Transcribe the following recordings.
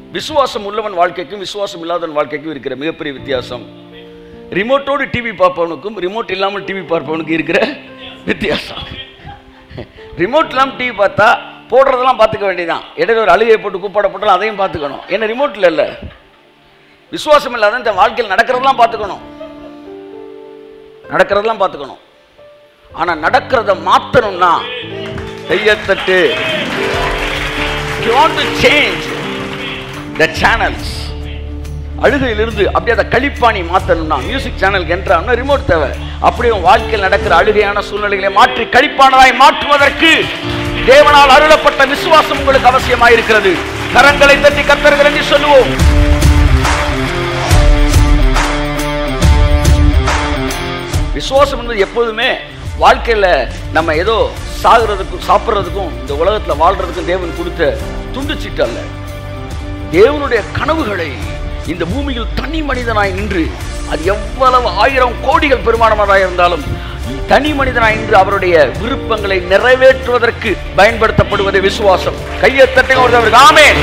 விசுவாசம் உள்ளவன் வாழ்க்கைக்கும் விசுவாசம் இல்லாதவன் வாழ்க்கைக்கும் இருக்கிற மிகப்பெரிய வித்தியாசம் ரிமோட்டோடு டிவி பார்ப்பவனுக்கும் ரிமோட் இல்லாமல் டிவி பார்ப்பவனுக்கும் இருக்கிற வித்தியாசம் ரிமோட் இல்லாமல் டிவி பார்த்தா போடுறதெல்லாம் பார்த்துக்க வேண்டியதான் இடையில ஒரு அழுகையை போட்டு கூப்பாட போட்டாலும் அதையும் பார்த்துக்கணும் ஏன்னா ரிமோட்டில் இல்லை விசுவாசம் இல்லாத இந்த வாழ்க்கையில் நடக்கிறதெல்லாம் பார்த்துக்கணும் நடக்கிறதெல்லாம் பார்த்துக்கணும் ஆனா நடக்கிறத மாத்தணும்னா கையத்தட்டு you want to change the channels அழுகையிலிருந்து அப்படியே அதை கழிப்பாணி மாத்தணும்னா மியூசிக் சேனலுக்கு என்றால் ரிமோட் தேவை அப்படியே உன் வாழ்க்கையில் நடக்கிற அழுகையான சூழ்நிலைகளை மாற்றி கழிப்பானதாய் மாற்றுவதற்கு தேவனால் அருளப்பட்ட விசுவாசம் உங்களுக்கு அவசியமாயிருக்கிறது கரங்களை தட்டி கத்தர்கள் என்று சொல்லுவோம் விசுவாசம் என்பது எப்போதுமே வாழ்க்கையில நம்ம ஏதோ சாகுறதுக்கும் சாப்பிட்றதுக்கும் இந்த உலகத்துல வாழ்றதுக்கும் தேவன் கொடுத்த துண்டு சீட்டு அல்ல தேவனுடைய கனவுகளை இந்த பூமியில் தனி மனிதனாய் நின்று அது எவ்வளவு ஆயிரம் கோடிகள் பெருமானமானதாக இருந்தாலும் தனி மனிதனாய் நின்று அவருடைய விருப்பங்களை நிறைவேற்றுவதற்கு பயன்படுத்தப்படுவது விசுவாசம் கையை தட்டுங்க ஒருத்தவருக்கு ஆமென்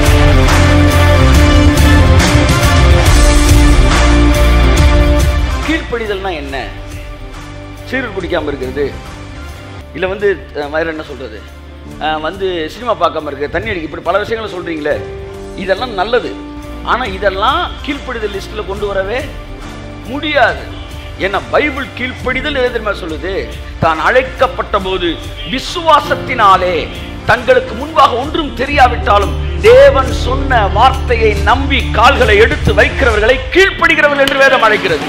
கீழ்ப்படிதல்னா என்ன சீரல் குடிக்காம இருக்கிறது இல்லை வந்து அஹ், வேற என்ன சொல்றது அஹ், வந்து சினிமா பார்க்காம இருக்கு தண்ணி அடிக்க இப்படி பல விஷயங்களை சொல்றீங்களே இதெல்லாம் நல்லது ஆனா இதெல்லாம் கீழ்ப்படிதல் லிஸ்ட்ல கொண்டு வரவே முடியாது ஏன்னா பைபிள் கீழ்ப்படிதல் எது தெரியுமா சொல்லுது தான் அழைக்கப்பட்ட போது விசுவாசத்தினாலே தங்களுக்கு முன்பாக ஒன்றும் தெரியாவிட்டாலும் தேவன் சொன்ன வார்த்தையை நம்பி கால்களை எடுத்து வைக்கிறவர்களை கீழ்ப்படுகிறவர்கள் என்று வேதம் அழைக்கிறது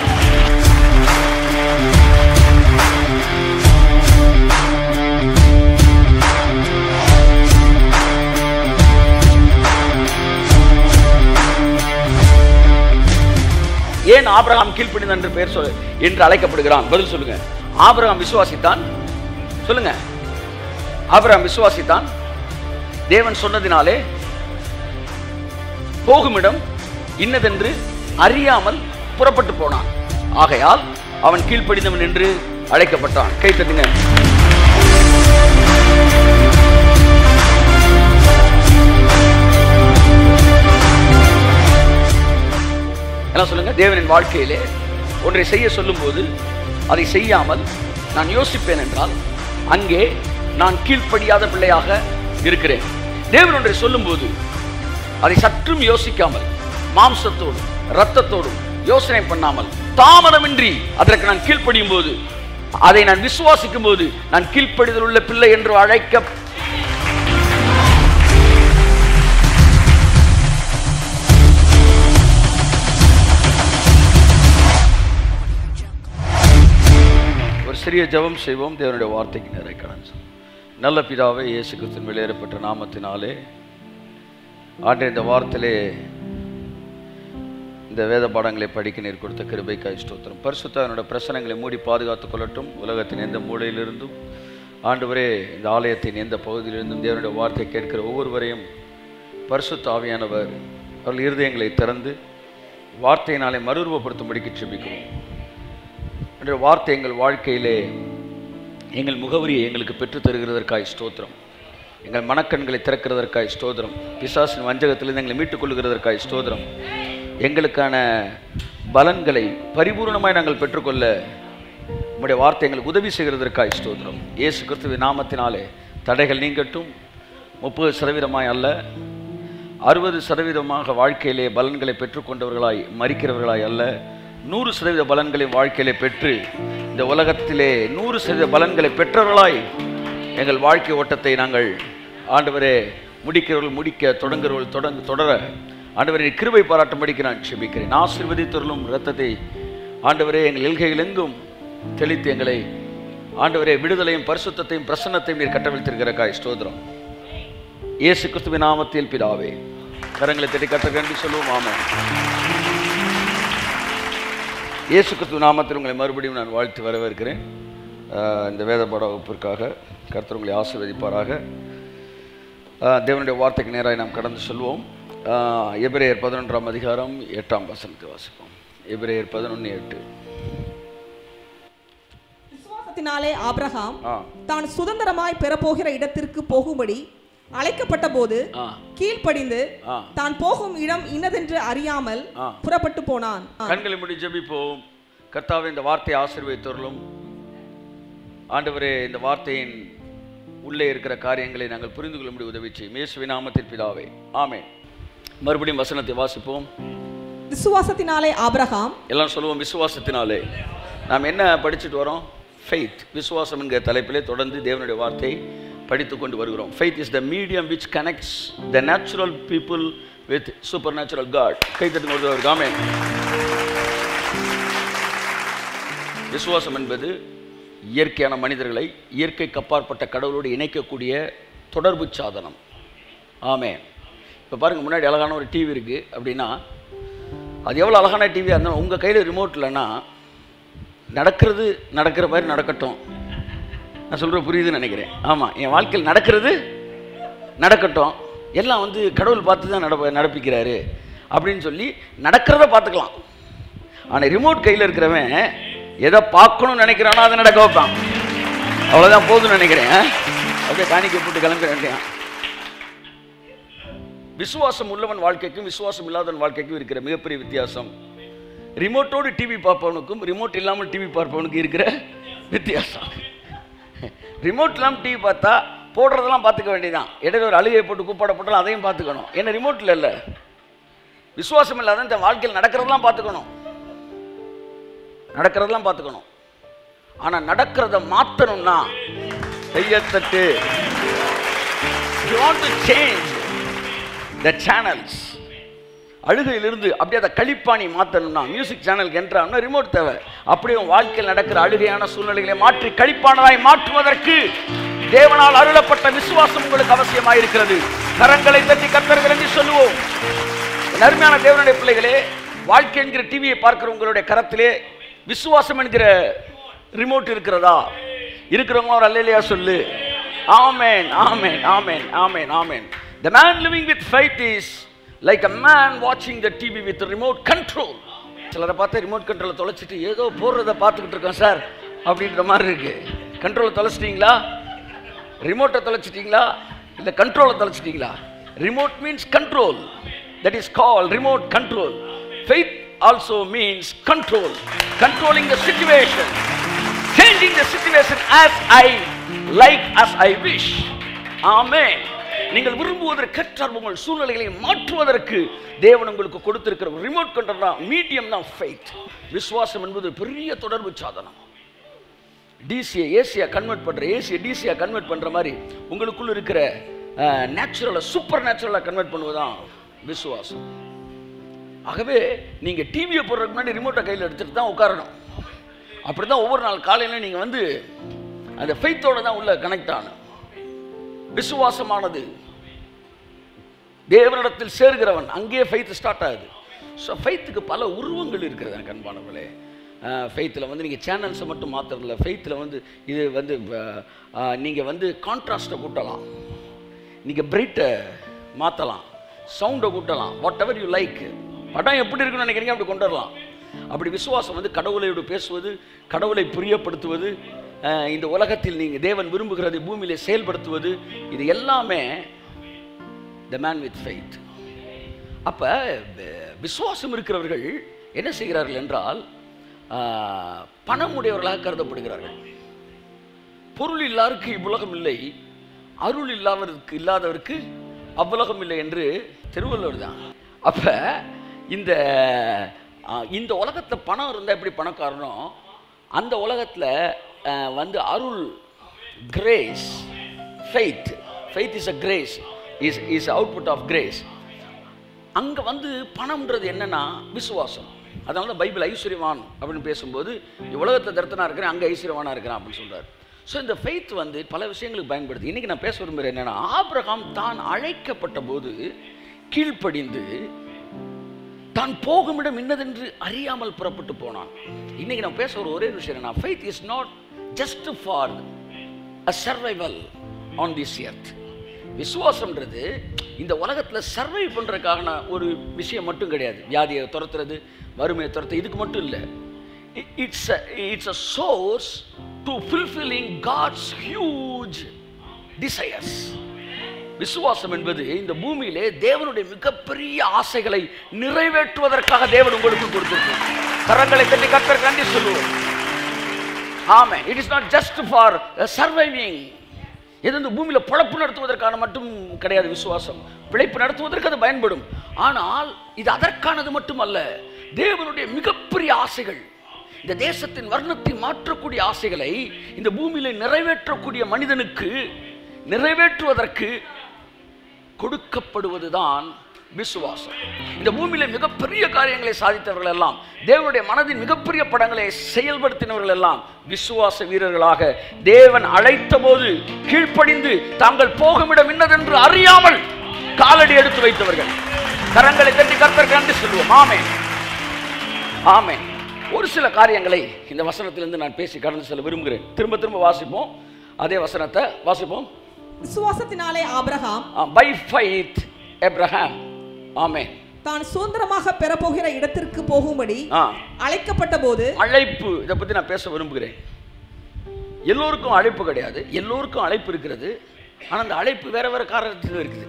ஏன் ஆபிரகாம் கீழ்ப்படிந்தான் என்று பெயர் சொல் என்று அழைக்கப்படுகிறான் பதில் சொல்லுங்க ஆபிரகாம் விசுவாசித்தான் சொல்லுங்க ஆபிரகாம் விசுவாசித்தான் தேவன் சொன்னதினாலே போகுமிடம் இன்னதென்று அறியாமல் புறப்பட்டு போனான் ஆகையால் அவன் கீழ்ப்படிந்தவன் என்று அழைக்கப்பட்டான் கை தட்டுங்க எல்லாம் சொல்லுங்க தேவனின் வாழ்க்கையிலே ஒன்றை செய்ய சொல்லும்போது அதை செய்யாமல் நான் யோசிப்பேன் என்றால் அங்கே நான் கீழ்ப்படியாத பிள்ளையாக இருக்கிறேன் தேவன் ஒன்றை சொல்லும்போது அதை சற்றும் யோசிக்காமல் மாம்சத்தோடும் இரத்தத்தோடும் யோசனை பண்ணாமல் தாமதமின்றி அதற்கு நான் கீழ்ப்படியும் போது அதை நான் விசுவாசிக்கும் போது நான் கீழ்ப்படிதல் உள்ள பிள்ளை என்று அழைக்க ஒரு சிறிய ஜெபம் செய்வோம் தேவனுடைய வார்த்தைக்கு நிறைய கடன் நல்ல பிதாவே இயேசு கிறிஸ்துவின் வெளியேறப்பட்ட நாமத்தினாலே ஆண்டு இந்த வார்த்தையிலே இந்த வேத பாடங்களை படிக்க நீர் கொடுத்த கிருபைக்காய் ஸ்தோத்திரம் பரிசுத்த என்னோட பிரச்சனைகளை மூடி பாதுகாத்துக் கொள்ளட்டும் உலகத்தின் எந்த மூலையிலிருந்தும் ஆண்டவரே இந்த ஆலயத்தின் எந்த பகுதியிலிருந்தும் தேவனுடைய வார்த்தை கேட்கிற ஒவ்வொருவரையும் பரிசுத்த ஆவியானவர் அவர்கள் இருதயங்களை திறந்து வார்த்தையினாலே மறுரூபப்படுத்தும்படிக்கு செபிக்கிறோம் என்ற வார்த்தை எங்கள் வாழ்க்கையிலே எங்கள் முகவரியை எங்களுக்கு பெற்றுத் தருகிறதற்காய் ஸ்தோத்திரம் எங்கள் மனக்கண்களை திறக்கிறதற்காய் ஸ்தோத்திரம் பிசாசின் வஞ்சகத்திலிருந்து எங்களை மீட்டுக் கொள்கிறதற்காய் ஸ்தோத்திரம் எங்களுக்கான பலன்களை பரிபூர்ணமாய் நாங்கள் பெற்றுக்கொள்ள உம்முடைய வார்த்தை எங்களுக்கு உதவி செய்கிறதற்காய் ஸ்தோத்திரம் இயேசு கிறிஸ்துவின் நாமத்தினாலே தடைகள் நீங்கட்டும் முப்பது சதவீதமாய் அல்ல அறுபது சதவீதமாக வாழ்க்கையிலே பலன்களை பெற்றுக்கொண்டவர்களாய் மறிக்கிறவர்களாய் அல்ல நூறு சதவீத பலன்களை வாழ்க்கையிலே பெற்று இந்த உலகத்திலே நூறு சதவீத பலன்களை பெற்றவர்களாய் எங்கள் வாழ்க்கை ஓட்டத்தை நாங்கள் ஆண்டவரே முடிக்கிறவர்கள் முடிக்க தொடங்குறவர்கள் தொடங்க தொடர ஆண்டவரை கிருபை பாராட்டும்படிக்கு நான் செபிக்கிறேன் ஆசீர்வதித்தருளும் இரத்தத்தை ஆண்டவரே எங்கள் எல்கைகள் எங்கும் தெளித்து எங்களை ஆண்டவரே விடுதலையும் பரிசுத்தத்தையும் பிரசன்னத்தையும் நீர் கட்டவிழ்த்திருக்கிறக்காய் ஸ்தோத்திரம் இயேசு கிறிஸ்துவின் நாமத்தில் பிதாவே கரங்களை தட்டி கத்த கண்டு சொல்லுவோம் ஆமென் இயேசு கிறிஸ்துவ நாமத்தில் உங்களை மறுபடியும் நான் வாழ்த்து வரவேற்கிறேன் ஆஹ் இந்த வேத பாட வகுப்பிற்காக கர்த்தர் உங்களை ஆசீர்வதிப்பாராக ஆஹ் தேவனுடைய வார்த்தைக்கு நேராக நாம் கடந்து சொல்வோம் ஆஹ் எபிரேயர் பதினொன்றாம் அதிகாரம் எட்டாம் வசனத்தை வாசிப்போம் எபிரேயர் பதினொன்று எட்டு விசுவாசத்தினாலே ஆபிரகாம் ஆ தான் சுதந்திரமாய் பெறப்போகிற இடத்திற்கு போகும்படி அழைக்கப்பட்ட போது ஆ கீழ்ப்படிந்து ஆ தான் போகும் இடம் இன்னதென்று அறியாமல் ஆ. புறப்பட்டு போனான் ஆ. கண்களை மூடி ஜெபிப்போம் கர்த்தாவே இந்த வார்த்தையை ஆசீர்வதித்தருளும் ஆண்டவரே இந்த வார்த்தையின் உள்ளே இருக்கிற காரியங்களை நாங்கள் புரிந்து கொள்ள முடிய உதவி செய்யும் இயேசுவின் நாமத்தில் பிதாவே ஆமென் மறுபடியும் வசனத்தை வாசிப்போம் விசுவாசத்தினாலே ஆபிரகாம் எல்லாம் சொல்லுவோம் விசுவாசத்தினாலே நாம் என்ன படிச்சுட்டு வரோம் ஃபெய்த் விசுவாசம் என்கிற தலைப்பிலே தொடர்ந்து தேவனுடைய வார்த்தையை படித்து கொண்டு வருகிறோம் faith is the medium which connects the natural people with supernatural God கைத்தட்டு ஒரு காமெண்ட் விசுவாசம் என்பது இயற்கையான மனிதர்களை இயற்கைக்கு அப்பாற்பட்ட கடவுளோடு இணைக்கக்கூடிய தொடர்பு சாதனம் ஆமே இப்போ பாருங்கள் முன்னாடி அழகான ஒரு டிவி இருக்குது அப்படின்னா அது எவ்வளோ அழகான டிவியாக இருந்தாலும் உங்கள் கையில் ரிமோட் இல்லைன்னா நடக்கிறது நடக்கிற மாதிரி நடக்கட்டும் நான் சொல்கிற புரியுதுன்னு நினைக்கிறேன் ஆமாம் என் வாழ்க்கையில் நடக்கிறது நடக்கட்டும் எல்லாம் வந்து கடவுள் பார்த்து தான் நடப்ப நடப்பிக்கிறாரு அப்படின்னு சொல்லி நடக்கிறத பார்த்துக்கலாம் ஆனால் ரிமோட் கையில் இருக்கிறவன் எதை பார்க்கணும்னு நினைக்கிறானோ அதை நடக்க வைப்பான் அவ்வளோதான் போதும்னு நினைக்கிறேன் ஆ? அப்படியே காணிக்கை போட்டு கிளம்ப வேண்டியான் விசுவாசம் உள்ளவன் வாழ்க்கைக்கும் விசுவாசம் இல்லாதவன் வாழ்க்கைக்கும் இருக்கிற மிகப்பெரிய வித்தியாசம் ரிமோட்டோடு டிவி பார்ப்பவனுக்கும் ரிமோட் இல்லாமல் டிவி பார்ப்பவனுக்கும் இருக்கிற வித்தியாசம் ரிமோட் இல்லாமல் டிவி பார்த்தா போடுறதெல்லாம் பார்த்துக்க வேண்டியதான் இடையில ஒரு அழுகை போட்டு கூப்பாட போட்டாலும் அதையும் பார்த்துக்கணும் ஏன்னா ரிமோட்டில் இல்லை விசுவாசம் இல்லாத இந்த வாழ்க்கையில் நடக்கிறதெல்லாம் பார்த்துக்கணும் நடக்கிறதெல்லாம் பார்த்துக்கணும் ஆனால் நடக்கிறத மாற்றணும்னா கையத்தட்டு you want to change the channels அழுகையிலிருந்து அப்படியே அதை கழிப்பாணி மாற்றணும்னா மியூசிக் சேனலுக்கு என்றாம்னா ரிமோட் தேவை அப்படியே உன் வாழ்க்கையில் நடக்கிற அழுகையான சூழ்நிலைகளை மாற்றி கழிப்பானதாய் மாற்றுவதற்கு தேவனால் அருளப்பட்ட விசுவாசம் உங்களுக்கு அவசியமாக இருக்கிறது கரங்களை தட்டி கத்தர்கள் என்று சொல்லுவோம் என் அருமையான தேவனுடைய பிள்ளைகளே வாழ்க்கை என்கிற டிவியை பார்க்கிற உங்களுடைய கரத்திலே விசுவாசம் என்கிற ரிமோட் இருக்கிறதா இருக்கிறவங்க ஒரு அல்லையா சொல்லு ஆமென் ஆமென் ஆமென் ஆமென் ஆமென் the man living with faith is like a man watching the tv with remote control சிலரை பார்த்தா ரிமோட் கண்ட்ரோலை தொலைச்சிட்டு ஏதோ போடுறத பார்த்துக்கிட்டு இருக்கோம் சார் அப்படின்ற மாதிரி இருக்கு கண்ட்ரோலை தொலைச்சிட்டீங்களா ரிமோட்டை தொலைச்சிட்டீங்களா இல்லை கண்ட்ரோலை தொலைச்சிட்டீங்களா remote means control that is call remote control faith also means control controlling the situation changing the situation as I like as I wish ஆமே நீங்கள் விரும்புவதற்கற்ற உங்கள் சூழ்நிலைகளை மாற்றுவதற்கு தேவன் உங்களுக்கு கொடுத்திருக்கிற ரிமோட் கண்ட்ரோல் தான் மீடியம் தான் ஃபெய்த் விசுவாசம் என்பது பெரிய தொடர்பு சாதனம் டிசியை ஏசியா கன்வெர்ட் பண்ணுற ஏசியை டிசியை கன்வெர்ட் பண்ணுற மாதிரி உங்களுக்குள்ள இருக்கிற நேச்சுரலாக சூப்பர் நேச்சுரலாக கன்வெர்ட் பண்ணுவதுதான் விசுவாசம் ஆகவே நீங்கள் டிவியை போடுறதுக்கு முன்னாடி ரிமோட்டை கையில் எடுத்துகிட்டு தான் உட்காரணும் அப்படி தான் ஒவ்வொரு நாள் காலையில் நீங்கள் வந்து அந்த ஃபெய்த்தோட தான் உள்ள கனெக்ட் ஆகணும் விசுவாசமானது தேவனிடத்தில் சேர்கிறவன் அங்கேயே ஃபெய்த் ஸ்டார்ட் ஆகுது ஸோ ஃபெய்த்துக்கு பல உருவங்கள் இருக்கிறது எனக்கு அன்பானவர்களே ஃபெய்த்தில் வந்து நீங்கள் சேனல்ஸை மட்டும் மாற்றுறதில்ல ஃபெய்த்தில் வந்து இது வந்து நீங்கள் வந்து கான்ட்ராஸ்ட்டை கூட்டலாம் நீங்கள் பிரைட்டை மாற்றலாம் சவுண்டை கூட்டலாம் வாட் எவர் யூ லைக் படம் எப்படி இருக்குன்னு நினைக்கிறீங்க அப்படி கொண்டு வரலாம் அப்படி விசுவாசம் வந்து கடவுளோடு பேசுவது கடவுளை பிரியப்படுத்துவது அஹ், இந்த உலகத்தில் நீங்கள் தேவன் விரும்புகிறதை பூமியிலே செயல்படுத்துவது இது எல்லாமே த மேன் வித் ஃபெய்த் அப்போ விசுவாசம் இருக்கிறவர்கள் என்ன செய்கிறார்கள் என்றால் ஆஹ், பணமுடையவர்களாக கருதப்படுகிறார்கள் பொருள் இல்லாருக்கு இவ்வுலகம் இல்லை அருள் இல்லாதவருக்கு இல்லாதவருக்கு அவ்வுலகம் இல்லை என்று திருவள்ளுவர் தான் அப்ப இந்த ஆஹ், இந்த உலகத்துல பணம் இருந்தால் எப்படி பணக்காரனோ அந்த உலகத்துல ஆஹ், வந்து அருள் grace faith faith is a grace is is output of grace அங்கே வந்து பணம்ன்றது என்னன்னா விசுவாசம் அதனால தான் பைபிள் ஐஸ்வர்யவான் அப்படின்னு பேசும்போது உலகத்தை தரத்தனா இருக்கிறேன் அங்கே ஐஸ்வர்யவானா இருக்கிறேன் அப்படின்னு சொல்றாரு ஸோ இந்த ஃபெய்த் வந்து பல விஷயங்களுக்கு பயன்படுது இன்னைக்கு நான் பேச விரும்புகிறேன் என்னன்னா ஆபிரகாம் தான் அழைக்கப்பட்ட போது கீழ்ப்படிந்து தான் போகும் இடம் இன்னதென்று அறியாமல் புறப்பட்டு போனான் இன்னைக்கு நான் பேச ஒரு ஒரே விஷயம் என்னன்னா faith is not just for a survival on this earth விசுவாசம்ன்றது இந்த உலகத்தில் சர்வை பண்ணுறதுக்கான ஒரு விஷயம் மட்டும் கிடையாது வியாதியை துரத்துறது வறுமையை துரத்து இதுக்கு மட்டும் இல்லை it's it's a source to fulfilling God's huge desires விசுவாசம் என்பது இந்த பூமியிலே தேவனுடைய மிகப்பெரிய ஆசைகளை நிறைவேற்றுவதற்காக தேவன் உங்களுக்கு கொடுத்திருக்கிறார் கரங்களை தட்டி கத்தர் கண்டி சொல்லுவோம் ஆமே it is not just for surviving இது இந்த பூமியில் பிழப்பு நடத்துவதற்கான மட்டும் கிடையாது விசுவாசம் பிழைப்பு நடத்துவதற்கு அது பயன்படும் ஆனால் இது அதற்கானது மட்டுமல்ல தேவனுடைய மிகப்பெரிய ஆசைகள் இந்த தேசத்தின் வர்ணத்தை மாற்றக்கூடிய ஆசைகளை இந்த பூமியில நிறைவேற்றக்கூடிய மனிதனுக்கு நிறைவேற்றுவதற்கு கொடுக்கப்படுவதுதான் விசுவாசம் இந்த பூமியில மிகப்பெரிய காரியங்களை சாதித்தவர்கள் எல்லாம் தேவனுடைய மனதின் மிகப்பெரிய படங்களை செயல்படுத்தினவர்கள் எல்லாம் விசுவாச வீரர்களாக தேவன் அழைத்த போது கீழ்ப்படிந்து தாங்கள் போகுமிடம் இன்னதென்று அறியாமல் காலடி எடுத்து வைத்தவர்கள் கரங்களை தட்டி கர்த்தர் கண்டு சொல்லுவோம் ஆமே ஆமே ஒரு சில காரியங்களை இந்த வசனத்திலிருந்து நான் பேசி கடந்து செல்ல விரும்புகிறேன் திரும்ப திரும்ப வாசிப்போம் அதே வசனத்தை வாசிப்போம் விசுவாசத்தினாலே ஆபிரகாம் பை ஃபைத் எப்ரஹாம் ஆமே தான் சுதந்திரமாக பெறப்போகிற இடத்திற்கு போகும்படி ஆ அழைக்கப்பட்ட போது அழைப்பு இதை பற்றி நான் பேச விரும்புகிறேன் எல்லோருக்கும் அழைப்பு கிடையாது எல்லோருக்கும் அழைப்பு இருக்கிறது ஆனால் அந்த அழைப்பு வேற வேற காரணத்தில் இருக்குது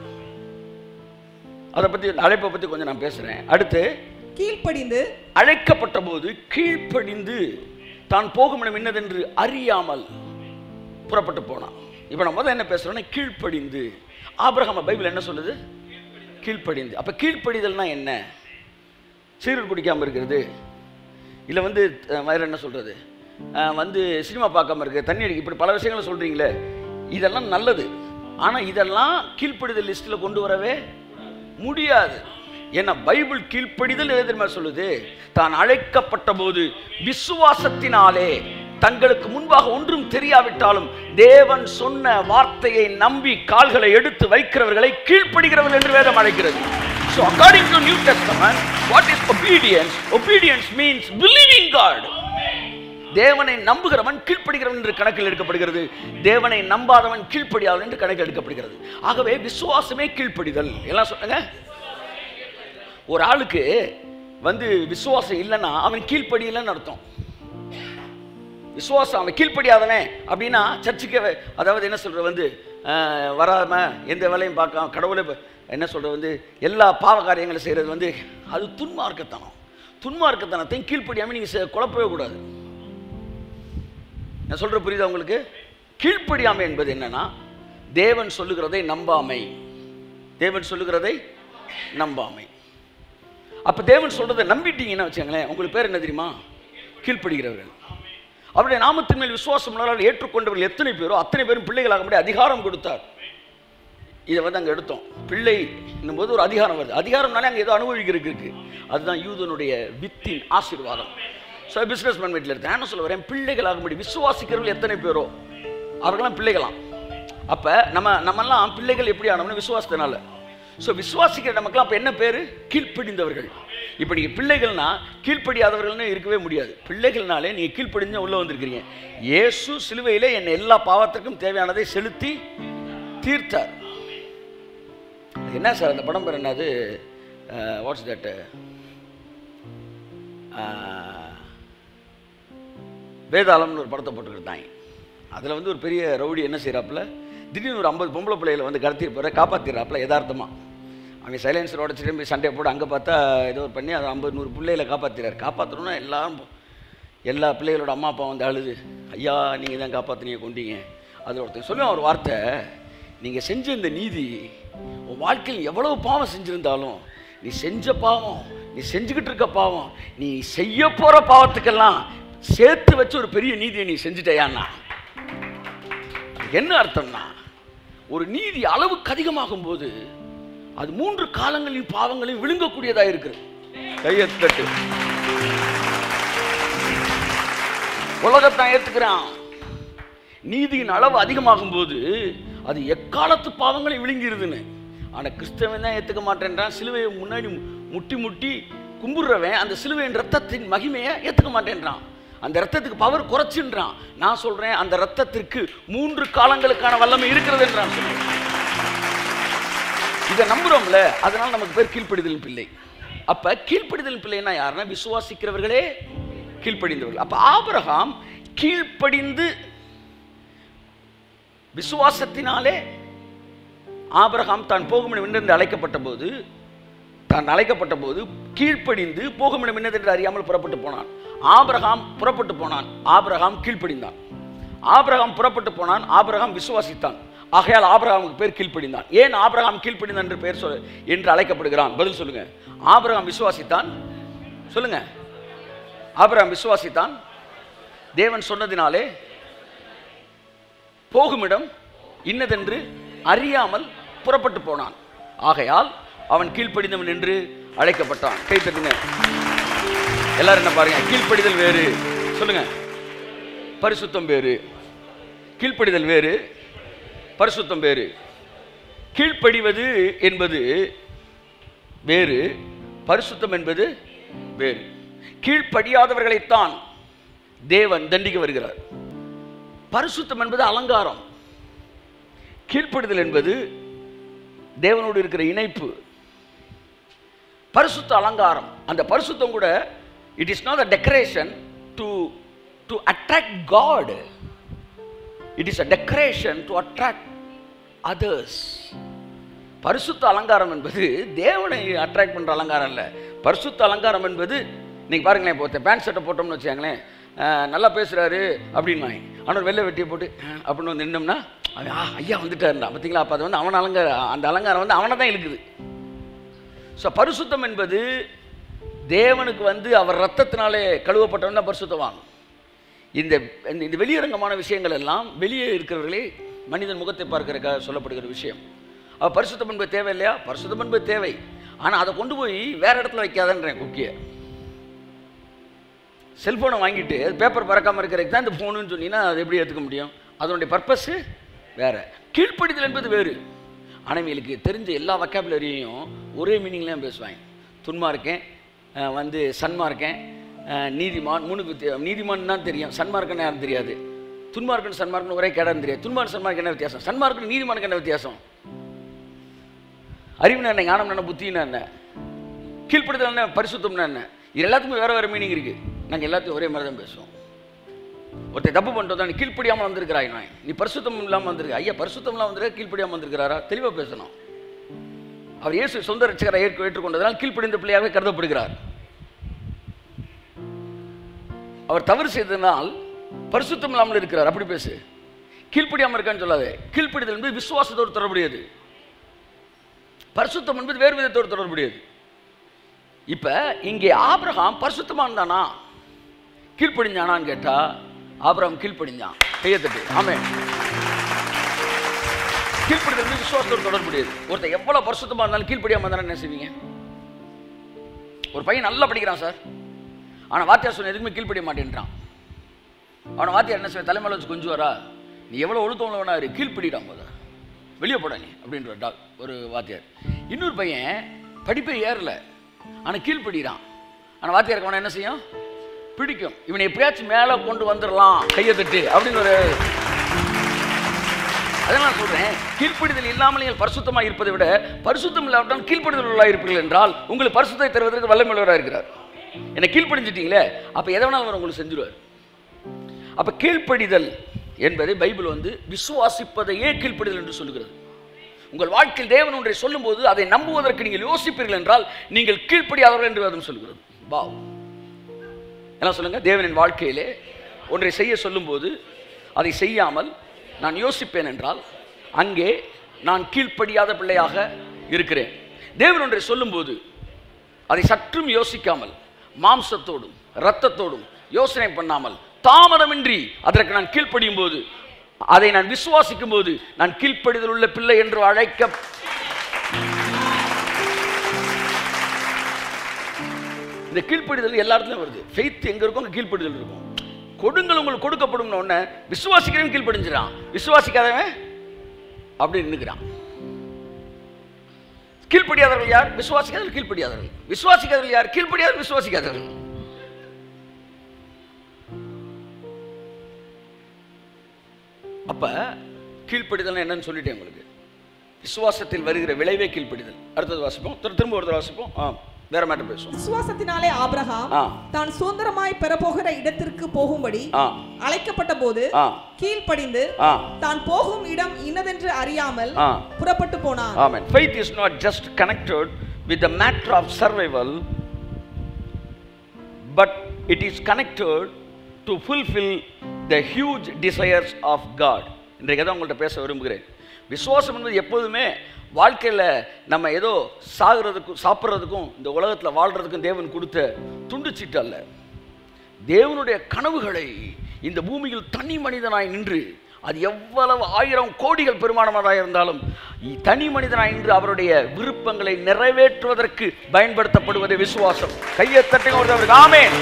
அதை பற்றி அழைப்பை பற்றி கொஞ்சம் நான் பேசுகிறேன் அடுத்து கீழ்ப்படிந்து அழைக்கப்பட்ட போது கீழ்ப்படிந்து தான் போகும் இடம் என்னதென்று அறியாமல் புறப்பட்டு போனான் இப்போ நம்ம முதல்ல என்ன பேசுறோம்னா கீழ்ப்படிந்து ஆபிரகாம பைபிள் என்ன சொல்லுது கீழ்ப்படிந்து அப்போ கீழ்ப்படிதல்னா என்ன சீரல் குடிக்காம இருக்கிறது இல்லை வந்து அஹ், வேற என்ன சொல்றது அஹ், வந்து சினிமா பார்க்காம இருக்கு தண்ணி அடிக்க இப்படி பல விஷயங்களை சொல்றீங்களே இதெல்லாம் நல்லது ஆனால் இதெல்லாம் கீழ்ப்படிதல் லிஸ்ட்டில் கொண்டு வரவே முடியாது ஏன்னா பைபிள் கீழ்ப்படிதல் எது தெரியுமா சொல்லுது தான் அழைக்கப்பட்ட போது விசுவாசத்தினாலே தங்களுக்கு முன்பாக ஒன்றும் தெரியாவிட்டாலும் தேவன் சொன்ன வார்த்தையை நம்பி கால்களை எடுத்து வைக்கிறவர்களை கீழ்ப்படுகிறவர்கள் என்று வேதம் அழைக்கிறது So according to New Testament, what is obedience? Obedience means believing God. தேவனை நம்புகிறவன் கீழ்ப்படுகிறவன் என்று கணக்கில் எடுக்கப்படுகிறது தேவனை நம்பாதவன் கீழ்ப்படியாதவன் என்று கணக்கில் எடுக்கப்படுகிறது ஆகவே விசுவாசமே கீழ்ப்படிதல் எல்லாம் சொல்லுங்க ஒரு ஆளுக்கு வந்து விசுவாசம் இல்லைன்னா அவன் கீழ்ப்படியலைன்னு அர்த்தம் விசுவாசம் அவன் கீழ்ப்படியாதவன் அப்படின்னா சர்ச்சுக்கு வ- அதாவது என்ன சொல்றது வந்து அஹ், வராம எந்த வேலையும் பார்க்காம கடவுளை ப- என்ன சொல்றது வந்து எல்லா பாவ காரியங்களை செய்கிறது வந்து அது துன்மார்க்கத்தனம் துன்மார்க்கத்தனத்தையும் கீழ்ப்படியாமல் நீங்கள் குழப்பவே கூடாது நான் சொல்ற புரியுதா உங்களுக்கு கீழ்ப்படியாமை என்பது என்னன்னா தேவன் சொல்லுகிறதை நம்பாமை தேவன் சொல்லுகிறதை நம்பாமை அப்ப தேவன் சொல்றதை நம்பிட்டீங்கன்னு வச்சுங்களேன் உங்களுக்கு பேர் என்ன தெரியுமா கீழ்ப்படுகிறவர்கள் அவருடைய நாமத்தின் மேல் விசுவாசம் உள்ளவர்கள் ஏற்றுக்கொண்டவர்கள் எத்தனை பேரோ அத்தனை பேரும் பிள்ளைகளாக முடிய அதிகாரம் கொடுத்தார் இதை வந்து அங்கே எடுத்தோம் பிள்ளை போது ஒரு அதிகாரம் வருது அதிகாரம்னாலே அங்கே ஏதோ அனுபவிக்கிறதுக்கு இருக்கு அதுதான் யூதனுடைய வித்தின் ஆசீர்வாதம் ஸோ பிஸ்னஸ் மேன் வீட்டில் எடுத்தேன் என்ன சொல்ல வரேன் பிள்ளைகளாக முடியும் விசுவாசிக்கிறவர்கள் எத்தனை பேரோ அவர்களாம் பிள்ளைகளாம் அப்போ நம்ம நம்மெல்லாம் பிள்ளைகள் எப்படி ஆனோம்னா விசுவாசத்தினால ஸோ விசுவாசிக்கிற நமக்குலாம் அப்போ என்ன பேர் கீழ்ப்படிந்தவர்கள் இப்போ நீங்கள் பிள்ளைகள்னா கீழ்ப்படியாதவர்கள்னு இருக்கவே முடியாது பிள்ளைகள்னாலே நீங்கள் கீழ்ப்படிஞ்சு உள்ளே வந்திருக்கிறீங்க இயேசு சிலுவையிலே என் எல்லா பாவத்திற்கும் தேவையானதை செலுத்தி தீர்த்தார் அது என்ன சார் அந்த படம் பேர் என்னது வாட்ஸ் தட் வேதாளம்னு ஒரு படத்தை போட்டுக்கிட்டாங்க அதில் வந்து ஒரு பெரிய ரவுடி என்ன செய்கிறாப்புல திடீர்னு ஒரு ஐம்பது பொம்பளை பிள்ளைகளை வந்து கடத்திட்டு போகிற காப்பாற்றிடுறாப்புல யதார்த்தமாக அவங்க சைலன்சர் உடச்சிட்டு போய் சண்டை போட்டு அங்கே பார்த்தா ஏதோ ஒரு பண்ணி அதை ஐம்பது நூறு பிள்ளைகளை காப்பாற்றிறாரு காப்பாற்றணும்னா எல்லாரும் போ- எல்லா பிள்ளைகளோட அம்மா அப்பா வந்து அழுது ஐயா நீங்கள் தான் காப்பாற்றினீங்க கொண்டீங்க அதில் ஒருத்தன் சொல்லுவேன் ஒரு வார்த்தை நீங்கள் செஞ்ச இந்த நீதி உன் வாழ்க்கையில் எவ்வளவு பாவம் செஞ்சுருந்தாலும் நீ செஞ்ச பாவம் நீ செஞ்சுக்கிட்டு இருக்க பாவம் நீ செய்ய போகிற பாவத்துக்கெல்லாம் சேர்த்து வச்சு ஒரு பெரிய நீதியை நீ செஞ்சுட்டயான்னா அதுக்கு என்ன அர்த்தம்னா ஒரு நீதி அளவுக்கு அதிகமாகும் போது அது மூன்று காலங்களின் பாவங்களையும் விழுங்கக்கூடியதாக இருக்குது கையத்தட்டு உலகத்தான் ஏத்துக்கிறான் நீதியின் அளவு அதிகமாகும் போது அது எக்காலத்து பாவங்களை விழுங்கிருதுன்னு ஆனா கிறிஸ்தவன் தான் ஏத்துக்க மாட்டேன்றான் சிலுவையை முன்னாடி முட்டி முட்டி கும்பிடுறவன் அந்த சிலுவையின் ரத்தத்தின் மகிமையை ஏத்துக்க மாட்டேன்றான் அந்த ரத்தத்துக்கு பவர் குறைச்சுன்றான் நான் சொல்றேன் அந்த ரத்தத்திற்கு மூன்று காலங்களுக்கான வல்லமை இருக்கிறது என்றான் சொல்றேன் இதை நம்புறோம்ல அதனால நமக்கு பேர் கீழ்ப்படிதல் பிள்ளை அப்ப கீழ்ப்படிதல் பிள்ளைன்னா யாருன்னா விசுவாசிக்கிறவர்களே கீழ்ப்படிந்தவர்கள் அப்ப ஆபிரகாம் கீழ்ப்படிந்து விசுவாசத்தினாலே ஆபிரகாம் தான் போகுமிடம் என்று அழைக்கப்பட்ட போது தான் அழைக்கப்பட்ட போது கீழ்ப்படிந்து போகுமிடம் என்னதென்று அறியாமல் புறப்பட்டு போனான் ஆபிரகாம் புறப்பட்டு போனான் ஆபிரகாம் கீழ்ப்படிந்தான் ஆபிரகாம் புறப்பட்டு போனான் ஆபிரகாம் விசுவாசித்தான் ஆகையால் ஆபிரகாமுக்கு பேர் கீழ்ப்படிந்தான் ஏன் ஆபிரகாம் கீழ்ப்படிந்தான் என்று பெயர் சொல் என்று அழைக்கப்படுகிறான் பதில் சொல்லுங்க ஆபிரகாம் விசுவாசித்தான் சொல்லுங்க ஆபிரகாம் விசுவாசித்தான் தேவன் சொன்னதினாலே போகுமிடம் இன்னதென்று அறியாமல் புறப்பட்டு போனான் ஆகையால் அவன் கீழ்ப்படிந்தவன் என்று அழைக்கப்பட்டான் கை தட்டுங்க எல்லாரும் என்ன பாருங்க கீழ்ப்படிதல் வேறு சொல்லுங்க பரிசுத்தம் வேறு கீழ்ப்படிதல் வேறு பரிசுத்தம் வேறு கீழ்ப்படிவது என்பது வேறு பரிசுத்தம் என்பது வேறு கீழ்ப்படியாதவர்களைத்தான் தேவன் தண்டிக்க வருகிறார் பரிசுத்தம் என்பது அலங்காரம் கீழ்ப்படிதல் என்பது தேவனோடு இருக்கிற இணைப்பு பரிசுத்த அலங்காரம் அந்த பரிசுத்தம் கூட it is not a decoration to to attract God it is a decoration to attract others பரிசுத்த அலங்காரம் என்பது தேவனை அட்ராக்ட் பண்ணுற அலங்காரம் இல்லை பரிசுத்த அலங்காரம் என்பது நீங்கள் பாருங்களேன் இப்போ பேண்ட் ஷர்ட்டை போட்டோம்னு வச்சுக்கோங்களேன் அஹ், நல்லா பேசுகிறாரு அப்படின்னாங்க ஆனால் வெள்ளை வெட்டியை போட்டு அஹ், அப்படின்னு வந்து நின்னோம்னா அவன் ஆ ஐயா வந்துட்டாருண்டா பார்த்தீங்களா அப்போ அது வந்து அவன் அலங்காரம் அந்த அலங்காரம் வந்து அவனை தான் இழுக்குது ஸோ பரிசுத்தம் என்பது தேவனுக்கு வந்து அவர் ரத்தத்தினாலே கழுவப்பட்டவன் தான் பரிசுத்தவான் இந்த இந்த- இந்த வெளியரங்கமான விஷயங்கள் எல்லாம் வெளியே இருக்கிறவர்களே மனிதன் முகத்தை பார்க்கறதுக்காக சொல்லப்படுகிற விஷயம் அப்ப பரிசுத்தம் என்பது தேவை இல்லையா பரிசுத்தம் என்பது தேவை ஆனால் அதை கொண்டு போய் வேற இடத்துல வைக்காதன்றேன் குக்கியை செல்ஃபோனை வாங்கிட்டு அது பேப்பர் பறக்காமல் இருக்கிறதுக்கு தான் இந்த ஃபோனுன்னு சொன்னீங்கன்னா அது எப்படி ஏற்றுக்க முடியும் அதனுடைய பர்பஸ்ஸு வேற கீழ்ப்படிதல் என்பது வேறு ஆனால் இவங்களுக்கு தெரிஞ்ச எல்லா வக்காபுலரியும் ஒரே மீனிங்லேயும் பேசுவாங்க துன்மா இருக்கேன் அஹ் வந்து சன்மா இருக்கேன் அஹ் நீதிமான் மூணு வித்தியா- நீதிமான் தான் தெரியும் சன்மார்க்கன் யாரும் தெரியாது துன்மார்க்கன் சன்மார்க்கன் ஒரே கேடான்னு தெரியாது துன்மார்க் சன்மார்க்கு என்ன வித்தியாசம் சன்மார்க்கன் நீதிமானுக்கு என்ன வித்தியாசம் அறிவுனா என்ன ஞானம் என்ன புத்தினா என்ன கீழ்ப்படுதல் என்ன பரிசுத்தம்னா என்ன இது எல்லாத்துக்கும் வேற வேற மீனிங் இருக்கு நாங்கள் எல்லாத்தையும் ஒரே மாதிரி தான் பேசுவோம் ஒருத்தர் தப்பு பண்ணிட்டு வந்தா, நீ கீழ்ப்படியாமல் வந்திருக்கிறாய் நான் நீ பரிசுத்தம் இல்லாமல் வந்திருக்க ஐயா பரிசுத்தம் இல்லாமல் வந்திருக்க கீழ்ப்படியாமல் வந்திருக்கிறாரா தெளிவாக பேசணும் அவர் இயேசு சொந்த ரட்சகரை ஏற்று ஏற்றுக்கொண்டதனால் கீழ்ப்படிந்த பிள்ளையாக கருதப்படுகிறார் அவர் தவறு செய்ததனால் பரிசுத்தம் இல்லாமல் இருக்கிறார் அப்படி பேசு கீழ்ப்படியாமல் இருக்கான்னு சொல்லாதே கீழ்ப்படிதல் என்பது விசுவாசத்தோடு தொடர்புடையது பரிசுத்தம் என்பது வேறு விதத்தோடு தொடர்புடையது இப்ப இங்கே ஆபிரகாம் பரிசுத்தமான் தானா கீழ்ப்படிஞ்சானான்னு கேட்டா ஆபிரகாம் கீழ்ப்படிஞ்சான் கையத்தட்டு ஆமே கீழ்ப்படிதல் வந்து விசுவாசத்தோடு தொடர்புடையது ஒருத்தன் எவ்வளவு பரிசுத்தமா இருந்தாலும் கீழ்ப்படியாம இருந்தாலும் என்ன செய்வீங்க ஒரு பையன் நல்லா படிக்கிறான் சார் ஆனா வாத்தியார் சொன்ன எதுக்குமே கீழ்ப்படிய மாட்டேன்றான் அவனை வாத்தியார் என்ன செய்ய தலைமையில வச்சு கொஞ்சுவாரா நீ எவ்வளவு ஒழுக்கம் வேணா இரு கீழ்ப்படிடாம போத வெளியே போட நீ அப்படின்ற ஒரு டா- ஒரு வாத்தியார் இன்னொரு பையன் படிப்பே ஏறல ஆனா கீழ்ப்படிறான் ஆனா வாத்தியாருக்கு அவனை என்ன செய்யும் பிடிக்கும் இவனை எப்படியாச்சும் மேலே கொண்டு வந்துடலாம் கையை தட்டு அப்படின்னு ஒரு அதான் நான் சொல்றேன் கீழ்ப்படிதல் இல்லாமல் நீங்கள் பரிசுத்தமா இருப்பதை விட பரிசுத்தம் இல்லாவிட்டால் கீழ்ப்படிதல் உள்ளா இருப்பீர்கள் என்றால் உங்களுக்கு பரிசுத்தை தருவதற்கு வல்லமையுள்ளவராக இருக்கிறார் என்னை கீழ்ப்படிஞ்சிட்டீங்களே அப்ப எதை வேணாலும் அவர் உங்களுக்கு செஞ்சிருவார் அப்ப கீழ்ப்படிதல் என்பதை பைபிள் வந்து விசுவாசிப்பதையே கீழ்ப்படிதல் என்று சொல்லுகிறது உங்கள் வாழ்க்கையில் தேவன் ஒன்றை சொல்லும்போது அதை நம்புவதற்கு நீங்கள் யோசிப்பீர்கள் என்றால் நீங்கள் கீழ்ப்படியாதவர்கள் என்று வேதம் சொல்லுகிறது வாவ் என்ன சொல்லுங்க தேவனின் வாழ்க்கையிலே ஒன்றை செய்ய சொல்லும்போது அதை செய்யாமல் நான் யோசிப்பேன் என்றால் அங்கே நான் கீழ்ப்படியாத பிள்ளையாக இருக்கிறேன் தேவன் ஒன்றை சொல்லும்போது அதை சற்றும் யோசிக்காமல் மாம்சத்தோடும் இரத்தத்தோடும் யோசனை பண்ணாமல் தாமதமின்றி அதற்கு நான் கீழ்ப்படியும் போது அதை நான் விசுவாசிக்கும் போது நான் கீழ்ப்படிதல் உள்ள பிள்ளை என்று அழைக்க இந்த கீழ்ப்படிதல் எல்லா இடத்துலயும் வருது ஃபெய்த் எங்க இருக்கும் அங்க கீழ்ப்படிதல் இருக்கும் கொடுங்கள் உங்களுக்கு கொடுக்கப்படும் உடனே விசுவாசிக்கிறவன் கீழ்ப்படிஞ்சிடான் விசுவாசிக்காதவன் அப்படி நின்னுக்கிறான் கீழ்ப்படியாதவர்கள் யார் விசுவாசிக்காதவர்கள் கீழ்ப்படியாதவர்கள் விசுவாசிக்காதவர்கள் யார் கீழ்ப்படியாதவர்கள் விசுவாசிக்காதவர்கள் அப்ப கீழ்ப்படிதல் என்னன்னு சொல்லிட்டேன் உங்களுக்கு விசுவாசத்தில் வருகிற விளைவே கீழ்ப்படிதல் அடுத்தது வாசிப்போம் திரு- திரும்ப ஒரு தடவை வாசிப்போம் ஆ வேற மேட்டர் பேசுவோம் விசுவாசத்தினாலே ஆபிரகாம் ஆ தான் சுதந்திரமாய் பெறப்போகிற இடத்திற்கு போகும்படி ஆ அழைக்கப்பட்ட போது ஆ கீழ்ப்படிந்து ஆ தான் போகும் இடம் இன்னதென்று அறியாமல் ஆ புறப்பட்டு போனான் Amen. Faith is not just connected with the matter of survival, but it is connected to fulfill the huge desires of God. இன்றைக்கு தான் உங்கள்கிட்ட பேச விரும்புகிறேன் விசுவாசம் என்பது எப்போதுமே வாழ்க்கையில் நம்ம ஏதோ சாகிறதுக்கும் சாப்பிட்றதுக்கும் இந்த உலகத்தில் வாழ்கிறதுக்கும் தேவன் கொடுத்த துண்டுச்சீட்டு அல்ல தேவனுடைய கனவுகளை இந்த பூமியில் தனி மனிதனாய் நின்று அது எவ்வளவு ஆயிரம் கோடிகள் பெருமானமாக இருந்தாலும் இ- தனி மனிதனாய் நின்று அவருடைய விருப்பங்களை நிறைவேற்றுவதற்கு பயன்படுத்தப்படுவது விசுவாசம் கையை தட்டுங்க ஒருத்தவருக்கு ஆமேன்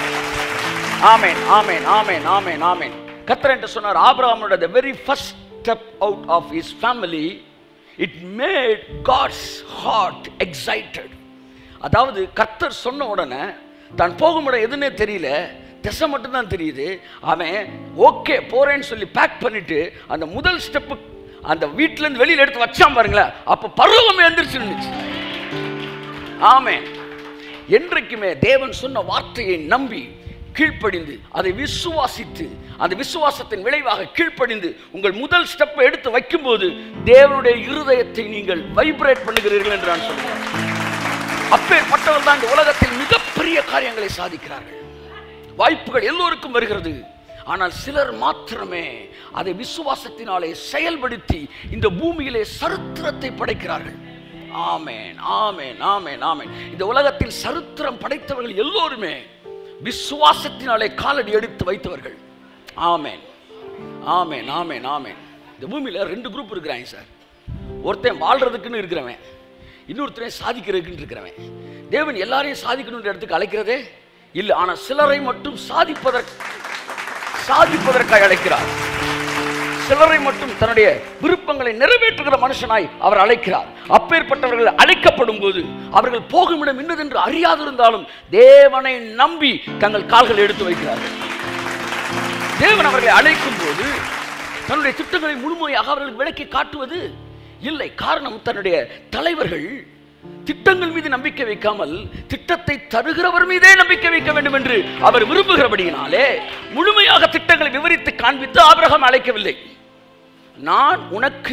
ஆமேன் ஆமேன் ஆமேன் ஆமேன் ஆமேன் கத்தர் என்று சொன்னார் ஆபிரகாமோட the very first step out of his family it made God's heart excited அதாவது கர்த்தர் சொன்ன உடனே தான் போகும் இடம் எதுன்னே தெரியல திசை மட்டும்தான் தெரியுது அவன் ஓகே போறேன்னு சொல்லி பேக் பண்ணிட்டு அந்த முதல் ஸ்டெப்பு அந்த வீட்டுல இருந்து வெளியில எடுத்து வச்சான் பாருங்களேன் அப்ப பருவம் எழுந்திரிச்சு நின்னுச்சு ஆமென் என்றைக்குமே தேவன் சொன்ன வார்த்தையை நம்பி கீழ்ப்படிந்து அதை விசுவாசித்து அந்த விசுவாசத்தின் விளைவாக கீழ்ப்படிந்து உங்கள் முதல் ஸ்டெப்பை எடுத்து வைக்கும்போது தேவனுடைய இருதயத்தை நீங்கள் வைப்ரேட் பண்ணுகிறீர்கள் என்று நான் சொல்கிறேன் அப்பேற்பட்டவர்கள் தான் இந்த உலகத்தில் மிகப்பெரிய காரியங்களை சாதிக்கிறார்கள் வாய்ப்புகள் எல்லோருக்கும் வருகிறது ஆனால் சிலர் மாத்திரமே அதை விசுவாசத்தினாலே செயல்படுத்தி இந்த பூமியிலே சரித்திரத்தை படைக்கிறார்கள் ஆமேன் ஆமேன் ஆமேன் ஆமேன் இந்த உலகத்தில் சரித்திரம் படைத்தவர்கள் எல்லோருமே விசுவாசத்தினாலே காலடி எடுத்து வைத்தவர்கள் ஆமேன் ஆமேன் ஆமேன் ஆமேன் இந்த பூமியில ரெண்டு குரூப் இருக்கிறாங்க சார் ஒருத்தன் வாழ்றதுக்குன்னு இருக்கிறவன் இன்னொருத்தரையும் சாதிக்கிறதுக்குன்னு இருக்கிறவன் தேவன் எல்லாரையும் சாதிக்கணுன்ற இடத்துக்கு அழைக்கிறதே இல்லை ஆனால் சிலரை மட்டும் சாதிப்பதற்கு சாதிப்பதற்காக அழைக்கிறார் சிலரை மட்டும் தன்னுடைய விருப்பங்களை நிறைவேற்றுகிற மனுஷனாய் அவர் அழைக்கிறார் அப்பேற்பட்டவர்கள் அழைக்கப்படும் போது அவர்கள் போகும் இடம் இன்னதென்று அறியாதிருந்தாலும் தேவனை நம்பி தங்கள் கால்களை எடுத்து வைக்கிறார்கள் தேவன் அவர்களை அழைக்கும் போது தன்னுடைய திட்டங்களை முழுமையாக அவர்களுக்கு விளக்கி காட்டுவது இல்லை காரணம் தன்னுடைய தலைவர்கள் திட்டங்கள் மீது நம்பிக்கை வைக்காமல் திட்டத்தை தருகிறவர் மீதே நம்பிக்கை வைக்க வேண்டும் என்று அவர் விரும்புகிறபடியினாலே முழுமையாக திட்டங்களை விவரித்து காண்பித்து ஆபிரகாம் அழைக்கவில்லை நான் உனக்கு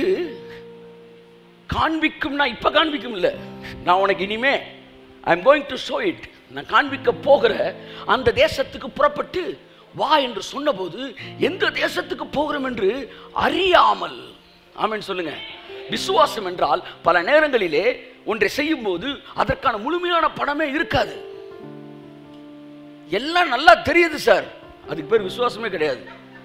காண்பிக்கும் நான் இப்ப காண்பிக்கும் இல்லை நான் உனக்கு இனிமே I am going to show it நான் காண்பிக்க போகிற அந்த தேசத்துக்கு புறப்பட்டு வா என்று சொன்னபோது எந்த தேசத்துக்கு போகிறோம் என்று அறியாமல் ஆமென் சொல்லுங்க விசுவாசம் என்றால் பல நேரங்களிலே ஒன்றை செய்யும்போது அதற்கான முழுமையான பணமே இருக்காது எல்லாம் நல்லா தெரியுது சார் அதுக்கு பேர் விசுவாசமே கிடையாது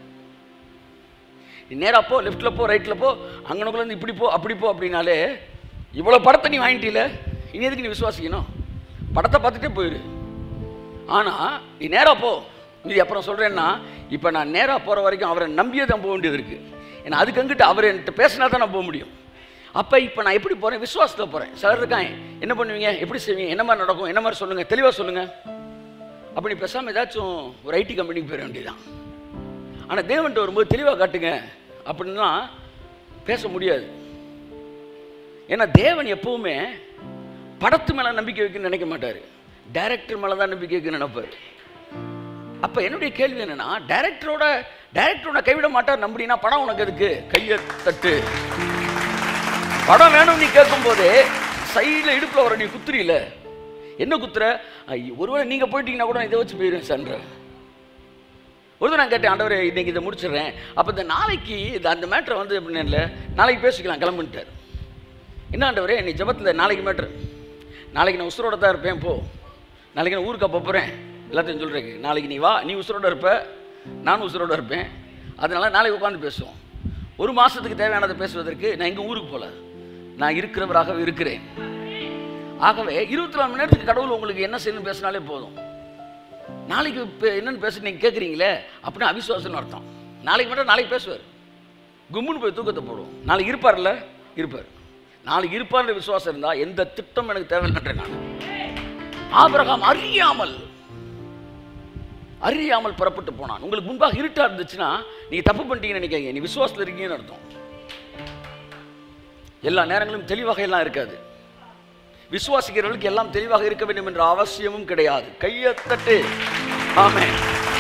நீ நேரா போ லெஃப்ட்டில் போ ரைட்டில் போ அங்கனக்குள்ளேருந்து இப்படி போ அப்படி போ அப்படின்னாலே இவ்வளோ படத்தை நீ வாங்கிட்டீல இனி எதுக்கு நீ விசுவாசிக்கணும் படத்தை பார்த்துட்டே போயிரு ஆனால் நீ நேரா போ இது அப்புறம் சொல்கிறேன்னா இப்போ நான் நேராக போகிற வரைக்கும் அவரை நம்பியே தான் போக வேண்டியது இருக்குது ஏன்னா அதுக்கு அங்கிட்டு அவர் என்கிட்ட பேசினா தான் நான் போக முடியும் அப்போ இப்போ நான் எப்படி போகிறேன் விசுவாசத்தில் போகிறேன் சிலர் இருக்காங்க என்ன பண்ணுவீங்க எப்படி செய்வீங்க என்ன மாதிரி நடக்கும் என்ன மாதிரி சொல்லுங்கள் தெளிவாக சொல்லுங்கள் அப்படி பேசாமல் ஏதாச்சும் ஒரு ஐடி கம்பெனிக்கு போயிட வேண்டியதுதான் ஆனால் தேவன்ட்ட வரும்போது தெளிவாக காட்டுங்க அப்படின்னா பேச முடியாது ஏன்னா தேவன் எப்பவுமே படத்து மேலே நம்பிக்கை வைக்கணும்னு நினைக்க மாட்டார் டைரக்டர் மேலே தான் நம்பிக்கை வைக்கணும்னு நினைப்பார் அப்போ என்னுடைய கேள்வி என்னன்னா டைரக்டரோட டைரக்டரோட கைவிட மாட்டார் நம்பினா படம் உனக்கு எதுக்கு கையை தட்டு படம் வேணும் நீ கேட்கும் போதே சைடில் இடுப்பில் வர நீ குத்துறீல என்ன குத்துற ஐயோ, ஒருவேளை நீங்கள் போயிட்டீங்கன்னா கூட நான் இதை வச்சு போயிடுவேன் சார்ன்ற ஒரு நான் கேட்டேன் ஆண்டவரே இன்னைக்கு இதை முடிச்சிடுறேன் அப்போ இந்த நாளைக்கு இந்த அந்த மேட்ரை வந்து எப்படின்னு இல்லை நாளைக்கு பேசிக்கலாம் கிளம்புன்ட்டார் என்ன ஆண்டவரே நீ ஜபத்தில் நாளைக்கு மேட்ரு நாளைக்கு நான் உசுரோட தான் இருப்பேன் போ நாளைக்கு நான் ஊருக்கா போகிறேன் எல்லாத்தையும் சொல்கிறேன் நாளைக்கு நீ வா நீ உசுரோட இருப்ப நானும் உசுரோட இருப்பேன் அதனால நாளைக்கு உட்காந்து பேசுவோம் ஒரு மாதத்துக்கு தேவையானதை பேசுவதற்கு நான் எங்கள் ஊருக்கு போகல நான் இருக்கிறவராகவே இருக்கிறேன் ஆகவே இருபத்தி நாலு மணி நேரத்துக்கு கடவுள் உங்களுக்கு என்ன செய்யணும் பேசினாலே போதும் நாளைக்கு இப்போ என்னன்னு பேச நீங்கள் கேட்குறீங்களே அப்படின்னா அவிசுவாசம்னு அர்த்தம் நாளைக்கு மட்டும் நாளைக்கு பேசுவார் கும்முன்னு போய் தூக்கத்தை போடுவோம் நாளைக்கு இருப்பார்ல இருப்பார் நாளைக்கு இருப்பார்ன்ற விசுவாசம் இருந்தால் எந்த திட்டம் எனக்கு தேவையில்லைன்றேன் நான் ஆபிரகாம் அறியாமல் அறியாமல் புறப்பட்டு போனான் உங்களுக்கு முன்பாக இருட்டா இருந்துச்சுன்னா நீங்க தப்பு பண்ணிட்டீங்கன்னு நினைக்காதீங்க நீ விசுவாசத்தில் இருக்கீங்கன்னு அர்த்தம் எல்லா நேரங்களும் தெளிவாக எல்லாம் இருக்காது விசுவாசிக்கிறவர்களுக்கு எல்லாம் தெளிவாக இருக்க வேண்டும் என்ற அவசியமும் கிடையாது கையை தட்டு ஆமென்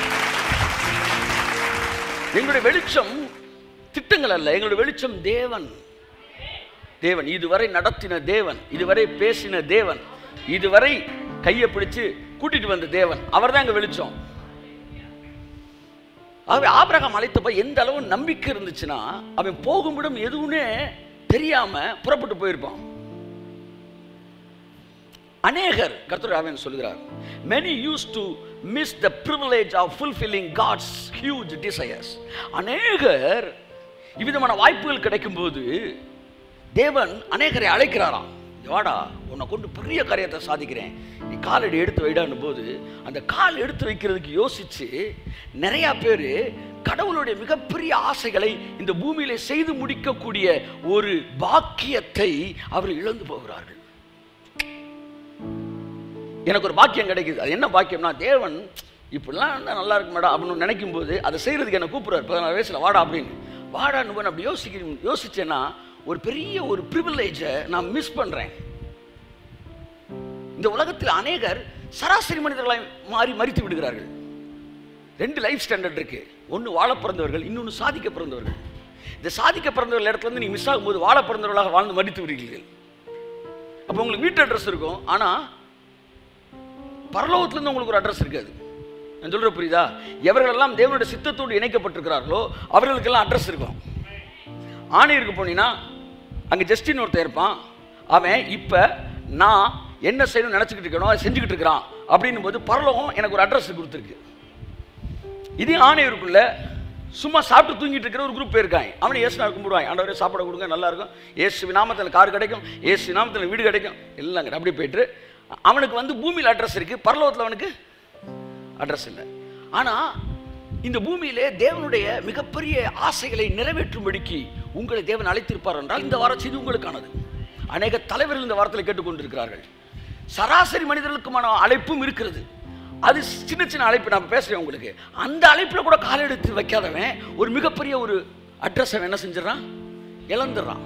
எங்களுடைய வெளிச்சம் திட்டங்கள் அல்ல எங்களுடைய வெளிச்சம் தேவன் தேவன் இதுவரை நடத்தின தேவன் இதுவரை பேசின தேவன் இதுவரை கையை பிடிச்சு கூட்டிட்டு வந்த தேவன் அவர்தான் எங்க வெளிச்சம் ஆகவே ஆபிரகாம் அழைத்தப்ப எந்த அளவு நம்பிக்கை இருந்துச்சுன்னா அவன் போகுமிடம் எதுவுமே தெரியாம புறப்பட்டு போயிருப்பான் அநேகர் கர்த்தர் அவன் சொல்கிறார் many used to miss the privilege of fulfilling God's huge desires அநேகர் இவ்விதமான வாய்ப்புகள் கிடைக்கும்போது தேவன் அநேகரை அழைக்கிறாராம் "இங்க வாடா உன்னை கொண்டு பெரிய காரியத்தை சாதிக்கிறேன் நீ காலடி எடுத்து வைடான்னு போது அந்த கால் எடுத்து வைக்கிறதுக்கு யோசிச்சு நிறைய பேர் கடவுளுடைய மிகப்பெரிய ஆசைகளை இந்த பூமியில செய்து முடிக்கக்கூடிய ஒரு பாக்கியத்தை அவர் இழந்து போகிறார்கள் எனக்கு ஒரு பாக்கியம் கிடைக்குது அது என்ன பாக்கியம்னா தேவன் இப்படிலாம் இருந்தால் நல்லா இருக்கு மேடம் அப்படின்னு நினைக்கும் போது அதை செய்யறதுக்கு என்ன கூப்பிடுறாரு பதினாறு வயசுல வாடா அப்படின்னு வாடான்னு போய் அப்படி யோசிக்க யோசிச்சேன்னா ஒரு பெரிய ஒரு ப்ரிவிலேஜை நான் மிஸ் பண்றேன் இந்த உலகத்தில் அநேகர் சராசரி மனிதர்களாய் மாறி மறித்து விடுகிறார்கள் ரெண்டு லைஃப் ஸ்டாண்டர்ட் இருக்கு ஒன்று வாழ பிறந்தவர்கள் இன்னொன்று சாதிக்க பிறந்தவர்கள் இந்த சாதிக்க பிறந்தவர்கள் இடத்துல இருந்து நீ மிஸ் ஆகும்போது வாழ பிறந்தவர்களாக வாழ்ந்து மறித்து விடுகிறீர்கள் அப்போ உங்களுக்கு வீட்டு அட்ரஸ் இருக்கும் ஆனால் பரலோகத்திலிருந்து உங்களுக்கு ஒரு அட்ரஸ் இருக்காது நான் சொல்ற புரியுதா எவர்களெல்லாம் தேவனுடைய சித்தத்தோடு இணைக்கப்பட்டிருக்கிறார்களோ அவர்களுக்கெல்லாம் அட்ரஸ் இருக்கும் ஆணையருக்கு போனீங்கன்னா அங்கே ஜஸ்டின் ஒருத்தன் இருப்பான் அவன் இப்போ நான் என்ன செய்யணும்னு நினச்சிக்கிட்டு இருக்கணும் அதை செஞ்சுக்கிட்டு இருக்கிறான் அப்படின்னும் போது பரலோகம் எனக்கு ஒரு அட்ரஸ் கொடுத்துருக்கு இதே ஆணையருக்குள்ள சும்மா சாப்பிட்டு தூங்கிட்டு இருக்கிற ஒரு குரூப் இருக்காங்க அவனை ஏசு நாள் கும்பிடுவாங்க ஆண்டவரே சாப்பாடு கொடுங்க நல்லா இருக்கும் ஏசு நாமத்தில் கார் கிடைக்கும் ஏசு நாமத்தில் வீடு கிடைக்கும் எல்லாம் கிடைக்கும். அப்படியே போயிட்டு அவனுக்கு வந்து பூமியில் அட்ரஸ் இருக்கு பரலோகத்தில் அவனுக்கு அட்ரஸ் இல்லை ஆனால் இந்த பூமியிலே தேவனுடைய மிகப்பெரிய ஆசைகளை நிறைவேற்றும்படிக்கு உங்களை தேவன் அழைத்திருப்பார் என்றால் இந்த வார செய்தி உங்களுக்கானது அநேக தலைவர்கள் இந்த வாரத்தில் கேட்டுக்கொண்டிருக்கிறார்கள் சராசரி மனிதர்களுக்குமான அழைப்பும் இருக்கிறது அது சின்ன சின்ன அழைப்பு நான் பேசுறேன் உங்களுக்கு அந்த அழைப்பில் கூட கால் எடுத்து வைக்காதவன் ஒரு மிகப்பெரிய ஒரு அட்ரஸ் அவன் என்ன செஞ்சிடறான் இழந்துடுறான்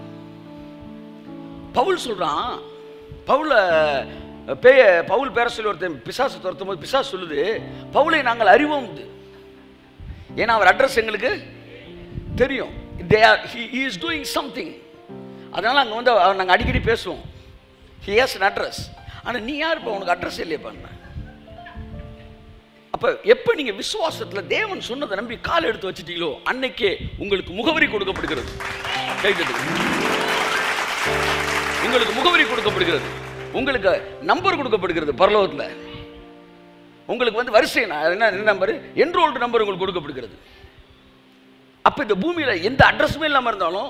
பவுல் சொல்றான் பவுல பேய பவுல் பேர சொல்லி ஒருத்தன் பிசாசு துரத்தும் போது பிசாசு சொல்லுது பவுலை நாங்கள் அறிவோம் ஏன்னா அவர் அட்ரஸ் எங்களுக்கு தெரியும் they are he is doing something அதனால அங்கே வந்து அவர் நாங்கள் அடிக்கடி பேசுவோம் ஹி ஹேஸ் அன் அட்ரஸ் ஆனால் நீ யார் இப்போ உனக்கு அட்ரஸ் இல்லையே பண்ண அப்போ எப்போ நீங்கள் விசுவாசத்தில் தேவன் சொன்னதை நம்பி கால் எடுத்து வச்சிட்டீங்களோ அன்னைக்கே உங்களுக்கு முகவரி கொடுக்கப்படுகிறது கை தட்டுங்க. உங்களுக்கு முகவரி கொடுக்கப்படுகிறது உங்களுக்கு நம்பர் கொடுக்கப்படுகிறது பரலோகத்தில் உங்களுக்கு வந்து வரிசை ந- என்ன நம்பர் என்ரோல்டு நம்பர் உங்களுக்கு கொடுக்கப்படுகிறது அப்போ இந்த பூமியில் எந்த அட்ரஸுமே இல்லாமல் இருந்தாலும்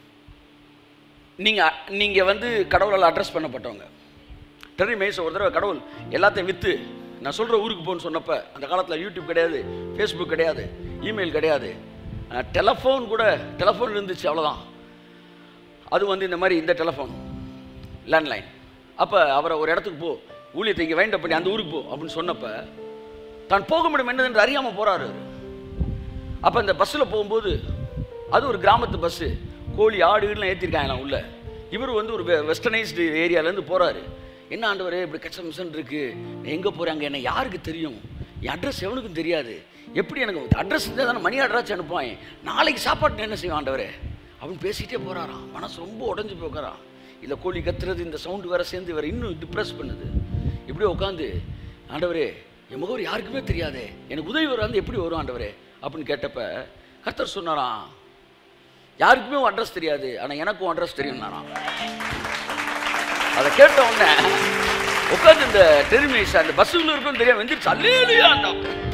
நீங்கள் நீங்கள் வந்து கடவுளால் அட்ரஸ் பண்ணப்பட்டவங்க டெரி மேய்ஸ் ஒரு தடவை கடவுள் எல்லாத்தையும் விற்று நான் சொல்கிற ஊருக்கு போன்னு சொன்னப்போ அந்த காலத்தில் யூடியூப் கிடையாது ஃபேஸ்புக் கிடையாது இமெயில் கிடையாது டெலஃபோன் கூட டெலஃபோன் இருந்துச்சு அவ்வளோதான் அது வந்து இந்த மாதிரி இந்த டெலஃபோன் லேண்ட்லைன் அப்போ அவரை ஒரு இடத்துக்கு போ ஊழியத்தை இங்கே வேண்ட பண்ணி அந்த ஊருக்கு போ அப்படின்னு சொன்னப்ப தான் போக முடியும் என்னதென்று அறியாமல் போகிறாரு அப்போ இந்த பஸ்ஸில் போகும்போது அது ஒரு கிராமத்து பஸ்ஸு கோழி ஆடுகள்லாம் ஏற்றிருக்காங்களாம் உள்ள இவர் வந்து ஒரு வெஸ்டர்னைஸ்டு ஏரியாலேருந்து போகிறாரு என்ன ஆண்டவரே இப்படி கச்ச மிஷன் இருக்கு எங்கே போகிறாங்க என்ன யாருக்கு தெரியும் என் அட்ரஸ் எவனுக்கும் தெரியாது எப்படி எனக்கு அட்ரஸ் இருந்தால் தானே மணி அட்ரஸ் அனுப்புவான் நாளைக்கு சாப்பாட்டு என்ன செய்வான் ஆண்டவரே அப்படின்னு பேசிகிட்டே போகிறாராம் மனசு ரொம்ப உடஞ்சி போகிறான் இல்லை கோழி கத்துறது இந்த சவுண்டு வேற சேர்ந்து இவரை இன்னும் டிப்ரெஸ் பண்ணுது இப்படியே உட்காந்து ஆண்டவரே என் முகவர் யாருக்குமே தெரியாதே எனக்கு உதவி வராது எப்படி வரும் ஆண்டவரே அப்படின்னு கேட்டப்ப கர்த்தர் சொன்னாராம் யாருக்குமே உன் அட்ரஸ் தெரியாது ஆனால் எனக்கும் அட்ரஸ் தெரியும்னாராம் அதை கேட்ட உடனே உட்காந்து இந்த டெரிமேஷன் அந்த பஸ்ஸுக்குள்ள இருக்கும் தெரியாம வெந்திரிச்சு அல்லேலுயாண்டா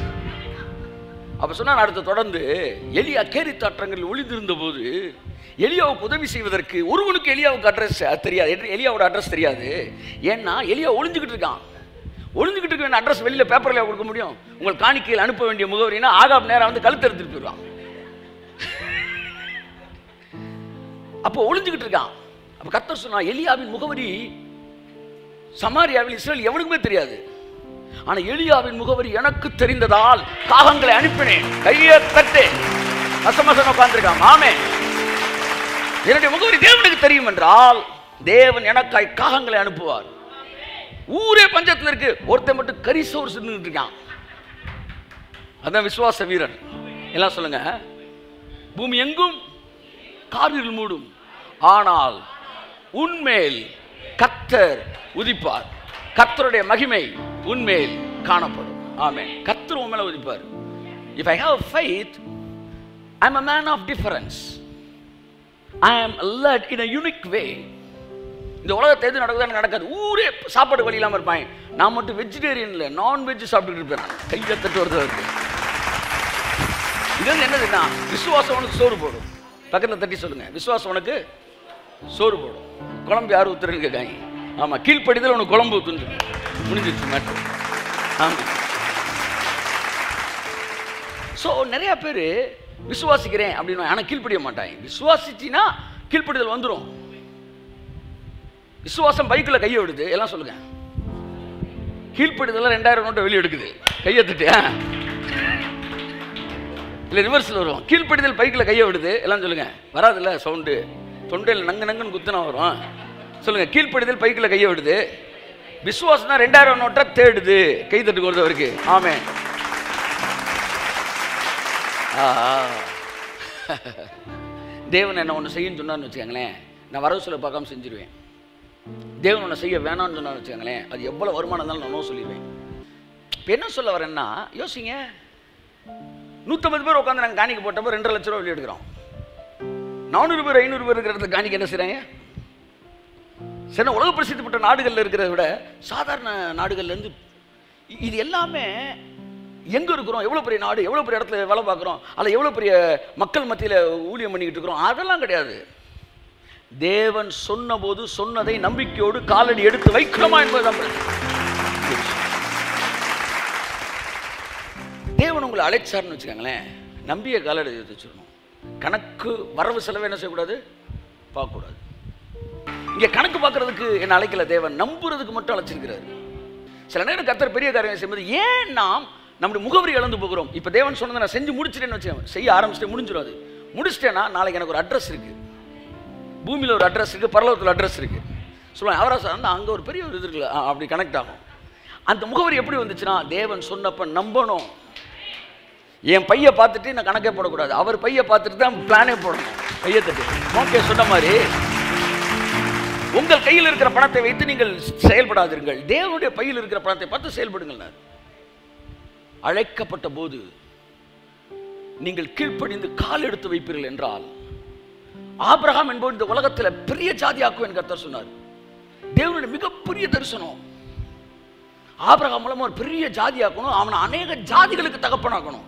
அப்ப சொன்னா அடுத்து தொடர்ந்து எலியா கேரி தாற்றங்களில் ஒளிந்திருந்த போது எலியாவுக்கு உதவி செய்வதற்கு ஒருவனுக்கு எலியாவுக்கு அட்ரஸ் தெரியாது எலி- எலியாவோட அட்ரஸ் தெரியாது ஏன்னா எலியா ஒளிஞ்சுக்கிட்டு இருக்கான் ஒளிஞ்சுக்கிட்டு இருக்க வேண்டிய அட்ரஸ் வெளியில பேப்பர்ல கொடுக்க முடியும் உங்கள் காணிக்கையில் அனுப்ப வேண்டிய முகவரினா ஆகாப் நேரம் வந்து கழுத்து எடுத்துட்டு போயிடுவான் அப்போ ஒளிஞ்சுக்கிட்டு இருக்கான் அப்ப கர்த்தர் சொன்னா எலியாவின் முகவரி சமாரியாவில் இஸ்ரேல் எவனுக்குமே தெரியாது ஆனா எலியாவின் முகவரி எனக்கு தெரிந்ததால் காகங்களை அனுப்பினேன் கையை தட்டு கசமசம் உட்கார்ந்திருக்கான் ஆமே என்னுடைய முகவரி தேவனுக்கு தெரியும் என்றால் தேவன் எனக்காய் காகங்களை அனுப்புவார் ஊரே பஞ்சத்துல இருக்கு ஒருத்தன் மட்டும் கறி சோறு சின்னுட்டு இருக்கான் அதான் விசுவாச வீரன் எல்லாம் சொல்லுங்க பூமி எங்கும் காரில் மூடும் ஆனால் உன்மேல் கத்தர் உதிப்பார் கத்தருடைய மகிமை உன்மேல் காணப்படும் ஆமென் கத்தர் உன் மேல உதிப்பார் if I have faith I am a man of difference I am led in a unique way இந்த உலகத்தை எது நடக்குதோ எனக்கு நடக்காது ஊரே சாப்பாடு வழி இல்லாமல் இருப்பாங்க நான் மட்டும் வெஜிடேரியன் இல்லை நான் வெஜ் சாப்பிட்டுட்டு இருப்பேன் நான். கையை தட்டு வருது இருக்கு இது வந்து என்னதுன்னா விசுவாசம் உனக்கு சோறு போடும் பக்கத்தில் தட்டி சொல்லுங்க விசுவாசம் உனக்கு சோறு போடும் குழம்பு யார் ஊத்துறேன்னு கேட்காங்க ஆமாம் கீழ்ப்படிதல் உனக்கு குழம்பு ஊத்துன்னு முடிஞ்சிருச்சு மேட்ரு ஆமாம் ஸோ நிறைய பேர் விசுவாசிக்கிறேன் அப்படின்னு ஆனால் கீழ்ப்படிய மாட்டாங்க விசுவாசிச்சின்னா கீழ்ப்படிதல் வந்துடும் விசுவாசம் பைக்கில் கையை விடுது எல்லாம் சொல்லுங்க கீழ்ப்படிதல் ரெண்டாயிரம் நோட்டை வெளியே எடுக்குது கையை தட்டு ஆ. இல்லை ரிவர்ஸில் வரும் கீழ்ப்படிதல் பைக்கில் கையை விடுது எல்லாம் சொல்லுங்க வராதுல்ல சவுண்டு தொண்டையில் நங்கு நங்குன்னு குத்துனா வரும் சொல்லுங்க கீழ்ப்படிதல் பைக்கில் கையை விடுது விசுவாசம் தான் ரெண்டாயிரம் நோட்டை தேடுது கை தட்டு கொடுத்தவருக்கு ஆமே தேவன் என்ன ஒன்று செய்யணும்னு சொன்னான்னு வச்சுக்கோங்களேன் நான் வரவு சொல்ல பார்க்காம செஞ்சிருவேன் தேவன் ஒன்று செய்ய வேணாம்னு சொன்னான்னு வச்சுக்கோங்களேன் அது எவ்வளோ வருமானம் இருந்தாலும் நான் நோ சொல்லிடுவேன் இப்போ என்ன சொல்ல வரேன்னா யோசிங்க நூற்றம்பது பேர் உட்காந்து நாங்கள் காணிக்க போட்டப்போ ரெண்டரை லட்ச ரூபா வெளியே எடுக்கிறோம் நானூறு பேர் ஐநூறு பேர் இருக்கிற இடத்துல காணிக்க என்ன செய்கிறாங்க சில உலக பிரசித்தி பெற்ற நாடுகளில் இருக்கிறத விட சாதாரண நாடுகள்லேருந்து இது எல்லாமே எங்கே இருக்கிறோம் எவ்வளோ பெரிய நாடு எவ்வளோ பெரிய இடத்துல வேலை பார்க்குறோம் அல்ல எவ்வளோ பெரிய மக்கள் மத்தியில் ஊழியம் பண்ணிக்கிட்டு இருக்கிறோம் அதெல்லாம் கிடையாது தேவன் சொன்னபோது சொன்னதை நம்பிக்கையோடு காலடி எடுத்து வைக்கிறோமா என்பதுதான் பிரச்சனை. தேவன் உங்களை அழைச்சார்னு வச்சுக்கோங்களேன் நம்பிய காலடி எடுத்து வச்சிடணும் கணக்கு வரவு செலவு என்ன செய்யக்கூடாது பார்க்கக்கூடாது இங்க கணக்கு பார்க்கறதுக்கு என்ன அழைக்கல தேவன் நம்புறதுக்கு மட்டும் அழைச்சிருக்கிறாரு சில நேரம் கத்தர் பெரிய காரியம் செய்யும்போது ஏன் நாம் நம்முடைய முகவரி இழந்து போகிறோம் இப்போ தேவன் சொன்னதை நான் செஞ்சு முடிச்சிட்டேன்னு வச்சுக்கோங்க செய்ய ஆரம்பிச்சிட்டு முடிஞ்சிடும் அது முடிச்சிட்டேன்னா நாளைக்கு எனக்கு ஒரு அட்ரஸ் இருக்கு பூமியில் ஒரு அட்ரஸ் இருக்கு பரலோகத்தில் அட்ரஸ் இருக்கு சொல்லுவாங்க அவரா சார் அங்கே ஒரு பெரிய ஒரு இது இருக்குல்ல ஆ, அப்படி கனெக்ட் ஆகும் அந்த முகவரி எப்படி வந்துச்சுன்னா தேவன் சொன்னப்ப நம்பணும் என் பையை பார்த்துட்டு நான் கணக்கே போடக்கூடாது அவர் பையை பார்த்துட்டு தான் பிளானே போடணும் கையை தட்டு ஓகே சொன்ன மாதிரி உங்கள் கையில் இருக்கிற பணத்தை வைத்து நீங்கள் செயல்படாதீர்கள் தேவனுடைய பையில் இருக்கிற பணத்தை பார்த்து செயல்படுங்கள் அழைக்கப்பட்ட போது நீங்கள் கீழ்ப்படிந்து கால் எடுத்து வைப்பீர்கள் என்றால் ஆபிரகாம் என்பவர் இந்த உலகத்தில் பெரிய ஜாதியாக்குவேன் கர்த்தர் சொன்னார் தேவனுடைய மிகப்பெரிய தரிசனம் ஆபிரகாம் மூலமா ஒரு பெரிய ஜாதியாக்கணும் அவனை அநேக ஜாதிகளுக்கு தகப்பனாக்கணும்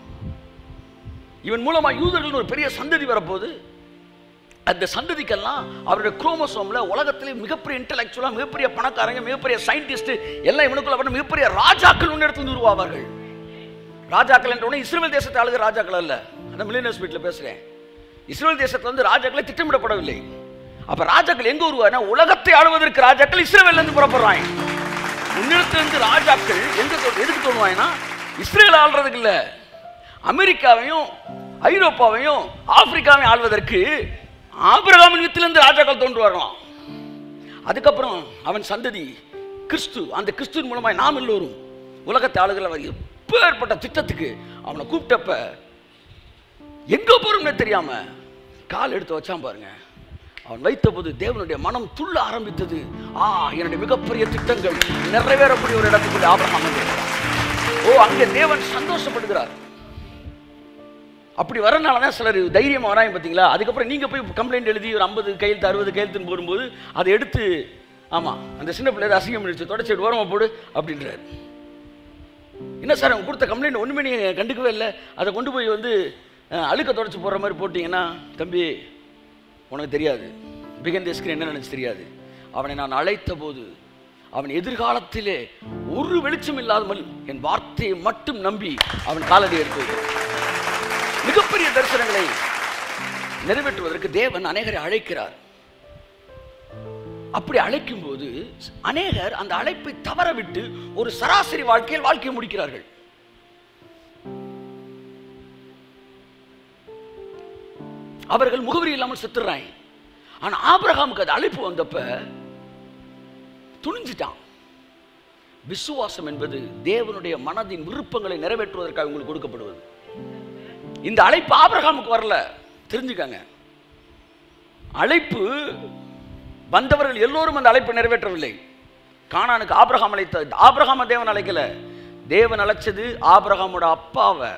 இவன் மூலமா யூதர்கள் ஒரு பெரிய சந்ததி வரப்போகுது அந்த சந்ததிக்கெல்லாம் அவருடைய குரோமோசோம்ல உலகத்திலே மிகப்பெரிய இன்டலெக்சுவலா மிகப்பெரிய பணக்காரங்க மிகப்பெரிய சயின்டிஸ்ட் எல்லாம் இவனுக்குள்ள பண்ண மிகப்பெரிய ராஜாக்கள் முன்னெடுத்து உருவாவார்கள் ராஜாக்கள் என்ற உடனே இஸ்ரேல் தேசத்தை ஆளுகிற ராஜாக்கள் அல்ல அந்த மில்லியனர்ஸ் வீட்டில் பேசுறேன் இஸ்ரேல் தேசத்துல வந்து ராஜாக்களை திட்டமிடப்படவில்லை அப்ப ராஜாக்கள் எங்க உருவானா உலகத்தை ஆளுவதற்கு ராஜாக்கள் இஸ்ரேல்ல இருந்து புறப்படுறாங்க முன்னிடத்திலிருந்து ராஜாக்கள் எங்க தோ- எதுக்கு தோணுவாங்கன்னா இஸ்ரேல் ஆள்றதுக்கு இல்ல அமெரிக்காவையும் ஐரோப்பாவையும் ஆப்பிரிக்காவையும் ஆள்வதற்கு ஆபிரகாமின் வித்திலிருந்து ராஜாக்கள் தோன்றுவார்களாம் அதுக்கப்புறம் அவன் சந்ததி கிறிஸ்து அந்த கிறிஸ்துவின் மூலமாய் நாம் எல்லோரும் உலகத்தை ஆளுகிற எப்பேற்பட்ட திட்டத்துக்கு அவனை கூப்பிட்டப்ப எங்க போறோம்னே தெரியாம கால் எடுத்து வச்சான் பாருங்க அவன் வைத்தபோது தேவனுடைய மனம் துள்ள ஆரம்பித்தது ஆ என்னுடைய மிகப்பெரிய திட்டங்கள் நிறைவேறக்கூடிய ஒரு இடத்துக்குள்ள ஆபிரகாம் வந்திருக்கிறார். ஓ அங்கே தேவன் சந்தோஷப்படுகிறார் அப்படி வரனால தான் சிலர் தைரியமா வராங்க பார்த்தீங்களா அதுக்கப்புறம் நீங்க போய் கம்ப்ளைண்ட் எழுதி ஒரு ஐம்பது கையெழுத்து அறுபது கையெழுத்துன்னு போடும்போது அதை எடுத்து ஆமா அந்த சின்ன பிள்ளை அசிங்கம் பண்ணிடுச்சு தொடச்சி ஓரமா போடு அப்படின்றாரு என்ன சார் அவங்க கொடுத்த கம்ப்ளைண்ட் ஒன்றுமே நீங்கள் கண்டுக்கவே இல்லை அதை கொண்டு போய் வந்து அஹ், அழுக்க தொடச்சி போடுற மாதிரி போட்டிங்கன்னா தம்பி உனக்கு தெரியாது பிகன் தி ஸ்கிரீன் என்ன நினச்சி தெரியாது அவனை நான் அழைத்த போது அவன் எதிர்காலத்திலே ஒரு வெளிச்சம் இல்லாமல் என் வார்த்தையை மட்டும் நம்பி அவன் காலடி எடுத்து வைத்தான். மிகப்பெரிய தரிசனங்களை நிறைவேற்றுவதற்கு தேவன் அநேகரை அழைக்கிறார் அப்படி அழைக்கும் போது அநேகர் அந்த அழைப்பை தவறவிட்டு ஒரு சராசரி வாழ்க்கையில் வாழ்க்கையை முடிக்கிறார்கள் அவர்கள் முகவரி இல்லாமல் செத்துறாங்க ஆனா ஆபிரகாமுக்கு அது அழைப்பு வந்தப்ப துணிஞ்சிட்டான் விசுவாசம் என்பது தேவனுடைய மனதின் விருப்பங்களை நிறைவேற்றுவதற்காக உங்களுக்கு கொடுக்கப்படுவது இந்த அழைப்பு ஆபிரகாமுக்கு வரல தெரிஞ்சுக்கங்க அழைப்பு வந்தவர்கள் எல்லோரும் அந்த அழைப்பை நிறைவேற்றவில்லை கானானுக்கு ஆபிரகாம் அழைத்த ஆபிரகாம தேவன் அழைக்கல தேவன் அழைச்சது ஆபிரகாமோட அப்பாவை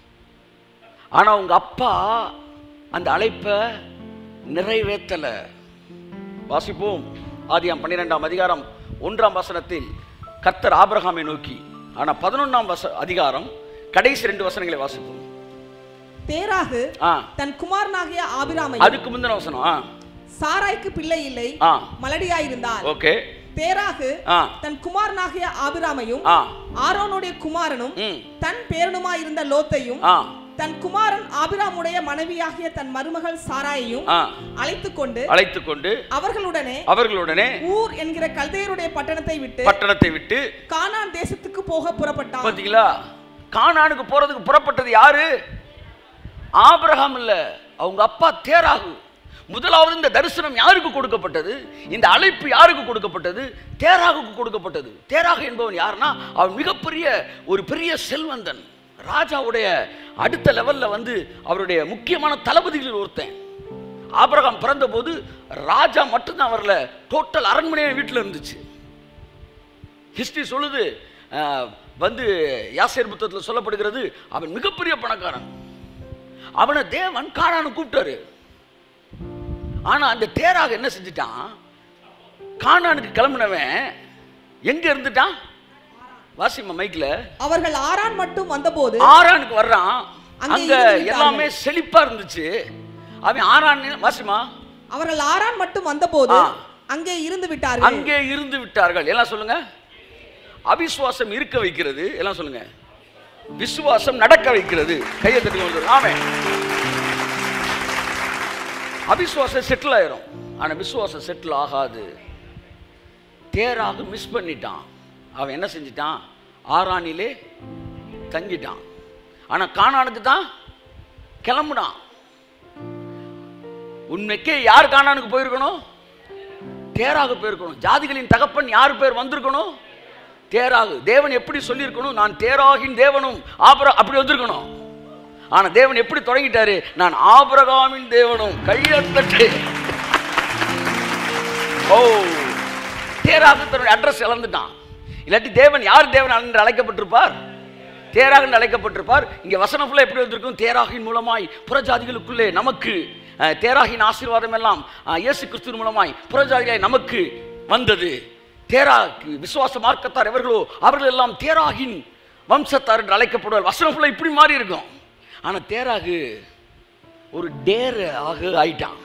ஆனா உங்க அப்பா அந்த அழைப்பை நிறைவேற்றல வாசிப்போம் ஆதியாம் பன்னிரெண்டாம் அதிகாரம் ஒன்றாம் வசனத்தில் கர்த்தர் ஆபிரகாமை நோக்கி ஆனா பதினொன்றாம் வச அதிகாரம் கடைசி ரெண்டு வசனங்களை வாசிப்போம் தேராகு ஆ தன் குமாரனாகிய ஆபிராமை அதுக்கு முந்தின வசனம் ஆ சாராய்க்கு பிள்ளை இல்லை ஆ மலடியாயிருந்தாள் ஓகே தேராகு ஆ தன் குமாரனாகிய ஆபிராமையும் ஆ ஆரோனுடைய குமாரனும் ம் தன் பேரனுமாயிருந்த லோத்தையும் ஆ தன் குமாரன் ஆபிராமுடைய மனைவியாகிய தன் மருமகள் சாராயையும் ஆ அழைத்துக் கொண்டு அழைத்து கொண்டு அவர்களுடனே அவர்களுடனே ஊர் என்கிற கல்தேயருடைய பட்டணத்தை விட்டு பட்டணத்தை விட்டு கானான் தேசத்துக்கு போக புறப்பட்டான் பாத்தீங்களா கானானுக்கு போறதுக்கு புறப்பட்டது யாரு ஆபிரகாம் இல்ல அவங்க அப்பா தேராகு முதலாவது இந்த தரிசனம் யாருக்கு கொடுக்கப்பட்டது இந்த அழைப்பு யாருக்கு கொடுக்கப்பட்டது தேராகுக்கு கொடுக்கப்பட்டது தேராகு என்பவன் யாருன்னா அவன் மிகப்பெரிய ஒரு பெரிய செல்வந்தன் ராஜாவுடைய அடுத்த லெவல்ல வந்து அவருடைய முக்கியமான தளபதிகளில் ஒருத்தன் ஆபிரகாம் பிறந்தபோது ராஜா மட்டும்தான் வரல டோட்டல் அரண்மனையே வீட்டில் இருந்துச்சு ஹிஸ்டரி சொல்லுது அஹ், வந்து யாசேர் புத்தகத்தில் சொல்லப்படுகிறது அவன் மிகப்பெரிய பணக்காரன் அவனை தேவன் காணான்னு கூப்பிட்டாரு ஆனா அந்த தேராக என்ன செஞ்சுட்டான் காணானுக்கு கிளம்புனவன் எங்க இருந்துட்டான் வாசிமா மைக்ல அவர்கள் ஆரான் மட்டும் வந்தபோது ஆறானுக்கு வர்றான் அங்கே அங்க இருந்து விட்டார்கள். எல்லாமே செழிப்பா இருந்துச்சு அவன் ஆறான் வாசிமா அவர்கள் ஆரான் மட்டும் வந்தபோது ஆ. அங்கே இருந்து விட்டார்கள் அங்கே இருந்து விட்டார்கள் எல்லாம் சொல்லுங்க அவிசுவாசம் இருக்க வைக்கிறது எல்லாம் சொல்லுங்க விசுவாசம் நடக்க வைக்கிறது கையை தட்டி கொண்டு ஆமே அவிசுவாசம் செட்டில் ஆயிரும் ஆனா விசுவாசம் செட்டில் ஆகாது தேராக மிஸ் பண்ணிட்டான் அவன் என்ன செஞ்சிட்டான் ஆறானிலே தங்கிட்டான் ஆனா காணானுக்கு தான் கிளம்புனான் உண்மைக்கே யார் காணானுக்கு போயிருக்கணும் தேராக போயிருக்கணும் ஜாதிகளின் தகப்பன் யார் பேர் வந்திருக்கணும் தேராகு தேவன் எப்படி சொல்லியிருக்கணும் நான் தேராகின் தேவனும் ஆபர அப்படி வந்திருக்கணும் ஆனா தேவன் எப்படி தொடங்கிட்டாரு நான் ஆபிரகாமின் தேவனும் கையத்தட்டு ஓ தேராக தன்னுடைய அட்ரஸ் இழந்துட்டான் இல்லாட்டி தேவன் யார் தேவன் என்று அழைக்கப்பட்டிருப்பார் தேராக என்று அழைக்கப்பட்டிருப்பார் இங்க வசனம் ஃபுல்லா எப்படி வந்திருக்கும் தேராகின் மூலமாய் புறஜாதிகளுக்குள்ளே நமக்கு அஹ், தேராகின் ஆசீர்வாதம் எல்லாம் அஹ், இயேசு கிறிஸ்துவின் மூலமாய் புறஜாதியாய் நமக்கு வந்தது தேரா விசுவாச மார்க்கத்தார் எவர்களோ அவர்கள் எல்லாம் தேராகின் வம்சத்தார் என்று அழைக்கப்படுவார் வசனம் ஃபுல்லா இப்படி மாறி இருக்கும் ஆனா தேராகு ஒரு டேர் ஆக ஆயிட்டான்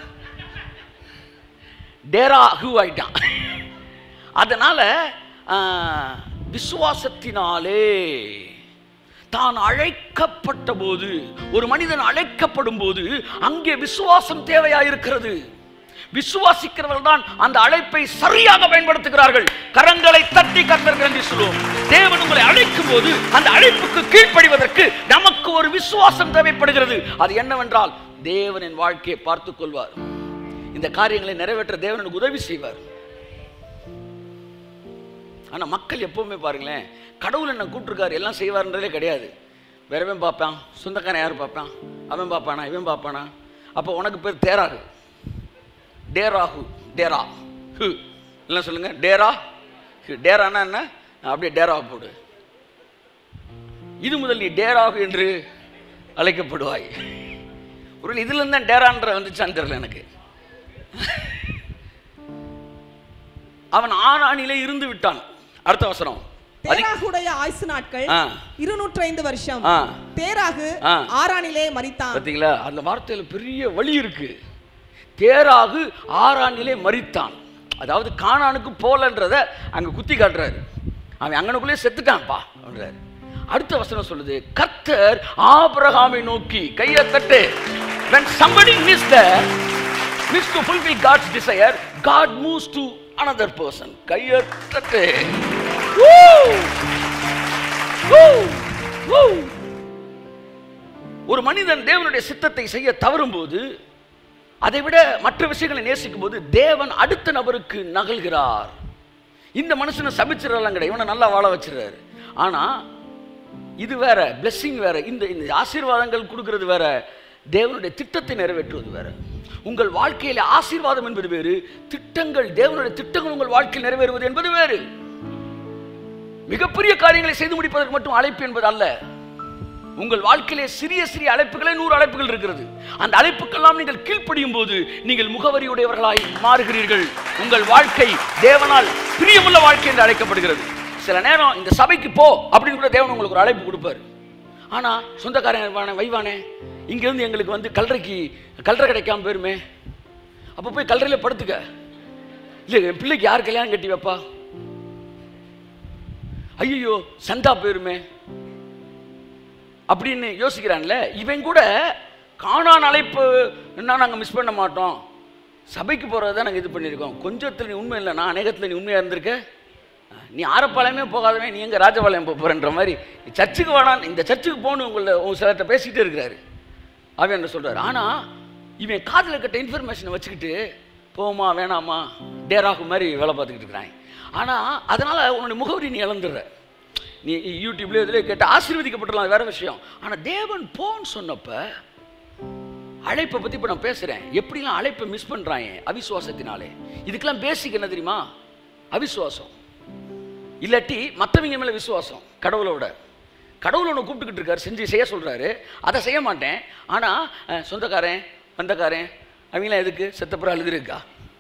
டேராகு ஆயிட்டான் அதனால ஆஹ், விசுவாசத்தினாலே தான் அழைக்கப்பட்ட போது ஒரு மனிதன் அழைக்கப்படும் போது அங்கே விசுவாசம் தேவையாயிருக்கிறது விசுவாசிக்கிறவர்கள் தான் அந்த அழைப்பை சரியாக பயன்படுத்துகிறார்கள் கரங்களை தட்டி கர்த்தர்கள் என்று சொல்லுவோம் தேவன் உங்களை அழைக்கும் போது அந்த அழைப்புக்கு கீழ்ப்படிவதற்கு நமக்கு ஒரு விசுவாசம் தேவைப்படுகிறது அது என்னவென்றால் தேவன் என் வாழ்க்கையை பார்த்துக் கொள்வார் இந்த காரியங்களை நிறைவேற்ற தேவன் எனக்கு உதவி செய்வார் ஆனா மக்கள் எப்பவுமே பாருங்களேன் கடவுள் என்ன கூப்பிட்டுருக்காரு எல்லாம் செய்வார்ன்றதே கிடையாது வேறவன் பார்ப்பான் சொந்தக்காரன் யார் பார்ப்பான் அவன் பார்ப்பானா இவன் பார்ப்பானா அப்போ உனக்கு பேர் தேராகு டேராகு டேரா ஹு எல்லாம் சொல்லுங்க டேரா ஹு டேரானா என்ன அப்படியே டேரா போடு இது முதல் நீ டேராகு என்று அழைக்கப்படுவாய் ஒரு இதுல இருந்து தான் டேரான்ற வந்துச்சான்னு தெரியல எனக்கு அவன் ஆறானிலே இருந்து விட்டான் அடுத்த வசனம் அதி- தேராகுடைய ஆயுசு நாட்கள் ஆ இருநூற்றி ஐந்து வருஷம் ஆ தேராகு ஆ. ஆரானிலே மரித்தான் பார்த்தீங்களா அந்த வார்த்தையில பெரிய வழி இருக்கு தேராகு ஆறானிலே மரித்தான் அதாவது கானானுக்கு போலன்றத அங்க குத்தி காட்டுறாரு அவன் அங்கனுக்குள்ளே செத்துட்டான்ப்பா அப்படின்றாரு அடுத்த வசனம் சொல்லுது கர்த்தர் ஆபிரகாமை நோக்கி கையை தட்டு when somebody miss the miss to fulfill God's desire God moves to another person கையை தட்டு Woo! Woo! Woo! ஒரு மனிதன் தேவனுடைய சித்தத்தை செய்ய தவறும்போது அதை விட மற்ற விஷயங்களை நேசிக்கும் போது தேவன் அடுத்த நபருக்கு நகல்கிறார் இந்த மனுஷனை சபிச்சிடலாம் கிடையாது இவனை நல்லா வாழ வச்சிடுறாரு ஆனா இது வேற blessing வேற இந்த இந்த ஆசீர்வாதங்கள் கொடுக்கிறது வேற தேவனுடைய திட்டத்தை நிறைவேற்றுவது வேற உங்கள் வாழ்க்கையில ஆசீர்வாதம் என்பது வேறு திட்டங்கள் தேவனுடைய திட்டங்கள் உங்கள் வாழ்க்கையில் நிறைவேறுவது என்பது வேறு மிகப்பெரிய காரியங்களை செய்து முடிப்பதற்கு மட்டும் அழைப்பு என்பது அல்ல உங்கள் வாழ்க்கையிலே சிறிய சிறிய அழைப்புகளே நூறு அழைப்புகள் இருக்கிறது அந்த அழைப்புக்கெல்லாம் நீங்கள் கீழ்ப்படியும் போது நீங்கள் முகவரியுடையவர்களாய் மாறுகிறீர்கள் உங்கள் வாழ்க்கை தேவனால் பிரியமுள்ள வாழ்க்கை என்று அழைக்கப்படுகிறது சில நேரம் இந்த சபைக்கு போ அப்படின்னு கூட தேவன் உங்களுக்கு ஒரு அழைப்பு கொடுப்பார் ஆனா சொந்தக்காரன் வானே வைவானே இங்கிருந்து எங்களுக்கு வந்து கல்லறைக்கு கல்லறை கிடைக்காம போயிருமே அப்போ போய் கல்லறையில் படுத்துக்க இல்லை என் பிள்ளைக்கு யார் கல்யாணம் கட்டி வைப்பா ஐயோ சந்தா போயிருமே அப்படின்னு யோசிக்கிறான்ல இவன் கூட காணான் அழைப்பு என்ன நாங்கள் மிஸ் பண்ண மாட்டோம் சபைக்கு போகிறது தான் நாங்கள் இது பண்ணியிருக்கோம் கொஞ்சத்தில் நீ உண்மை இல்லை நான் அநேகத்தில் நீ உண்மையாக இருந்திருக்க நீ ஆரப்பாளையமே போகாதவன் நீ எங்கே ராஜபாளையம் போக போகிறன்ற மாதிரி நீ சர்ச்சுக்கு வேணாம் இந்த சர்ச்சுக்கு போகணும் உங்களை உங்க சிலர்கிட்ட பேசிக்கிட்டே இருக்கிறாரு அவன் என்ன சொல்கிறார் ஆனால் இவன் காதில் கட்ட இன்ஃபர்மேஷனை வச்சுக்கிட்டு போமா வேணாமா டேராகு மாதிரி வேலை பார்த்துக்கிட்டு இருக்கிறான் ஆனால் அதனால் உன்னுடைய முகவரி நீ இழந்துடுற நீ யூடியூப்லேயே இதில் கேட்டு ஆசீர்வதிக்கப்பட்டுலாம் அது வேற விஷயம் ஆனால் தேவன் போன்னு சொன்னப்ப அழைப்பை பற்றி இப்போ நான் பேசுகிறேன் எப்படிலாம் அழைப்பை மிஸ் பண்ணுறாங்க அவிசுவாசத்தினாலே இதுக்கெல்லாம் பேசிக் என்ன தெரியுமா அவிசுவாசம் இல்லாட்டி மற்றவங்க மேலே விசுவாசம் கடவுளோட கடவுள் ஒன்று கூப்பிட்டுக்கிட்டு இருக்காரு செஞ்சு செய்ய சொல்கிறாரு அதை செய்ய மாட்டேன் ஆனால் சொந்தக்காரன் வந்தக்காரன் அவங்களாம் எதுக்கு செத்தப்புறம் அழுதுருக்கா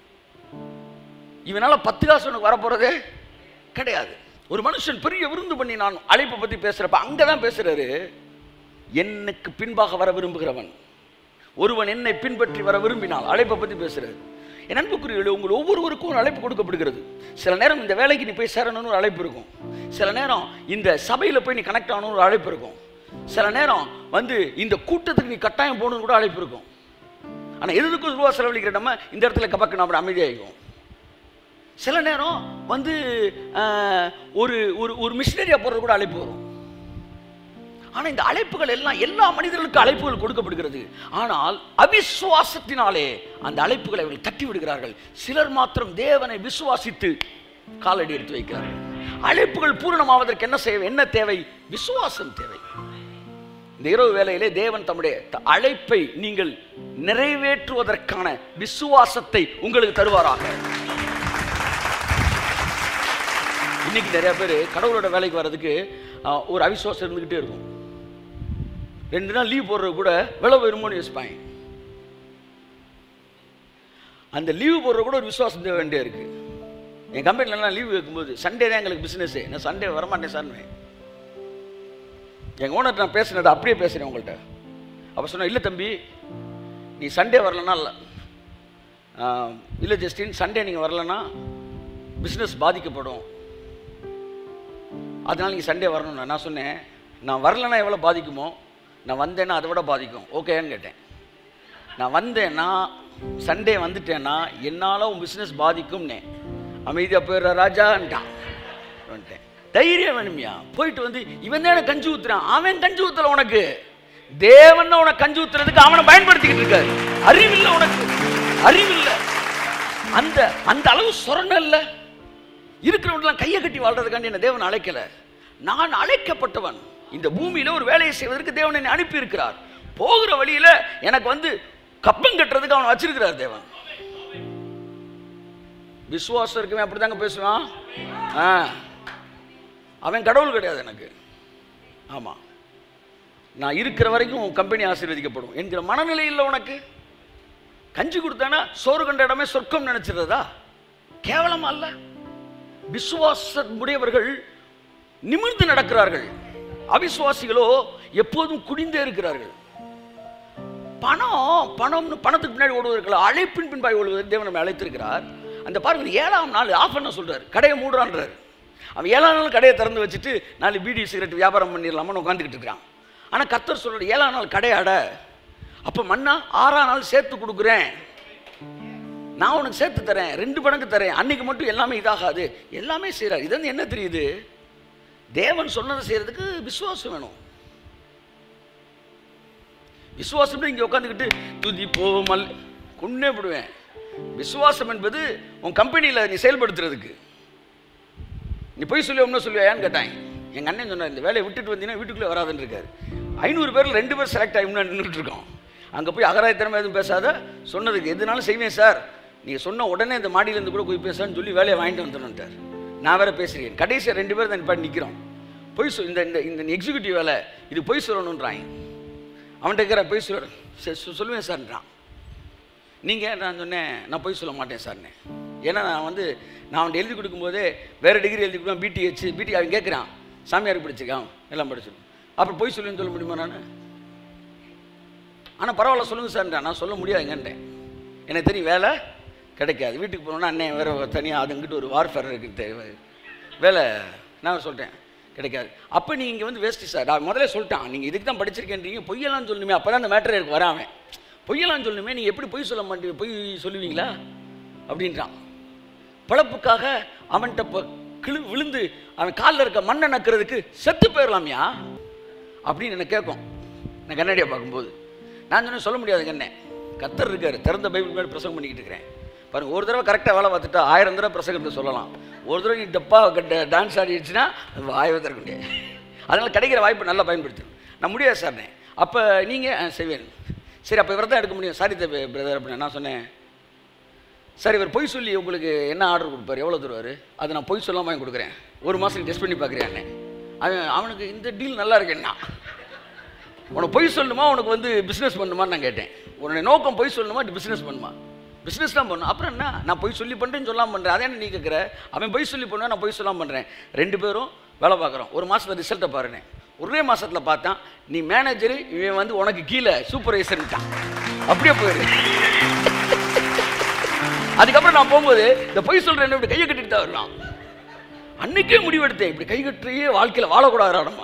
இவனால் பத்து காசு உனக்கு வரப்போகிறதே கிடையாது ஒரு மனுஷன் பெரிய விருந்து பண்ணி நான் அழைப்பை பற்றி பேசுகிறப்ப அங்கே தான் பேசுகிறாரு எனக்கு பின்பாக வர விரும்புகிறவன் ஒருவன் என்னை பின்பற்றி வர விரும்பினால் அழைப்பை பற்றி பேசுகிறாரு என் அன்புக்குரியவர்களே உங்கள் ஒவ்வொருவருக்கும் ஒரு அழைப்பு கொடுக்கப்படுகிறது சில நேரம் இந்த வேலைக்கு நீ போய் சேரணும்னு ஒரு அழைப்பு இருக்கும் சில நேரம் இந்த சபையில் போய் நீ கனெக்ட் ஆகணும்னு ஒரு அழைப்பு இருக்கும் சில நேரம் வந்து இந்த கூட்டத்துக்கு நீ கட்டாயம் போகணும்னு கூட அழைப்பு இருக்கும் ஆனால் எதுக்கும் ரூபா செலவழிக்கிற நம்ம இந்த இடத்துல கபக்கு நம்ம அமைதியாகிக்கும் சில நேரம் வந்து ஆஹ், ஒரு ஒரு ஒரு மிஷினரியாக போகிறது கூட அழைப்பு வரும் ஆனால் இந்த அழைப்புகள் எல்லாம் எல்லா மனிதர்களுக்கும் அழைப்புகள் கொடுக்கப்படுகிறது ஆனால் அவிசுவாசத்தினாலே அந்த அழைப்புகளை அவர்கள் தட்டி விடுகிறார்கள் சிலர் மாத்திரம் தேவனை விசுவாசித்து காலடி எடுத்து வைக்கிறார்கள் அழைப்புகள் பூரணமாவதற்கு என்ன செய்ய என்ன தேவை விசுவாசம் தேவை இந்த இரவு வேளையிலே தேவன் தம்முடைய த- அழைப்பை நீங்கள் நிறைவேற்றுவதற்கான விசுவாசத்தை உங்களுக்கு தருவாராக இன்னைக்கு நிறைய பேர் கடவுளோட வேலைக்கு வர்றதுக்கு ஆ, ஒரு அவிசுவாசம் இருந்துக்கிட்டே இருக்கும் ரெண்டு நாள் லீவ் போடுறது கூட விலை வருமோன்னு யோசிப்பாங்க அந்த லீவு போடுறது கூட ஒரு விசுவாசம் தேவை வேண்டிய இருக்கு என் கம்பெனிலலாம் லீவு வைக்கும்போது சண்டே தான் எங்களுக்கு பிஸ்னஸ்ஸு நான் சண்டே வரமாட்டேன் சார்னு எங்கள் ஓனர் நான் பேசுனது அப்படியே பேசுகிறேன் உங்கள்கிட்ட அப்போ சொன்னேன் இல்லை தம்பி நீ சண்டே வரலன்னா இல்லை இல்லை ஜஸ்டின் சண்டே நீங்கள் வரலன்னா பிஸ்னஸ் பாதிக்கப்படும் அதனால் நீங்கள் சண்டே வரணும்னா நான் சொன்னேன் நான் வரலன்னா எவ்வளோ பாதிக்குமோ நான் வந்தேன்னா அதை விட பாதிக்கும் ஓகேன்னு கேட்டேன் நான் வந்தேன்னா சண்டே வந்துட்டேன்னா என்னால் உன் பிஸ்னஸ் பாதிக்கும்னே அமைதியாக போயிடுற ராஜான்ட்டான் வந்துட்டேன் தைரியம் வேணுமியா போயிட்டு வந்து இவன் தான் எனக்கு கஞ்சி ஊத்துறான் அவன் கஞ்சி ஊத்தல உனக்கு தேவன் தான் உனக்கு கஞ்சி ஊத்துறதுக்கு அவனை பயன்படுத்திக்கிட்டு இருக்காரு அறிவில்லை உனக்கு அறிவில்லை அந்த அந்த அளவு சொரணம் இல்லை இருக்கிறவங்களாம் கையை கட்டி வாழ்றதுக்காண்டி என்ன தேவன் அழைக்கல நான் அழைக்கப்பட்டவன் இந்த பூமியில ஒரு வேலையை செய்வதற்கு தேவன் என்னை அனுப்பி இருக்கிறார் போகிற வழியில எனக்கு வந்து கப்பம் கட்டுறதுக்கு அவன் வச்சிருக்கிறார் தேவன் விசுவாசம் இருக்கவே அப்படிதாங்க பேசுவான் ஆ அவன் கடவுள் கிடையாது எனக்கு ஆமா நான் இருக்கிற வரைக்கும் உன் கம்பெனி ஆசீர்வதிக்கப்படும் என்கிற மனநிலை இல்லை உனக்கு கஞ்சி கொடுத்தானா சோறு கண்ட இடமே சொர்க்கம் நினைச்சிடுறதா கேவலமா அல்ல விசுவாசமுடையவர்கள் நிமிர்ந்து நடக்கிறார்கள் அவிசுவாசிகளோ எப்போதும் குடிந்தே இருக்கிறார்கள் பணம் பணம்னு பணத்துக்கு பின்னாடி ஓடுவதற்கு அழைப்பின் பின்பாய் ஓடுவதற்கு தேவன் நம்மை அழைத்திருக்கிறார் அந்த பாருங்க ஏழாம் நாள் ஆஃப் பண்ண சொல்றாரு கடையை மூடுறான்றாரு அவன் ஏழாம் நாள் கடையை திறந்து வச்சுட்டு நாலு பீடி சிகரெட் வியாபாரம் பண்ணிடலாமான்னு உட்காந்துக்கிட்டு இருக்கிறான் ஆனால் கத்தர் சொல்றாரு ஏழாம் நாள் கடையாட அப்போ மண்ணா ஆறாம் நாள் சேர்த்து கொடுக்குறேன் நான் உனக்கு சேர்த்து தரேன் ரெண்டு மடங்கு தரேன் அன்னைக்கு மட்டும் எல்லாமே இதாகாது எல்லாமே செய்கிறார் இது வந்து என்ன தெரியுது தேவன் சொன்னதை செய்யறதுக்கு விசுவாசம் வேணும் விசுவாசம் இங்கே உட்காந்துக்கிட்டு துதி போமல் கொன்னே விடுவேன் விசுவாசம் என்பது உன் கம்பெனியில் நீ செயல்படுத்துறதுக்கு நீ போய் சொல்லி ஒன்றும் சொல்லுவியான்னு கேட்டாங்க எங்கள் அண்ணன் சொன்னார் இந்த வேலையை விட்டுட்டு வந்தீங்கன்னா வீட்டுக்குள்ளே வராதுன்னு இருக்காரு ஐநூறு பேரில் ரெண்டு பேர் செலக்ட் ஆகி முன்னாடி நின்றுட்டு இருக்கோம் அங்கே போய் அகராயத்தனமாக எதுவும் பேசாத சொன்னதுக்கு எதுனாலும் செய்வேன் சார் நீங்கள் சொன்ன உடனே இந்த மாடியிலேருந்து கூட போய் பேசான்னு சொல்லி வேலையை வாங்கிட்டு வந்துடணுன்ட்டார் நான் வேற பேசுகிறேன் கடைசியாக ரெண்டு பேர் தான் நிப்பாட்டி நிற்கிறோம் பொய் சொல் இந்த இந்த இந்த எக்ஸிக்யூட்டிவ் வேலை இது பொய் சொல்லணுன்றாங்க அவன்கிட்ட இருக்கிற பொய் சொல்ல சரி சொ- சொல்லுவேன் சார்ன்றான் நீங்கள் நான் சொன்னேன் நான் பொய் சொல்ல மாட்டேன் சார்னே ஏன்னா நான் வந்து நான் அவன் எழுதி கொடுக்கும்போதே வேறு டிகிரி எழுதி கொடுப்பேன் பிடிஹெச் பிடி அவன் கேட்குறான் சாமியார் படிச்சிருக்கான் எல்லாம் படிச்சிருக்கோம் அப்புறம் பொய் சொல்லுன்னு சொல்ல முடியுமா நான் ஆனால் பரவாயில்ல சொல்லுங்கள் சார்ன்றேன் நான் சொல்ல முடியாதுங்கன்றேன் எனக்கு தெரியும் வேலை கிடைக்காது வீட்டுக்கு போனோன்னா அண்ணன் வேறு தனியாக அது இங்கிட்டு ஒரு வார்ஃபேர் இருக்குது தேவை வேலை நான் சொல்லிட்டேன் கிடைக்காது அப்போ நீங்கள் இங்கே வந்து வேஸ்ட்டு சார் நான் முதல்ல சொல்லிட்டான் நீங்கள் இதுக்கு தான் படிச்சிருக்கேன்றீங்க பொய்யெல்லாம் சொல்லணுமே அப்போ தான் அந்த மேட்டர் எனக்கு வராமன் பொய்யெல்லாம் சொல்லணுமே நீங்கள் எப்படி பொய் சொல்ல மாட்டீங்க பொய் சொல்லுவீங்களா அப்படின்றான் பழப்புக்காக அவன்கிட்ட இப்போ கிழு விழுந்து அவன் காலில் இருக்க மண்ணை நக்கிறதுக்கு செத்து போயிடலாமியா அப்படின்னு என்ன கேட்கும் நான் கண்ணாடியை பார்க்கும்போது நான் சொன்னேன் சொல்ல முடியாது கண்ணே கத்தர் இருக்காரு திறந்த பைபிள் மேலே பிரசங்கம் பண்ணிக்கிட்டு இருக்கிறேன் பாருங்க ஒரு தடவை கரெக்டாக வேலை பார்த்துட்டா ஆயிரம் தடவை பிரசங்கத்தை சொல்லலாம் ஒரு தடவை நீ டப்பா கட்ட டான்ஸ் ஆடிடுச்சுன்னா வாயை திறக்க முடியாது அதனால் கிடைக்கிற வாய்ப்பு நல்லா பயன்படுத்தணும் நான் முடியாது சார்னே அப்போ நீங்கள் செய்வேன் சரி அப்போ இவரை தான் எடுக்க முடியும் சாரி தம்பி பிரதர் அப்படின்னு நான் சொன்னேன் சரி இவர் பொய் சொல்லி உங்களுக்கு என்ன ஆர்டர் கொடுப்பாரு எவ்வளோ தருவார் அதை நான் பொய் சொல்லாமல் வாங்கி கொடுக்குறேன் ஒரு மாதம் டெஸ்ட் பண்ணி பார்க்குறேன் அவன் அவனுக்கு இந்த டீல் நல்லா இருக்கேன்னா உனக்கு பொய் சொல்லணுமா உனக்கு வந்து பிஸ்னஸ் பண்ணுமான்னு நான் கேட்டேன் உன்னுடைய நோக்கம் பொய் சொல்லணுமா பிஸ்னஸ் பண்ணுமா பிஸ்னஸ் தான் பண்ணும் அப்புறம் என்ன நான் பொய் சொல்லி பண்ணுறேன்னு சொல்லாமல் பண்ணுறேன் அதே நீ கேட்குற அவன் பொய் சொல்லி பண்ணுவேன் நான் பொய் சொல்லாமல் பண்ணுறேன் ரெண்டு பேரும் வேலை பார்க்குறோம் ஒரு மாதத்துல ரிசல்ட்டை பாருனேன் ஒரே மாசத்துல பார்த்தான் நீ மேனேஜரு இவன் வந்து உனக்கு கீழே சூப்பர்வைசர்ன்ட்டான் அப்படியே போயிரு அதுக்கப்புறம் நான் போகும்போது இந்த பொய் சொல்கிறேன் இப்படி கையை கட்டிட்டு தான் வரலாம் அன்னைக்கே முடிவெடுத்தேன் இப்படி கை கட்டியே வாழ்க்கையில் வாழக்கூடாதுமா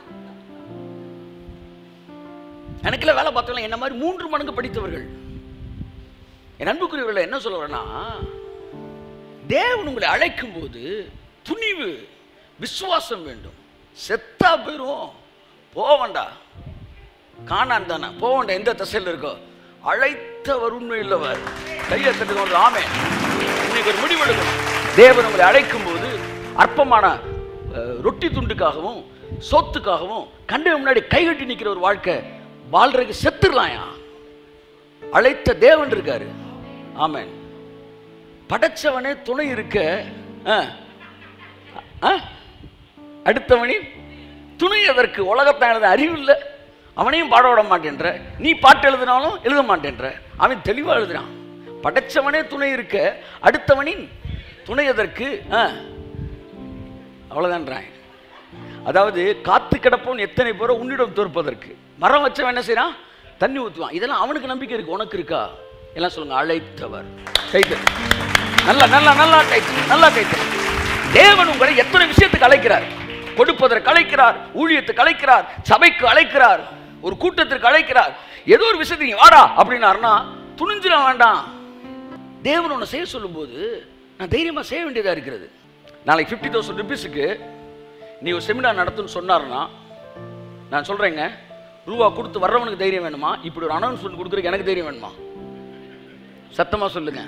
எனக்குள்ள வேலை பார்த்தவங்க என்ன மாதிரி மூன்று மடங்கு படித்தவர்கள் என் அன்புக்குரியவர்கள் என்ன சொல்ல வரேன்னா தேவன் உங்களை அழைக்கும் போது துணிவு விசுவாசம் வேண்டும் செத்தா போயிரும் போவண்டா காணான் தானே போவண்டா எந்த திசையில் இருக்கோ அழைத்தவர் உண்மை இல்லவர் கையை தட்டுக்கொண்டு ஆமே இன்னைக்கு ஒரு முடிவெடுக்கணும் தேவன் உங்களை அழைக்கும் போது அற்பமான அஹ், ரொட்டி துண்டுக்காகவும் சொத்துக்காகவும் கண்ட முன்னாடி கைகட்டி நிற்கிற ஒரு வாழ்க்கை வாழ்றதுக்கு செத்துடலாம்யா அழைத்த தேவன் இருக்காரு ஆமென் படைச்சவனே துணை இருக்க ஆ, ஆ, அடுத்தவனின் துணை அதற்கு உலகத்தான் எழுத அறிவு இல்லை அவனையும் பாட விட மாட்டேன்ற நீ பாட்டு எழுதினாலும் எழுத மாட்டேன்ற அவன் தெளிவாக எழுதுறான் படைச்சவனே துணை இருக்க அடுத்தவனின் துணை எதற்கு ஆ அவ்வளோதான்றான் அதாவது காத்து கிடப்போன் எத்தனை பேரோ உன்னிடம் தோற்பதற்கு மரம் வச்சவன் என்ன செய்றான் தண்ணி ஊற்றுவான் இதெல்லாம் அவனுக்கு நம்பிக்கை இருக்கு உனக்கு இருக்கா எல்லாம் சொல்லுங்க அழைத்தவர் கைத்து நல்லா நல்லா நல்லா கைத்து நல்லா கைத்து தேவன் உங்களை எத்தனை விஷயத்துக்கு அழைக்கிறார் கொடுப்பதற்கு அழைக்கிறார் ஊழியத்துக்கு அழைக்கிறார் சபைக்கு அழைக்கிறார் ஒரு கூட்டத்திற்கு அழைக்கிறார் ஏதோ ஒரு விஷயத்துக்கு நீ வாடா அப்படின்னாருன்னா துணிஞ்சிட வேண்டாம் தேவன் உன்னை செய்ய சொல்லும்போது நான் தைரியமாக செய்ய வேண்டியதாக இருக்கிறது நாளைக்கு ஃபிஃப்டி தௌசண்ட் ருபீஸுக்கு நீ ஒரு செமினார் நடத்துன்னு சொன்னாருன்னா நான் சொல்கிறேங்க ரூபா கொடுத்து வர்றவனுக்கு தைரியம் வேணுமா இப்படி ஒரு அனௌன்ஸ்மெண்ட் கொடுக்குறதுக்கு எனக்கு தைரியம் வேணுமா சத்தமாக சொல்லுங்க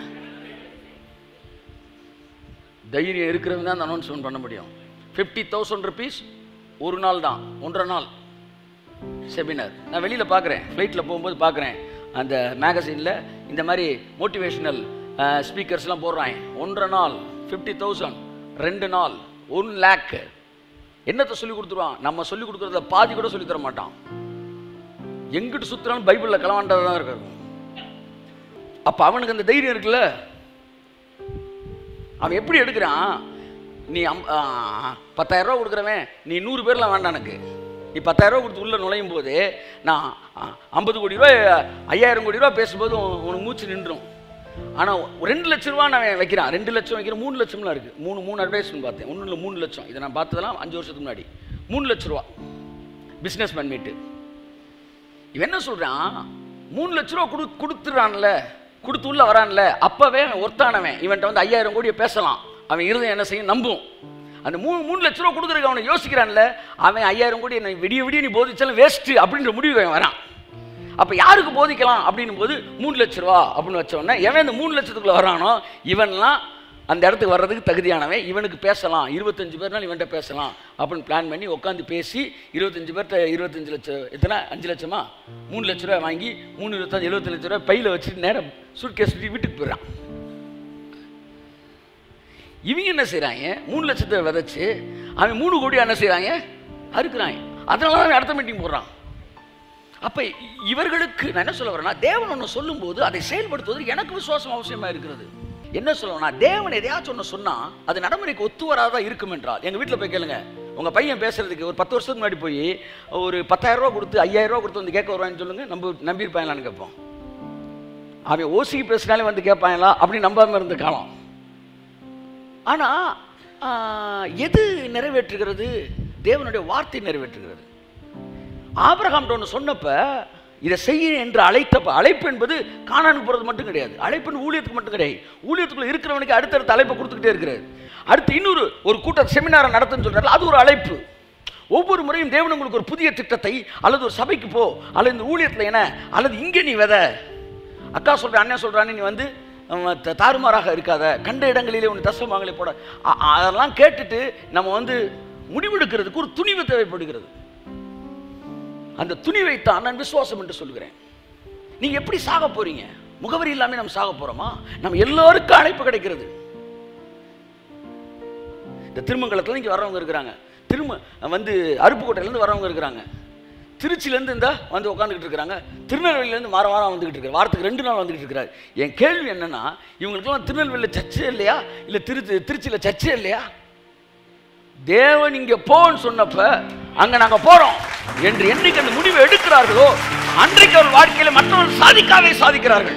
தைரியம் இருக்கிறவங்க தான் அந்த அனௌன்ஸ்மெண்ட் பண்ண முடியும் ஃபிஃப்டி தௌசண்ட் ருபீஸ் ஒரு நாள் தான் ஒன்றரை நாள் செமினார் நான் வெளியில் பார்க்குறேன் ஃப்ளைட்டில் போகும்போது பார்க்குறேன் அந்த மேகசினில் இந்த மாதிரி மோட்டிவேஷனல் ஸ்பீக்கர்ஸ்லாம் போடுறாங்க ஒன்றரை நாள் ஃபிஃப்டி தௌசண்ட் ரெண்டு நாள் ஒன் லேக் என்னத்தை சொல்லி கொடுத்துருவான் நம்ம சொல்லி கொடுக்குறத பாதி கூட சொல்லி தர மாட்டான் எங்கிட்டு சுற்றுறாலும் பைபிளில் களவாண்டதாக தான் இருக்காரு அப்போ அவனுக்கு அந்த தைரியம் இருக்குல்ல அவன் எப்படி எடுக்கிறான் நீ அம் ஆ, பத்தாயிரம் ரூபா கொடுக்குறவன் நீ நூறு பேர்லாம் வேண்டாம் எனக்கு நீ பத்தாயிரம் ரூபா கொடுத்து உள்ளே நுழையும் போது நான் ஆ, ஐம்பது கோடி ரூபாய் ஐயாயிரம் கோடி ரூபா பேசும்போது உன்- உனக்கு மூச்சு நின்றும் ஆனால் ரெண்டு லட்ச ரூபா நான் வைக்கிறான் ரெண்டு லட்சம் வைக்கிறேன் மூணு லட்சம்லாம் இருக்குது மூணு மூணு அட்வைஸ்மெண்ட் பார்த்தேன் ஒன்றும் இல்லை மூணு லட்சம் இதை நான் பார்த்ததெல்லாம் அஞ்சு வருஷத்துக்கு முன்னாடி மூணு லட்ச ரூபா பிஸ்னஸ் மேன் மீட்டு இவன் என்ன சொல்றான் மூணு லட்ச ரூபா கொடு கொடுத்துறான்ல கொடுத்து உள்ள வரான்ல அப்பவே அவன் ஒருத்தானவன் இவன்ட்ட வந்து ஐயாயிரம் கோடியை பேசலாம் அவன் இருதயம் என்ன செய்யும் நம்பும் அந்த மூணு மூணு லட்ச ரூபா கொடுக்குறதுக்கு அவனை யோசிக்கிறான்ல அவன் ஐயாயிரம் கோடி என்னை விடிய விடிய நீ போதிச்சாலும் வேஸ்ட்டு அப்படின்ற முடிவுக்கு அவன் வரான் அப்போ யாருக்கு போதிக்கலாம் அப்படின்னும் போது மூணு லட்ச ரூபா அப்படின்னு வச்ச உடனே எவன் இந்த மூணு லட்சத்துக்குள்ள வரானோ இவன்லாம் அந்த இடத்துக்கு வர்றதுக்கு தகுதியானவன் இவனுக்கு பேசலாம் இருபத்தஞ்சு பேர்னால இவன்கிட்ட பேசலாம் அப்படின்னு பிளான் பண்ணி உட்காந்து பேசி இருபத்தஞ்சு பேர்கிட்ட இருபத்தஞ்சு லட்சம் எத்தனை அஞ்சு லட்சமா மூணு லட்ச ரூபாய் வாங்கி மூணு இருபத்தஞ்சு எழுபத்தஞ்சு லட்ச ரூபாய் பையில் வச்சுட்டு நேரம் சூட்கேஸ் வீட்டுக்கு போயிடறான் இவங்க என்ன செய்கிறாங்க மூணு லட்சத்தை விதைச்சு அவன் மூணு கோடி என்ன செய்கிறாங்க அறுக்குறாங்க அதனால தான் அடுத்த மீட்டிங் போடுறான் அப்போ இவர்களுக்கு நான் என்ன சொல்ல வரேன்னா தேவன் ஒன்று சொல்லும்போது அதை செயல்படுத்துவது எனக்கு விசுவாசம் அவசியமாக இருக்கிறது என்ன சொல்லணும்னா தேவன் எதையாச்சும் ஒன்று சொன்னால் அது நடைமுறைக்கு ஒத்து வராதா இருக்கும் என்றால் எங்கள் வீட்டில் போய் கேளுங்க உங்கள் பையன் பேசுறதுக்கு ஒரு பத்து வருஷத்துக்கு முன்னாடி போய் ஒரு பத்தாயிரம் ரூபா கொடுத்து ஐயாயிரம் ரூபா கொடுத்து வந்து கேட்க வருவான்னு சொல்லுங்க நம்ப நம்பியிருப்பாங்களான்னு கேட்போம் அவன் ஓசிக்கு பேசினாலே வந்து கேட்பாங்களா அப்படின்னு நம்பாமல் இருந்த காலம் ஆனால் எது நிறைவேற்றுகிறது தேவனுடைய வார்த்தை நிறைவேற்றுகிறது ஆபிரகாம் ஒன்று சொன்னப்ப இதை செய்ய என்று அழைத்தப்ப அழைப்பு என்பது காணானுக்கு போகிறது மட்டும் கிடையாது அழைப்புன்னு ஊழியத்துக்கு மட்டும் கிடையாது ஊழியத்துக்குள்ள இருக்கிறவனுக்கு அடுத்தடுத்த அழைப்பை கொடுத்துக்கிட்டே இருக்கிறாரு அடுத்து இன்னொரு ஒரு கூட்ட செமினாரை நடத்துன்னு சொல்றாரு அது ஒரு அழைப்பு ஒவ்வொரு முறையும் தேவன் உங்களுக்கு ஒரு புதிய திட்டத்தை அல்லது ஒரு சபைக்கு போ அல்லது இந்த ஊழியத்தில் என்ன அல்லது இங்கே நீ வித அக்கா சொல்ற அண்ணன் சொல்றான்னு நீ வந்து அஹ், த- தாறுமாறாக இருக்காத கண்ட இடங்களிலே உன் தசமாங்களை போட அ- அ- அதெல்லாம் கேட்டுட்டு நம்ம வந்து முடிவெடுக்கிறதுக்கு ஒரு துணிவு தேவைப்படுகிறது அந்த துணிவைத்தான் நான் விசுவாசம் என்று சொல்கிறேன் நீங்க எப்படி சாக போறீங்க முகவரி இல்லாம நம்ம சாக போறோமா நம்ம எல்லாருக்கும் அழைப்பு கிடைக்கிறது இந்த திருமங்கலத்துல இங்க வர்றவங்க இருக்கிறாங்க திரும்ப வந்து அருப்புக்கோட்டையிலேருந்து வர்றவங்க இருக்கிறாங்க திருச்சியிலேருந்து இந்த வந்து உட்காந்துக்கிட்டு இருக்கிறாங்க திருநெல்வேலியிலேருந்து வாரம் வாரம் வந்துக்கிட்டு இருக்காரு வாரத்துக்கு ரெண்டு நாள் வந்துக்கிட்டு இருக்கிறாரு என் கேள்வி என்னன்னா இவங்களுக்குலாம் திருநெல்வேலியில் சர்ச்சே இல்லையா இல்லை திரு திருச்சியில் சர்ச்சே இல்லையா தேவன் இங்க போன்னு சொன்னப்ப அங்க நாங்க போறோம் என்று என்னைக்கு அந்த முடிவை எடுக்கிறார்களோ அன்றைக்கு அவர் வாழ்க்கையில மற்றவர்கள் சாதிக்காவே சாதிக்கிறார்கள்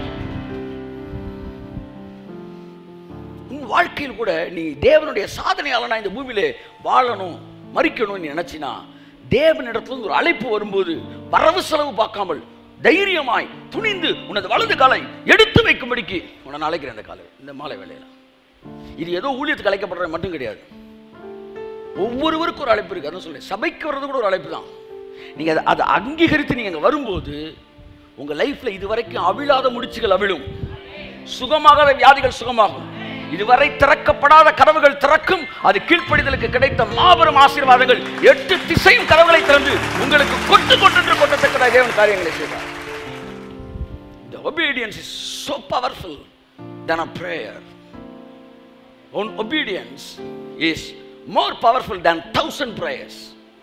உன் வாழ்க்கையில் கூட நீ தேவனுடைய சாதனையால நான் இந்த பூமியிலே வாழணும் மறிக்கணும்னு நீ நினைச்சினா தேவனிடத்துல இருந்து ஒரு அழைப்பு வரும்போது வரவு செலவு பார்க்காமல் தைரியமாய் துணிந்து உனது வலது காலை எடுத்து வைக்கும்படிக்கு உன்னை நான் அழைக்கிறேன் இந்த காலை இந்த மாலை வேளையில இது ஏதோ ஊழியத்துக்கு அழைக்கப்படுறது மட்டும் கிடையாது ஒவ்வொருவருக்கும் ஒரு அழைப்பு இருக்கு அதான் சொல்றேன் சபைக்கு வர்றது கூட ஒரு அழைப்பு தான் நீங்க அதை அதை அங்கீகரித்து நீங்க அங்க வரும்போது உங்க லைஃப்ல இதுவரைக்கும் அவிழாத முடிச்சுகள் அவிழும் சுகமாகாத வியாதிகள் சுகமாகும் இதுவரை திறக்கப்படாத கதவுகள் திறக்கும் அது கீழ்ப்படிதலுக்கு கிடைத்த மாபெரும் ஆசீர்வாதங்கள் எட்டு திசையும் கதவுகளை திறந்து உங்களுக்கு கொட்டு கொட்டு கொட்டத்தக்க தேவன் காரியங்களை செய்வார் The obedience is so powerful than a prayer. Own obedience is more powerful than thousand prayers.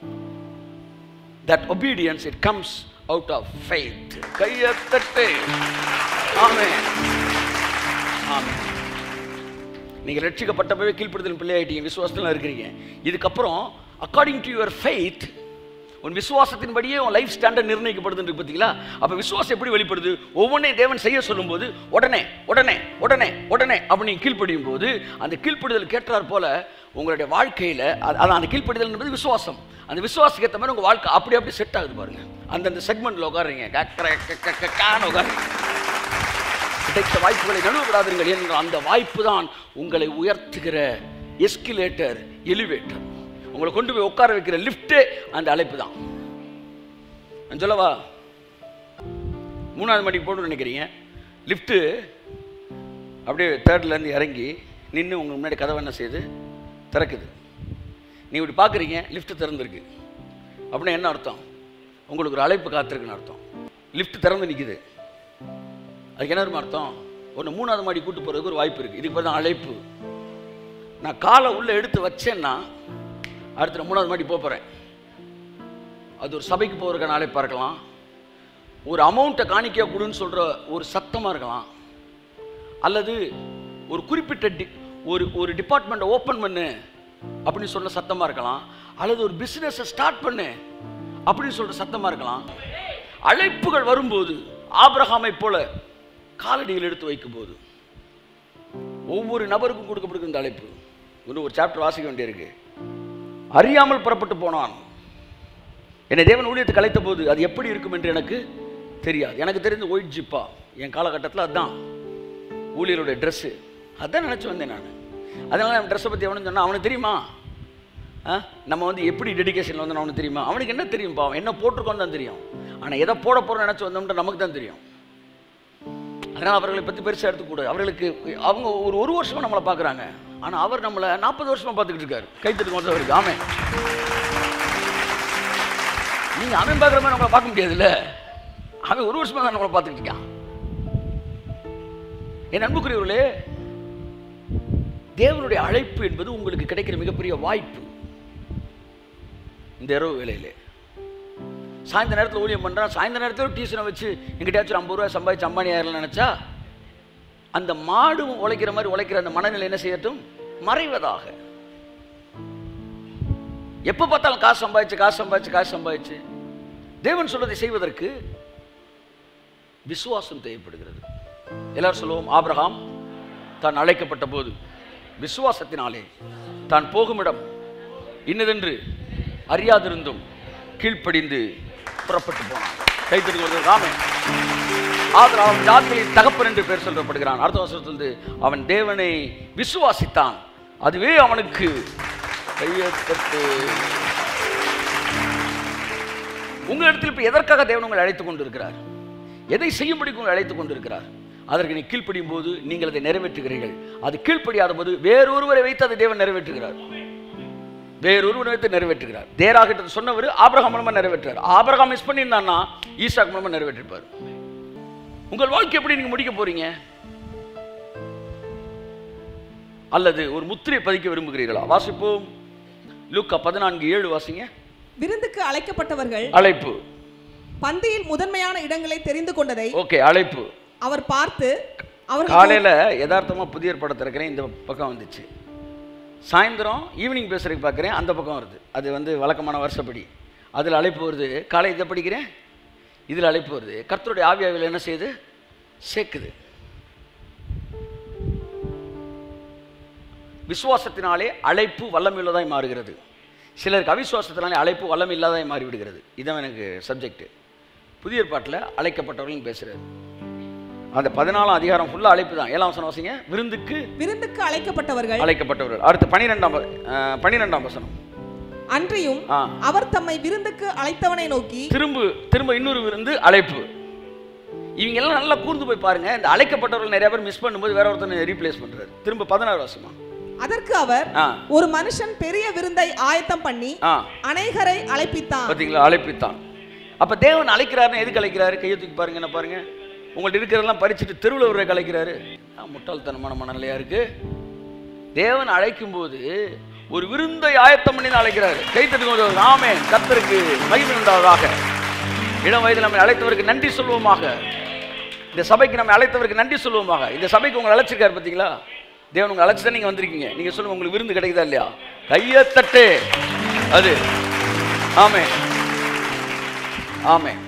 That obedience it comes out of faith. கையத்தட்டு ஆமென் ஆமென் நீங்கள் ரட்சிக்கப்பட்டப்பவே கீழ்ப்படுதல் பிள்ளையாயிட்டீங்க விசுவாசத்தில் இருக்கிறீங்க இதுக்கப்புறம் அக்கார்டிங் டு யுவர் ஃபெய்த் உன் விசுவாசத்தின்படியே உன் லைஃப் ஸ்டாண்டர்ட் நிர்ணயிக்கப்படுதுன்னு பார்த்தீங்களா அப்போ விசுவாசம் எப்படி வெளிப்படுது ஒவ்வொன்றையும் தேவன் செய்ய சொல்லும்போது உடனே உடனே உடனே உடனே அப்படி நீங்க கீழ்ப்படியும் போது அந்த கீழ்ப்படிதல் கேட்டார் போல உங்களுடைய வாழ்க்கையில் அது அந்த கீழ்ப்படிதல் என்பது விசுவாசம் அந்த விசுவாசத்துக்கு ஏற்ற மாதிரி உங்கள் வாழ்க்கை அப்படி அப்படி செட் ஆகுது பாருங்க அந்தந்த செக்மெண்ட்டில் உட்காருங்க உட்காருங்க கிடைத்த வாய்ப்புகளை நழுவப்படாதீர்கள் என்ற அந்த வாய்ப்பு தான் உங்களை உயர்த்துகிற எஸ்கிலேட்டர் எலிவேட்டர் உங்களை கொண்டு போய் உட்கார வைக்கிற லிஃப்ட்டே அந்த அழைப்பு தான் நான் சொல்லவா மூணாவது மணிக்கு போகணும்னு நினைக்கிறீங்க லிஃப்ட்டு அப்படியே தேர்ட்லேருந்து இறங்கி நின்று உங்களுக்கு முன்னாடி கதவை என்ன செய்யுது திறக்குது நீ இப்படி பார்க்குறீங்க லிஃப்ட் திறந்துருக்கு அப்படின்னா என்ன அர்த்தம் உங்களுக்கு ஒரு அழைப்பு காத்திருக்குன்னு அர்த்தம் லிஃப்ட் திறந்து நிற்குது அதுக்கு என்ன தெரியுமா அர்த்தம் ஒன்று மூணாவது மாடி கூட்டு போகிறதுக்கு ஒரு வாய்ப்பு இருக்குது இதுக்கு பேர் தான் அழைப்பு நான் காலை உள்ளே எடுத்து வச்சேன்னா அடுத்து நான் மூணாவது மாடி போக போகிறேன் அது ஒரு சபைக்கு போகிறதுக்கான அழைப்பாக இருக்கலாம் ஒரு அமௌண்ட்டை காணிக்கையா கொடுன்னு சொல்கிற ஒரு சத்தமாக இருக்கலாம் அல்லது ஒரு குறிப்பிட்ட டி ஒரு ஒரு டிபார்ட்மெண்ட்டை ஓப்பன் பண்ணு அப்படின்னு சொல்ற சத்தமாக இருக்கலாம் அல்லது ஒரு பிஸ்னஸை ஸ்டார்ட் பண்ணு அப்படின்னு சொல்கிற சத்தமாக இருக்கலாம் அழைப்புகள் வரும்போது ஆபிரகாமை போல காலடிகள் எடுத்து வைக்கும் போது ஒவ்வொரு நபருக்கும் கொடுக்கப்படுகிற இந்த அழைப்பு இன்னும் ஒரு சாப்டர் வாசிக்க வேண்டியிருக்கு அறியாமல் புறப்பட்டு போனான் என்னை தேவன் ஊழியத்துக்கு அழைத்த போது அது எப்படி இருக்கும் என்று எனக்கு தெரியாது எனக்கு தெரிந்து ஒயிட் ஜிப்பா என் காலகட்டத்தில் அதுதான் ஊழியருடைய ட்ரெஸ்ஸு அதான் நினச்சி வந்தேன் நான் அதனால அவன் ட்ரெஸ்ஸை பற்றி அவனு சொன்னான் அவனுக்கு தெரியுமா ஆ நம்ம வந்து எப்படி டெடிகேஷனில் வந்து அவனுக்கு தெரியுமா அவனுக்கு என்ன தெரியும்ப்பா அவன் என்ன போட்டிருக்கோன்னு தான் தெரியும் ஆனால் எதை போட போகிறோம் நினச்சி வந்தோம்ன்ற நமக்கு தான் தெரியும் அதனால் அவர்களை பற்றி பெருசாக எடுத்துக்கூடாது அவர்களுக்கு அவங்க ஒரு ஒரு வருஷமாக நம்மளை பார்க்குறாங்க ஆனால் அவர் நம்மளை நாற்பது வருஷமாக பார்த்துக்கிட்டு இருக்காரு கைத்தட்டு கொண்டவருக்கு ஆமே நீங்கள் அவன் பார்க்குற மாதிரி நம்மளை பார்க்க முடியாதுல்ல அவன் ஒரு வருஷமாக தான் நம்மளை பார்த்துக்கிட்டு இருக்கான் என் அன்புக்குரியவர்களே தேவனுடைய அழைப்பு என்பது உங்களுக்கு கிடைக்கிற மிகப்பெரிய வாய்ப்பு இந்த இரவு வேலையிலே சாயந்தர நேரத்தில் ஊழியம் பண்ணுறான் சாயந்தர நேரத்தில் டியூஷனை வச்சு எங்கிட்டயாச்சும் ஒரு ஐம்பது ரூபாய் சம்பாதிச்சு அம்பானி ஆயிரலாம் நினச்சா அந்த மாடு உழைக்கிற மாதிரி உழைக்கிற அந்த மனநிலை என்ன செய்யட்டும் மறைவதாக எப்போ பார்த்தாலும் காசு சம்பாதிச்சு காசு சம்பாதிச்சு காசு சம்பாதிச்சு தேவன் சொல்வதை செய்வதற்கு விசுவாசம் தேவைப்படுகிறது எல்லாரும் சொல்லுவோம் ஆபிரகாம் தான் அழைக்கப்பட்ட போது விசுவாசத்தினாலே தான் போகும் இடம் இன்னதென்று அறியாதிருந்தும் கீழ்ப்படிந்து புறப்பட்டு போனான் கைத்தெடுக்கிறது ராமே ஆதரவு அவன் ஜாதிகளின் தகப்பன் என்று பேர் சொல்லப்படுகிறான் அடுத்த வருஷத்திலிருந்து அவன் தேவனை விசுவாசித்தான் அதுவே அவனுக்கு கையெழுத்து உங்களிடத்தில் இப்போ எதற்காக தேவன் உங்களை அழைத்துக் கொண்டிருக்கிறார் எதை செய்யும்படிக்கு உங்களை அழைத்துக் கொண்டிருக்கிறார் அதற்கு நீ கீழ்ப்படியும் போது நீங்கள் அதை நிறைவேற்றுகிறீர்கள் அது கீழ்ப்படியாத போது வேறொருவரை வைத்து அதை தேவன் நிறைவேற்றுகிறார் வேறொருவரை வைத்து நிறைவேற்றுகிறார் தேராகிட்ட சொன்னவர் ஆபிரகாம் மூலமா நிறைவேற்றார் ஆபிரகாம் மிஸ் பண்ணியிருந்தான்னா ஈசாக் மூலமா நிறைவேற்றிருப்பார் உங்கள் வாழ்க்கை எப்படி நீங்க முடிக்க போறீங்க அல்லது ஒரு முத்திரை பதிக்க விரும்புகிறீர்களா வாசிப்போம் லூக்கா பதினான்கு ஏழு வாசிங்க விருந்துக்கு அழைக்கப்பட்டவர்கள் அழைப்பு பந்தியில் முதன்மையான இடங்களை தெரிந்து கொண்டதை ஓகே அழைப்பு அவர் பார்த்து அவர்கள் காலையில் யதார்த்தமா புதிய படம் திறக்கிறேன் இந்த பக்கம் வந்துச்சு சாயந்தரம் ஈவினிங் பேசுறதுக்கு பார்க்குறேன் அந்த பக்கம் வருது அது வந்து வழக்கமான வருஷப்படி அதில் அழைப்பு வருது காலை இதை படிக்கிறேன் இதில் அழைப்பு வருது கர்த்தருடைய ஆவியாவில் என்ன செய்யுது சேர்க்குது விசுவாசத்தினாலே அழைப்பு வல்லமில்லதாய் மாறுகிறது சிலருக்கு அவிசுவாசத்தினாலே அழைப்பு வல்லம் இல்லாதாய் மாறிவிடுகிறது இதான் எனக்கு சப்ஜெக்ட் புதிய ஏற்பாட்டில் அழைக்கப்பட்டவர்கள் பேசுகிறார் அந்த பதினாலாம் அதிகாரம் ஃபுல்லாக அழைப்பு தான் ஏழாம் வசனம் வாசிங்க விருந்துக்கு விருந்துக்கு அழைக்கப்பட்டவர்கள் அழைக்கப்பட்டவர்கள் அடுத்து பனிரெண்டாம் வ- அஹ், பனிரெண்டாம் வசனம் அன்றியும் ஆ அவர் தம்மை விருந்துக்கு அழைத்தவனை நோக்கி திரும்ப திரும்ப இன்னொரு விருந்து அழைப்பு இவங்க எல்லாம் நல்லா கூர்ந்து போய் பாருங்க இந்த அழைக்கப்பட்டவர்கள் நிறைய பேர் மிஸ் பண்ணும்போது வேற ஒருத்தனை ரீப்ளேஸ் பண்றாரு திரும்ப பதினாறு வருஷமா அதற்கு அவர் ஆ ஒரு மனுஷன் பெரிய விருந்தை ஆயத்தம் பண்ணி ஆ அநேகரை அழைப்பித்தான் பார்த்தீங்களா அழைப்பித்தான் அப்ப தேவன் அழைக்கிறாருன்னு எதுக்கு அழைக்கிறாரு கையை தூக்கி பாருங்க என்ன பாருங்க உங்கள்ட்ட இருக்கிறதெல்லாம் பறிச்சுட்டு தெருவில் ஒரு அழைக்கிறாரு ஆ, முட்டாள்தனமான மனநிலையா இருக்கு தேவன் அழைக்கும் போது ஒரு விருந்தை ஆயத்தம் பண்ணி தான் அழைக்கிறாரு கை தட்டுங்க ஆமே கத்தருக்கு மகிமை உண்டாவதாக இளம் வயதில் நம்மை அழைத்தவருக்கு நன்றி சொல்வோமாக இந்த சபைக்கு நம்மை அழைத்தவருக்கு நன்றி சொல்வோமாக இந்த சபைக்கு உங்களை அழைச்சிருக்காரு பார்த்தீங்களா தேவன் உங்களை அழைச்சி தான் நீங்கள் வந்திருக்கீங்க நீங்கள் சொல்லுங்க உங்களுக்கு விருந்து கிடைக்குதா இல்லையா கையை தட்டு அது ஆமே ஆமே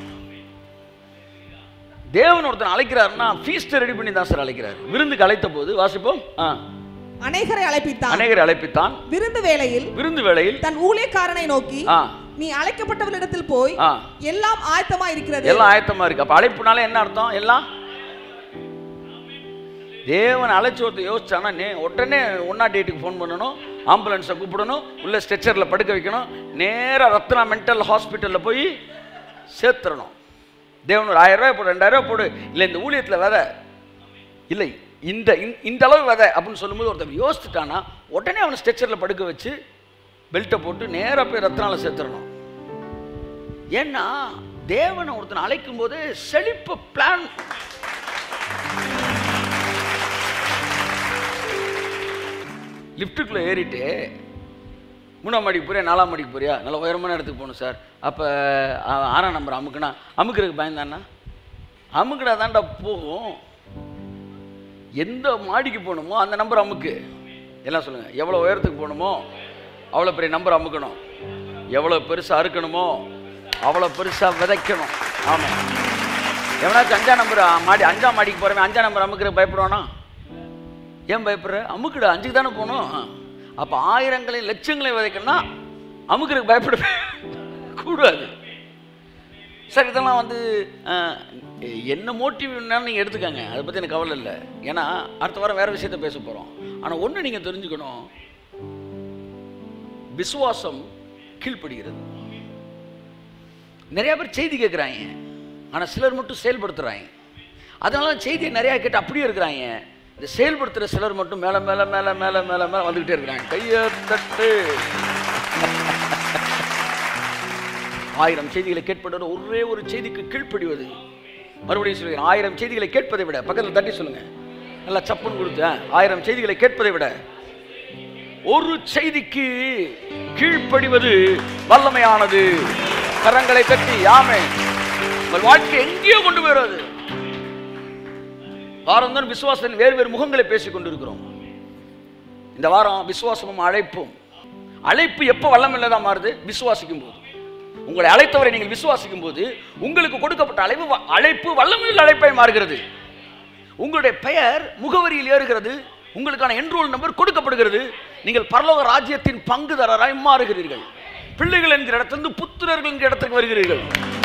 தேவன் ஒருத்தன் அழைக்கிறாருன்னா ஃபீஸ்ட்டை ரெடி பண்ணி தான் சார் அழைக்கிறார் விருந்துக்கு அழைத்த போது வாசிப்போம் ஆ அநேகரை அழைப்பித்தான் அநேகர் அழைப்பித்தான் விருந்து வேளையில் விருந்து வேளையில் தன் ஊழியக்காரனை நோக்கி ஆ நீ அழைக்கப்பட்டவளிடத்தில் போய் ஆ எல்லாம் ஆயத்தமா இருக்கிறது எல்லாம் ஆயத்தமா இருக்கு அப்ப அழைப்புனால என்ன அர்த்தம் எல்லாம் தேவன் அழைச்சி ஒருத்தர் யோசிச்சானா நே உடனே ஒன்னா டேட்டுக்கு ஃபோன் பண்ணணும் ஆம்புலன்ஸை கூப்பிடணும் உள்ள ஸ்ட்ரெச்சரில் படுக்க வைக்கணும் நேராக ரத்னா மென்டல் ஹாஸ்பிட்டலில் போய் சேர்த்துடணும் தேவன் ஒரு ஆயிரம் ரூபாய் போடு ரெண்டாயிரம் ரூபாய் போடு இல்லை இந்த ஊழியத்தில் விதை இல்லை இந்த இந்த- இந்த அளவு விதை அப்படின்னு சொல்லும்போது ஒருத்தன் யோசிச்சுட்டானா உடனே அவனை ஸ்ட்ரெச்சரில் படுக்க வச்சு பெல்ட்டை போட்டு நேராக போய் ரத்னால சேர்த்துடணும் ஏன்னா தேவனை ஒருத்தன் அழைக்கும் போது செழிப்பு பிளான் லிஃப்ட்டுக்குள்ளே ஏறிட்டு மூணாம் மாடிக்கு போறியா நாலாம் மாடிக்கு போறியா நல்ல உயரமான இடத்துக்கு போகணும் சார் அப்போ ஆறாம் நம்பர் அமுக்குனா அமுக்கிறதுக்கு பயந்தானா அமுக்குனா தான்டா போகும் எந்த மாடிக்கு போகணுமோ அந்த நம்பர் அமுக்கு எல்லாம் சொல்லுங்கள் எவ்வளோ உயரத்துக்கு போகணுமோ அவ்வளோ பெரிய நம்பர் அமுக்கணும் எவ்வளோ பெருசாக அறுக்கணுமோ அவ்வளோ பெருசாக விதைக்கணும் ஆமாம் எவனாச்சும் அஞ்சாம் நம்பர் மாடி அஞ்சாம் மாடிக்கு போகிறவன் அஞ்சாம் நம்பர் அமுக்கிற பயப்படுவானா ஏன் பயப்படுற அமுக்குடா அஞ்சுக்கு தானே போகணும் அப்போ ஆயிரங்களையும் லட்சங்களையும் விதைக்கணும்னா அமுக்குறதுக்கு பயப்பட கூடாது சார் இதெல்லாம் வந்து அஹ், என்ன மோட்டிவ் வேணாலும் நீங்கள் எடுத்துக்கங்க அதை பற்றி எனக்கு கவலை இல்லை ஏன்னா அடுத்த வாரம் வேறு விஷயத்த பேச போகிறோம் ஆனால் ஒன்று நீங்கள் தெரிஞ்சுக்கணும் விசுவாசம் கீழ்ப்படுகிறது நிறைய பேர் செய்தி கேட்குறாங்க ஆனால் சிலர் மட்டும் செயல்படுத்துகிறாங்க அதனால செய்தியை நிறையா கேட்டு அப்படியே இருக்கிறாங்க இந்த செயல்படுத்துகிற சிலர் மட்டும் மேலே மேலே மேலே மேலே மேலே மேலே வந்துக்கிட்டே இருக்கிறாங்க கையை தட்டு ஆயிரம் செய்திகளை கேட்பதோட ஒரே ஒரு செய்திக்கு கீழ்ப்படிவது மறுபடியும் சொல்லுகிறேன் ஆயிரம் செய்திகளை கேட்பதை விட பக்கத்தில் தட்டி சொல்லுங்க நல்லா சப்புன்னு கொடுத்து ஆ, ஆயிரம் செய்திகளை கேட்பதை விட ஒரு செய்திக்கு கீழ்ப்படிவது வல்லமையானது கரங்களை தட்டி யாமே உங்கள் வாழ்க்கை எங்கேயோ கொண்டு போயிடாது வாரம் தான் விசுவாசத்தின் வேறு வேறு முகங்களை பேசிக் கொண்டிருக்கிறோம் இந்த வாரம் விசுவாசமும் அழைப்பும் அழைப்பு எப்போ வல்லமில்லதான் மாறுது விசுவாசிக்கும் போது உங்களை அழைத்தவரை நீங்கள் விசுவாசிக்கும் போது உங்களுக்கு கொடுக்கப்பட்ட அழைப்பு வ- அழைப்பு வல்லமையுள்ள அழைப்பாய் மாறுகிறது உங்களுடைய பெயர் முகவரியில் ஏறுகிறது உங்களுக்கான என்ரோல் நம்பர் கொடுக்கப்படுகிறது நீங்கள் பரலோக ராஜ்யத்தின் பங்குதாரராய் மாறுகிறீர்கள் பிள்ளைகள் என்கிற இடத்திலிருந்து புத்திரர்கள் என்கிற இடத்துக்கு வருகிறீர்கள்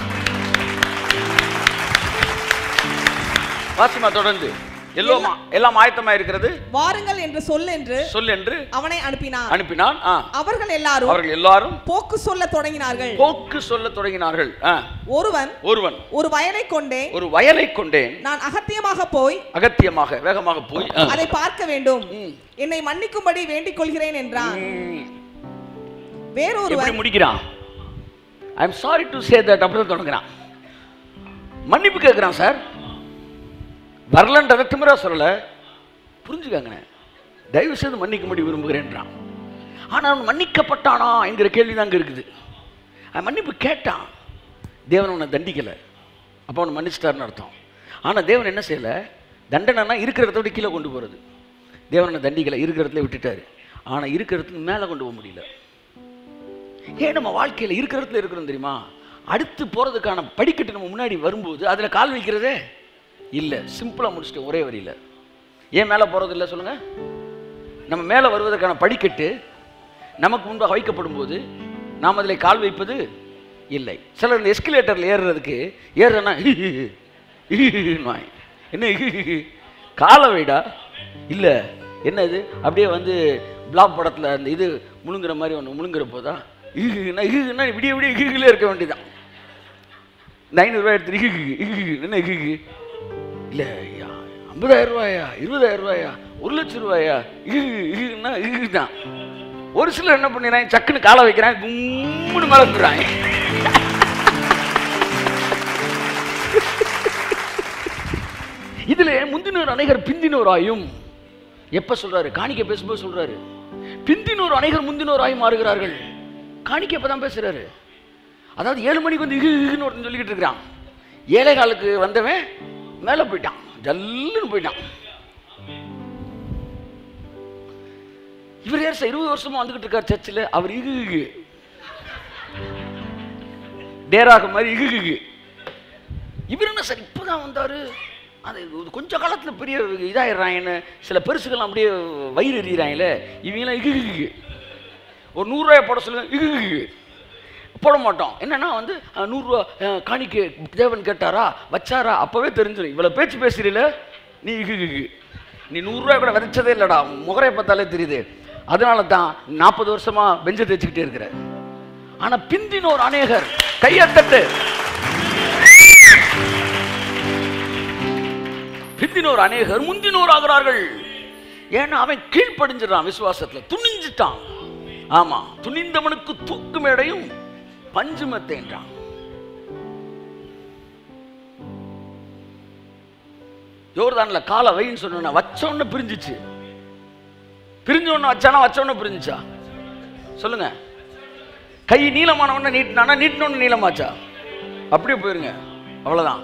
வாசிமா தொடர்ந்து எல்லோமா எல்லாம் ஆயத்தமா இருக்கிறது வாருங்கள் என்று சொல் என்று சொல் என்று அவனை அனுப்பினான் அனுப்பினான் ஆ. அவர்கள் எல்லாரும் அவர்கள் எல்லாரும் போக்கு சொல்ல தொடங்கினார்கள் போக்கு சொல்ல தொடங்கினார்கள் ஆ. ஒருவன் ஒருவன் ஒரு வயலை கொண்டே ஒரு வயலை கொண்டேன் நான் அகத்தியமாக போய் அகத்தியமாக வேகமாக போய் ஆ. அதை பார்க்க வேண்டும் ம். என்னை மன்னிக்கும்படி வேண்டிக் கொள்கிறேன் என்றான் ம். வேறொருவன் எப்படி முடிக்கிறான் I am sorry to say that அப்படின்னு தொடங்குறான் மன்னிப்பு கேட்குறான் சார் வரலன்றதை திமிரா சொல்லல புரிஞ்சுக்காங்கண்ணே தயவு செய்து மன்னிக்கும்படி விரும்புகிறேன்றான் ஆனால் அவன் மன்னிக்கப்பட்டானா என்கிற கேள்வி தான் இருக்குது அவன் மன்னிப்பு கேட்டான் தேவன் அவனை தண்டிக்கலை அப்போ அவனை மன்னிச்சிட்டாருன்னு அர்த்தம் ஆனால் தேவன் என்ன செய்யலை தண்டனைனா இருக்கிற இடத்த விட கீழே கொண்டு போகிறது தேவனை தண்டிக்கலை இருக்கிற இடத்துல விட்டுட்டாரு ஆனால் இருக்கிற இடத்துக்கு மேலே கொண்டு போக முடியல ஏன் நம்ம வாழ்க்கையில் இருக்கிற இடத்துல இருக்கிறோம் தெரியுமா அடுத்து போகிறதுக்கான படிக்கட்டு நம்ம முன்னாடி வரும்போது அதில் கால் வைக்கிறதே இல்லை சிம்பிளாக முடிச்சுட்டு ஒரே வரியில் ஏன் மேலே போகிறது இல்லை சொல்லுங்கள் நம்ம மேலே வருவதற்கான படிக்கட்டு நமக்கு முன்பாக வைக்கப்படும் போது நாம் அதில் கால் வைப்பது இல்லை சிலர் இந்த எஸ்கலேட்டரில் ஏறுறதுக்கு ஏறுறேன்னா என்ன காலை வைடா இல்லை என்ன இது அப்படியே வந்து பிளாக் படத்தில் அந்த இது முழுங்குற மாதிரி ஒன்று முழுங்குற போதா இகுன்னா இகுன்னா விடிய விடிய இகுகளே இருக்க வேண்டியதான் இந்த ஐநூறுரூவா எடுத்து இகு இகு என்ன இகு இல்லை ஐயா ஐம்பதாயிரம் ரூபாயா இருபதாயிரம் ரூபாயா ஒரு லட்சம் ரூபாயா இகு இகுன்னா இகு தான் ஒரு சிலர் என்ன பண்ணிடுறாங்க சக்குன்னு காலை வைக்கிறாங்க கும்முன்னு மேலே வந்துடுறாங்க இதுல முந்தினோர் அநேகர் பிந்தினோராயும் எப்ப சொல்றாரு காணிக்க பேசும்போது சொல்றாரு பிந்தினோர் அநேகர் முந்தினோராயும் மாறுகிறார்கள் காணிக்க எப்பதான் பேசுறாரு அதாவது ஏழு மணிக்கு வந்து இகு இகுன்னு ஒருத்தன் சொல்லிக்கிட்டு இருக்கிறான் ஏழை காலுக்கு வந்தவன் மேலே போயிட்டான் ஜல்லுன்னு போயிட்டான் இவர் ஏன் சார் இருபது வருஷமா வந்துகிட்டு இருக்கார் சர்ச்சில் அவர் இகு இகு டேராக மாதிரி இகு இகு இவர் என்ன சார் இப்போதான் வந்தாரு அது இது கொஞ்ச காலத்துல பெரிய இதாயிடுறாங்கன்னு சில பெருசுகள்லாம் அப்படியே வயிறு எறிகிறாங்களே இவங்கெல்லாம் இகு இகு ஒரு நூறுரூவாய் போட சொல்லுங்க இகு இகு போட மாட்டோம் என்னன்னா வந்து அஹ், நூறுரூவா அஹ், காணிக்கை தேவன் கேட்டாரா வச்சாரா அப்போவே தெரிஞ்சிடும் இவ்வளோ பேச்சு பேசுறீல நீ இகு இகு நீ நூறுரூவா கூட விதைச்சதே இல்லைடா முகரை பார்த்தாலே தெரியுது அதனால தான் நாற்பது வருஷமா பெஞ்சை தேய்ச்சிக்கிட்டே இருக்கிற ஆனா பிந்தினோர் அநேகர் கையத்தட்டு பிந்தினோர் அநேகர் முந்தினோர் ஆகிறார்கள் ஏன்னா அவன் கீழ்ப்படிஞ்சிடறான் விசுவாசத்துல துணிஞ்சிட்டான் ஆமா துணிந்தவனுக்கு தூக்கு மேடையும் பஞ்சு மெத்தைன்றான் யோர்தான்ல காலை வைன்னு சொன்ன வச்ச உடனே பிரிஞ்சிச்சு பிரிஞ்ச உடனே வச்சானா வச்ச உடனே பிரிஞ்சுச்சா சொல்லுங்க கை நீளமான உடனே நீட்டினானா நீட்டின உடனே நீளமாச்சா அப்படியே போயிருங்க அவ்வளவுதான்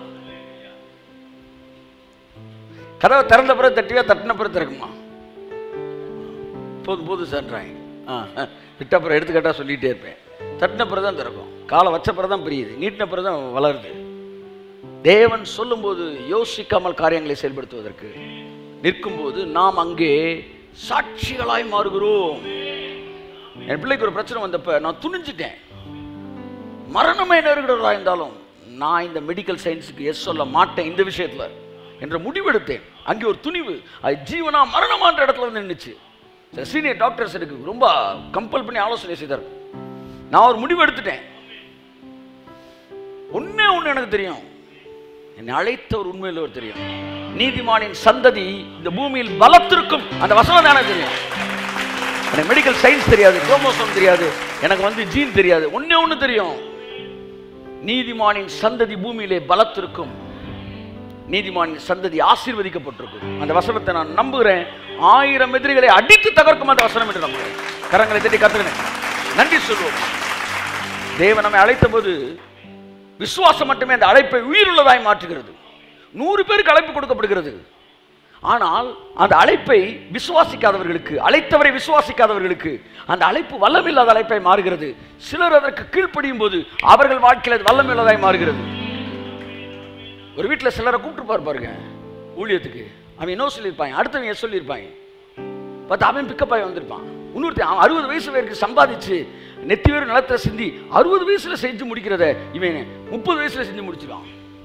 கதவை திறந்த பிறகு தட்டியா தட்டின பிறகு திறக்குமா போதும் போதும் சார்ன்றாங்க ஆ ஆ. விட்ட அப்புறம் எடுத்துக்கிட்டா சொல்லிகிட்டே இருப்பேன் தட்டின பிறகு தான் திறக்கும் காலை வச்ச பிறகு தான் பிரியுது நீட்டின பிறகு தான் வளருது தேவன் சொல்லும்போது யோசிக்காமல் காரியங்களை செயல்படுத்துவதற்கு நிற்கும்போது நாம் அங்கே சாட்சிகளாய் மாறுகிறோம் என் பிள்ளைக்கு ஒரு பிரச்சனை வந்தப்ப நான் துணிஞ்சிட்டேன் மரணமே நேருகிறதா இருந்தாலும் நான் இந்த மெடிக்கல் சயின்ஸுக்கு எஸ் சொல்ல மாட்டேன் இந்த விஷயத்துல என்ற முடிவெடுத்தேன் அங்கே ஒரு துணிவு அது ஜீவனா மரணமான்ற இடத்துல வந்து நின்றுச்சு சில சீனியர் டாக்டர்ஸ் எனக்கு ரொம்ப கம்பல் பண்ணி ஆலோசனை செய்தார் நான் ஒரு முடிவு எடுத்துட்டேன் ஒண்ணே ஒன்று எனக்கு தெரியும் என்னை அழைத்தவர் உண்மையில் ஒரு தெரியும் நீதிமானின் சந்ததி இந்த பூமியில் பலத்திருக்கும் அந்த வசனம் தானே தெரியும் எனக்கு மெடிக்கல் சயின்ஸ் தெரியாது குரோமோசோம் தெரியாது எனக்கு வந்து ஜீன் தெரியாது ஒண்ணே ஒண்ணு தெரியும் நீதிமானின் சந்ததி பூமியிலே பலத்திருக்கும் நீதிமானின் சந்ததி ஆசீர்வதிக்கப்பட்டிருக்கும் அந்த வசனத்தை நான் நம்புகிறேன் ஆயிரம் எதிரிகளை அடித்து தகர்க்கும் அந்த வசனம் என்று நம்புகிறேன் கரங்களை தட்டி கத்துக்கிறேன் நன்றி சொல்லுவோம் தேவன் நம்மை அழைத்த போது விசுவாசம் மட்டுமே அந்த அழைப்பை உயிருள்ளதாய் மாற்றுகிறது நூறு பேருக்கு அழைப்பு கொடுக்கப்படுகிறது ஆனால் அந்த அழைப்பை விசுவாசிக்காதவர்களுக்கு அழைத்தவரை விசுவாசிக்காதவர்களுக்கு அந்த அழைப்பு வல்லமில்லாத அழைப்பை மாறுகிறது சிலர் அதற்கு கீழ்ப்படியும் போது அவர்கள் வாழ்க்கையில் அது வல்லமில்லதாய் மாறுகிறது ஒரு வீட்டில் சிலரை கூப்பிட்டு பாருங்க ஊழியத்துக்கு அவன் என்ன சொல்லியிருப்பாங்க அடுத்தவன் எஸ் சொல்லியிருப்பாங்க பார்த்து அவன் பிக்கப் ஆகி வந்திருப்பான் இன்னொருத்தன் அவன் அறுபது வயசு வரைக்கும் சம்பாதிச்சு நெத்தி வேறு நிலத்தை சிந்தி அறுபது வயசுல செஞ்சு முடிக்கிறத இவன் முப்பது வயசுல செஞ்சு முடிச்சிருவான்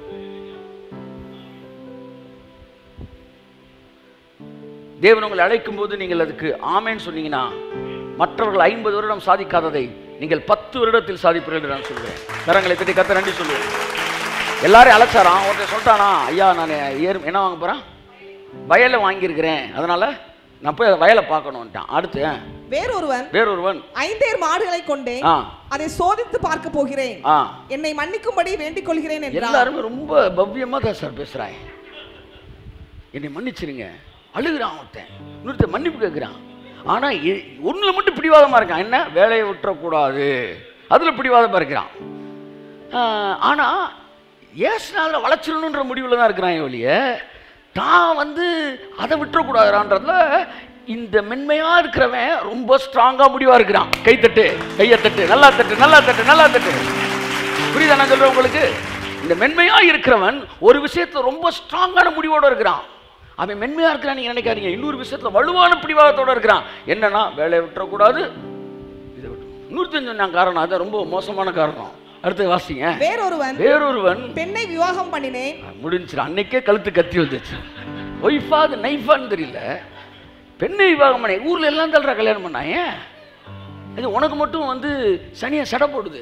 தேவன் உங்களை அழைக்கும் போது நீங்கள் அதுக்கு ஆமேன்னு சொன்னீங்கன்னா மற்றவர்கள் ஐம்பது வருடம் சாதிக்காததை நீங்கள் பத்து வருடத்தில் சாதிப்பீர்கள் என்று நான் சொல்கிறேன் கரங்களை தட்டி கத்த நன்றி சொல்லுவேன் எல்லாரையும் அழைச்சாராம் ஒருத்தர் சொல்லிட்டானா ஐயா நான் ஏர் என்ன வாங்க போகிறேன் வயலை வாங்கியிருக்கிறேன் அதனால நான் போய் வயலை பார்க்கணுன்ட்டான் அடுத்து வேறொருவன் வேறொருவன் ஐந்தேர் மாடுகளை கொண்டேன் ஆ அதை சோதித்து பார்க்க போகிறேன் ஆ என்னை மன்னிக்கும்படி வேண்டிக் கொள்கிறேன் என்றார் எல்லாருமே ரொம்ப பவ்யமாக தான் சார் பேசுகிறாங்க என்னை மன்னிச்சிருங்க அழுகிறான் ஒருத்தன் இன்னொருத்தன் மன்னிப்பு கேட்குறான் ஆனால் ஒன்றில் மட்டும் பிடிவாதமாக இருக்கான் என்ன வேலையை விட்டுறக்கூடாது அதில் பிடிவாதமாக இருக்கிறான் ஆனால் ஏசுனால வளச்சிடணுன்ற முடிவில் தான் இருக்கிறான் ஒழிய தான் வந்து அதை விட்டுறக்கூடாதுன்றதுல இந்த மென்மையாக இருக்கிறவன் ரொம்ப ஸ்ட்ராங்காக முடிவாக இருக்கிறான் கைத்தட்டு கையை தட்டு நல்லா தட்டு நல்லா தட்டு நல்லா தட்டு புரியுதா நான் சொல்றேன் உங்களுக்கு இந்த மென்மையா இருக்கிறவன் ஒரு விஷயத்துல ரொம்ப ஸ்ட்ராங்கான முடிவோட இருக்கிறான் அவன் மென்மையா இருக்கிறான் நீங்க நினைக்காதீங்க இன்னொரு விஷயத்துல வலுவான பிடிவாதத்தோட இருக்கிறான் என்னன்னா வேலையை விட்டுறக்கூடாது இதை விட்டு இன்னொருத்தன் சொன்னான் காரணம் அது ரொம்ப மோசமான காரணம் அடுத்து வாசிங்க வேறொருவன் வேறொருவன் பெண்ணை விவாகம் பண்ணினேன் முடிஞ்சிரு அன்னைக்கே கழுத்து கத்தி வந்துச்சு ஒய்ஃபா அது நைஃபான்னு தெரியல பெண்ணை விவாகம் பண்ண ஊர்ல எல்லாம் தள்ளுறா கல்யாணம் பண்ணாங்க இது உனக்கு மட்டும் வந்து சனியை சடை போடுது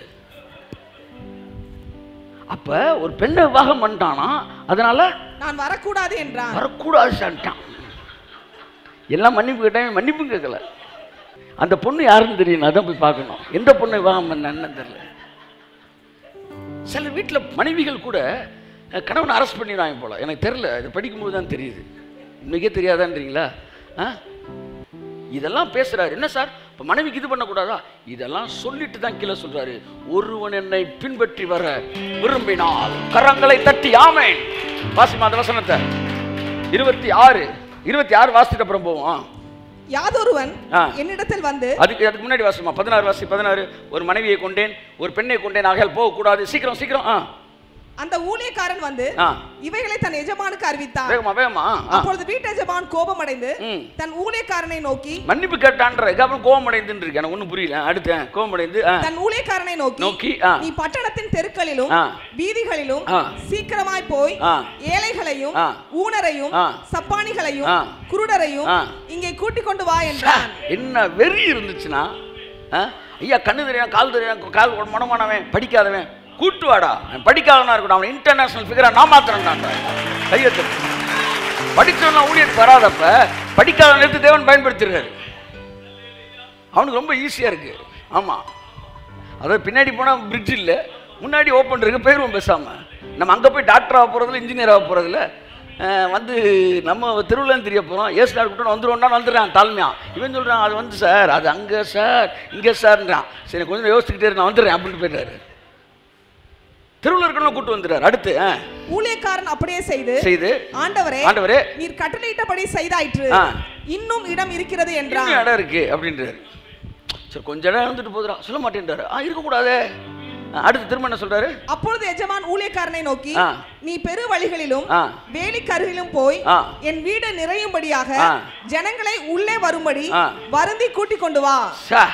அப்ப ஒரு பெண்ணை விவாகம் பண்ணிட்டானா அதனால நான் வரக்கூடாது என்றான் வரக்கூடாது சான்ட்டான் எல்லாம் மன்னிப்பு கேட்டாங்க மன்னிப்பும் கேட்கல அந்த பொண்ணு யாருன்னு தெரியும் அதான் போய் பார்க்கணும் எந்த பொண்ணை விவாகம் பண்ணன்னு தெரியல சில வீட்டில் மனைவிகள் கூட அஹ், கணவனை அரெஸ்ட் பண்ணிடுவாங்க போல எனக்கு தெரியல இது படிக்கும்போது தான் தெரியுது இன்னைக்கே தெரியாதான்றீங்களா ஆ இதெல்லாம் பேசுறாரு என்ன சார் இப்போ மனைவிக்கு இது பண்ணக்கூடாதா இதெல்லாம் சொல்லிட்டு தான் கீழே சொல்றாரு ஒருவன் என்னை பின்பற்றி வர விரும்பினால் கரங்களை தட்டி ஆமேன் வாசிமா அந்த வசனத்தை இருபத்தி ஆறு இருபத்தி ஆறு வாசிட்டு அப்புறம் போவோம் யாதொருவன் ஆ. என்னிடத்தில் வந்து அதுக்கு அதுக்கு முன்னாடி வாசிமா பதினாறு வாசி பதினாறு ஒரு மனைவியை கொண்டேன் ஒரு பெண்ணை கொண்டேன் ஆகையால் போகக்கூடாது சீக்கிரம் சீக்கிரம் ஆ அந்த ஊழியக்காரன் வந்து ஆ இவைகளை தன் எஜமானுக்கு அறிவித்தான் வேகமா வேகமா ஆ அப்பொழுது வீட்டு எஜமான் கோபமடைந்து ம் தன் ஊழியக்காரனை நோக்கி மன்னிப்பு கேட்டான்ற அப்புறம் கோவம் அடைந்துன்னு இருக்கு எனக்கு ஒன்றும் புரியல அடுத்து கோவம் அடைந்து ஆ தன் ஊழியக்காரனை நோக்கி நோக்கி ஆ நீ பட்டணத்தின் தெருக்களிலும் ஆ. வீதிகளிலும் ஆ. சீக்கிரமாய் போய் ஆ ஏழைகளையும் ஆ. ஊனரையும் ஆ. சப்பானிகளையும் ஆ. குருடரையும் ஆ. இங்கே கூட்டிக் கொண்டு வா என்றான் என்ன வெறி இருந்துச்சுன்னா ஆ? ஐயா கண்ணு தெரியும் கால் தெரியும் கால் மனமானவன் படிக்காதவன் கூட்டு வாடா அவன் படிக்காதவனா இருக்கட்டும் அவன் இன்டர்நேஷனல் ஃபிகரா நான் மாத்திரன் கையெழுத்து படித்தவன் ஊழியருக்கு வராதப்ப படிக்காதவன் எடுத்து தேவன் பயன்படுத்திடுறாரு அவனுக்கு ரொம்ப ஈஸியாக இருக்கு ஆமாம் அதாவது பின்னாடி போனால் பிரிட்ஜ் இல்லை முன்னாடி ஓப்பன் இருக்கு போயிடுவோம் பேசாமல் நம்ம அங்கே போய் டாக்டர் ஆக போகிறதில்ல இன்ஜினியர் ஆக போகிறதில்ல வந்து நம்ம தெருவில் தெரிய போகிறோம் ஏசுனார் கூட்டம் வந்துடுவோம்னா வந்துடுறான் தாழ்மையா இவன் சொல்கிறான் அது வந்து சார் அது அங்கே சார் இங்கே சார்ன்றான் சரி கொஞ்சம் யோசிச்சுக்கிட்டே இரு, நான் வந்துடுறேன் அப்படின்ட்டு போயிட்டாரு தெருவில் இருக்கணும் கூட்டு வந்துடுறாரு அடுத்து ஆ, ஊழியக்காரன் அப்படியே செய்து செய்து ஆண்டவரே ஆண்டவரே நீர் கட்டளையிட்டபடி செய்தாயிற்று ஆ. இன்னும் இடம் இருக்கிறது இன்னும் என்றான் இடம் இருக்கு அப்படின்றாரு சரி கொஞ்ச இடம் இருந்துட்டு போதுடா சொல்ல மாட்டேன்றாரு ஆ இருக்கக்கூடாதே ஆ, அடுத்து திரும்ப என்ன சொல்றாரு அப்பொழுது எஜமான் ஊழியக்காரனை நோக்கி ஆ. நீ பெரு வழிகளிலும் ஆ. வேலிக்கருகிலும் போய் ஆ. என் வீடு நிறையும்படியாக ஆ. ஜனங்களை உள்ளே வரும்படி ஆ. வருந்தி கூட்டிக் கொண்டு வா சா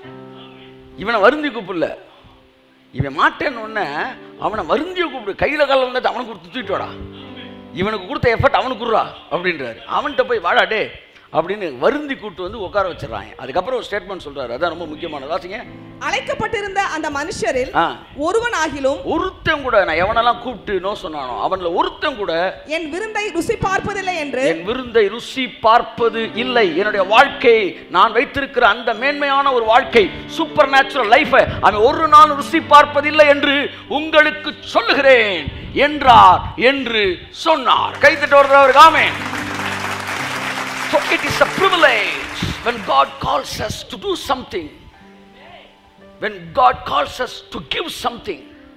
இவனை வருந்தி கூப்பிடல இவன் மாட்டேன்னு உடனே அவனை வருந்திய கூப்பிடு கையில் காலில் வந்து அவனுக்கு கொடுத்து தூக்கிட்டு வாடா இவனுக்கு கொடுத்த எஃபர்ட் அவனுக்கு கொடுறா அப்படின்றாரு அவன்கிட்ட போய் வாடா டே அப்படின்னு வருந்தி கூட்டு வந்து உட்கார வச்சிடறாங்க அதுக்கப்புறம் ஒரு ஸ்டேட்மெண்ட் சொல்றாரு அதான் ரொம்ப முக்கியமானது வாசிங்க அழைக்கப்பட்டிருந்த அந்த மனுஷரில் ஆ ஒருவன் ஆகிலும் ஒருத்தன் கூட நான் எவனெல்லாம் கூப்பிட்டு நோ சொன்னானோ அவன்ல ஒருத்தன் கூட என் விருந்தை ருசி பார்ப்பதில்லை என்று என் விருந்தை ருசி பார்ப்பது இல்லை என்னுடைய வாழ்க்கை நான் வைத்திருக்கிற அந்த மேன்மையான ஒரு வாழ்க்கை சூப்பர் நேச்சுரல் லைஃபை அவன் ஒரு நாள் ருசி பார்ப்பதில்லை என்று உங்களுக்கு சொல்லுகிறேன் என்றார் என்று சொன்னார் கைத்தட்டு வருகிறவர் ஆமென் So it is a privilege when God calls us to do something. When God calls us to give something.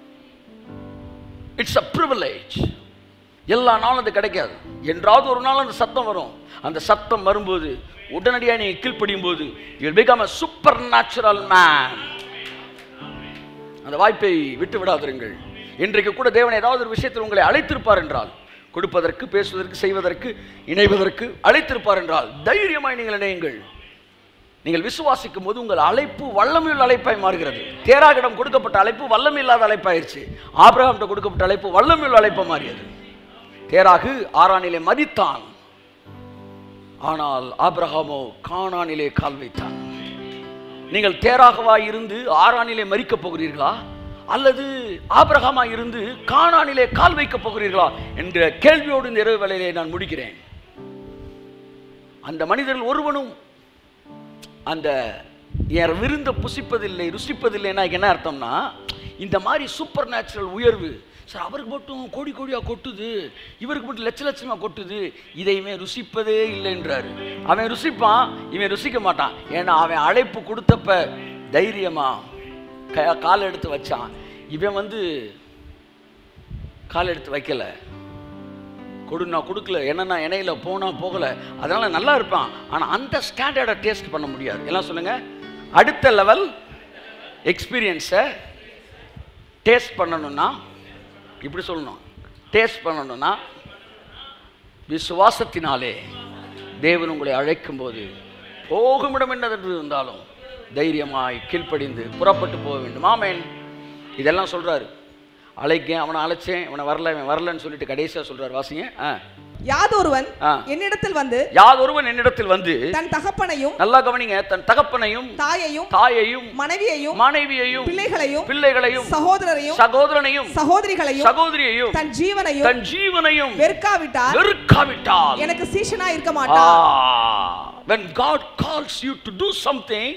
It's a privilege. எல்லா நாளும் அது கிடைக்காது என்றாவது ஒரு நாள் அந்த சத்தம் வரும் அந்த சத்தம் வரும்போது உடனடியாக நீங்கள் கீழ்ப்படியும் போது you become a supernatural man அந்த வாய்ப்பை விட்டு விடாதிருங்கள் இன்றைக்கு கூட தேவன் ஏதாவது ஒரு விஷயத்தில் உங்களை அழைத்திருப்பார் என்றால் கொடுப்பதற்கு பேசுவதற்கு செய்வதற்கு இணைவதற்கு அழைத்திருப்பார் என்றால் தைரியமாய் நீங்கள் இணையுங்கள் நீங்கள் விசுவாசிக்கும் போது உங்கள் அழைப்பு வல்லமையுள்ள அழைப்பாய் மாறுகிறது தேராகிடம் கொடுக்கப்பட்ட அழைப்பு வல்லமை இல்லாத அழைப்பாயிருச்சு ஆபிரகாம்கிட்ட கொடுக்கப்பட்ட அழைப்பு வல்லமையுள்ள அழைப்பாக மாறியது தேராகு ஆறானிலே மதித்தான் ஆனால் ஆபிரகாமோ கானானிலே கால் வைத்தான் நீங்கள் தேராகவா இருந்து ஆறானிலே மறிக்கப் போகிறீர்களா அல்லது ஆபிரகாமா இருந்து கானானிலே கால் வைக்கப் போகிறீர்களா என்ற கேள்வியோடு இந்த இரவு வேளையிலே நான் முடிக்கிறேன் அந்த மனிதர்கள் ஒருவனும் அந்த என் விருந்த புசிப்பதில்லை ருசிப்பதில்லைன்னா என்ன அர்த்தம்னா இந்த மாதிரி சூப்பர் நேச்சுரல் உயர்வு சார் அவருக்கு மட்டும் கோடி கோடியாக கொட்டுது இவருக்கு மட்டும் லட்ச லட்சமாக கொட்டுது இதை இவன் ருசிப்பதே இல்லைன்றாரு அவன் ருசிப்பான் இவன் ருசிக்க மாட்டான் ஏன்னா அவன் அழைப்பு கொடுத்தப்ப தைரியமா க கால் எடுத்து வச்சான் இவன் வந்து கால் எடுத்து வைக்கல கொடு நான் கொடுக்கல என்னன்னா இணையில போனா போகல அதனால நல்லா இருப்பான் ஆனா அந்த ஸ்டாண்டர்டை டேஸ்ட் பண்ண முடியாது எல்லாம் சொல்லுங்க அடுத்த லெவல் எக்ஸ்பீரியன்ஸை டேஸ்ட் பண்ணணும்னா இப்படி சொல்லணும் டேஸ்ட் பண்ணணும்னா விசுவாசத்தினாலே தேவன் உங்களை அழைக்கும் போது போகுமிடம் என்னதென்று இருந்தாலும் தைரியமாய் கீழ்ப்படிந்து புறப்பட்டு போக வேண்டும் ஆமேன் இதெல்லாம் சொல்றாரு அழைக்கேன் அவனை அழைச்சேன் இவனை வரல இவன் வரலன்னு சொல்லிட்டு கடைசியா சொல்றாரு வாசிங்க ஆ யாதொருவன் ஆ. என்னிடத்தில் வந்து யாதொருவன் என்னிடத்தில் வந்து தன் தகப்பனையும் நல்லா கவனிங்க தன் தகப்பனையும் தாயையும் தாயையும் மனைவியையும் மனைவியையும் பிள்ளைகளையும் பிள்ளைகளையும் சகோதரரையும் சகோதரனையும் சகோதரிகளையும் சகோதரியையும் தன் ஜீவனையும் தன் ஜீவனையும் வெறுக்காவிட்டால் வெறுக்காவிட்டால் எனக்கு சீஷனா இருக்க மாட்டான் Ah, when God calls you to do something,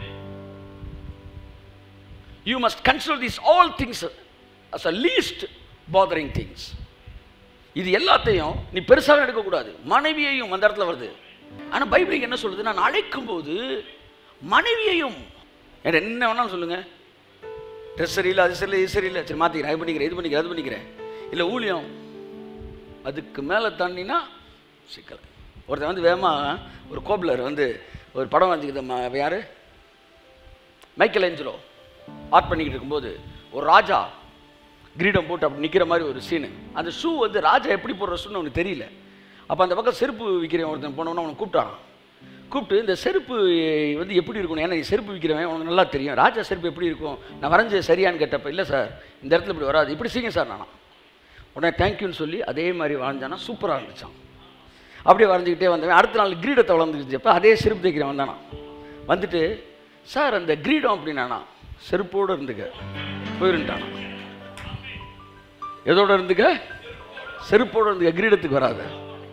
you must consider these all things as a least bothering things. இது எல்லாத்தையும் நீ பெருசாக எடுக்கக்கூடாது மனைவியையும் அந்த இடத்துல வருது ஆனால் பைபிள் என்ன சொல்லுது நான் அழைக்கும் போது மனைவியையும் என்ன என்ன வேணாலும் சொல்லுங்க ட்ரெஸ் சரியில்லை அது சரியில்லை இது சரியில்லை சரி மாற்றிக்கிறேன் இது பண்ணிக்கிறேன் இது பண்ணிக்கிறேன் அது பண்ணிக்கிறேன் இல்லை ஊழியம் அதுக்கு மேலே தாண்டினா சிக்கல் ஒருத்தன் வந்து வேகமா ஒரு கோப்லர் வந்து ஒரு படம் வரைஞ்சிக்கிட்ட யார் மைக்கேல் ஏஞ்சலோ ஆர்ட் பண்ணிக்கிட்டு இருக்கும்போது ஒரு ராஜா கிரீடம் போட்டு அப்படி நிற்கிற மாதிரி ஒரு சீனு அந்த ஷூ வந்து ராஜா எப்படி போடுற ஷூன்னு அவனுக்கு தெரியல அப்போ அந்த பக்கம் செருப்பு விற்கிறவன் ஒருத்தன் போனவன அவனை கூப்பிட்டான் கூப்பிட்டு இந்த செருப்பு வந்து எப்படி இருக்கணும் ஏன்னா நீ செருப்பு விற்கிறவன் உனக்கு நல்லா தெரியும் ராஜா செருப்பு எப்படி இருக்கும் நான் வரைஞ்சது சரியான்னு கேட்டப்ப இல்லை சார் இந்த இடத்துல இப்படி வராது இப்படி செய்யுங்க சார் நானா உடனே தேங்க்யூன்னு சொல்லி அதே மாதிரி வரைஞ்சானா சூப்பராக இருந்துச்சான் அப்படியே வரைஞ்சிக்கிட்டே வந்தவன் அடுத்த நாள் கிரீடத்தை வளர்ந்துருச்சப்ப அதே செருப்பு தைக்கிறவன் வந்தானா வந்துட்டு சார் அந்த கிரீடம் அப்படின்னானா செருப்போடு இருந்துக்க போயிருந்தானா எதோட இருந்துக்க செருப்போடு இருந்துக்க கிரீடத்துக்கு வராத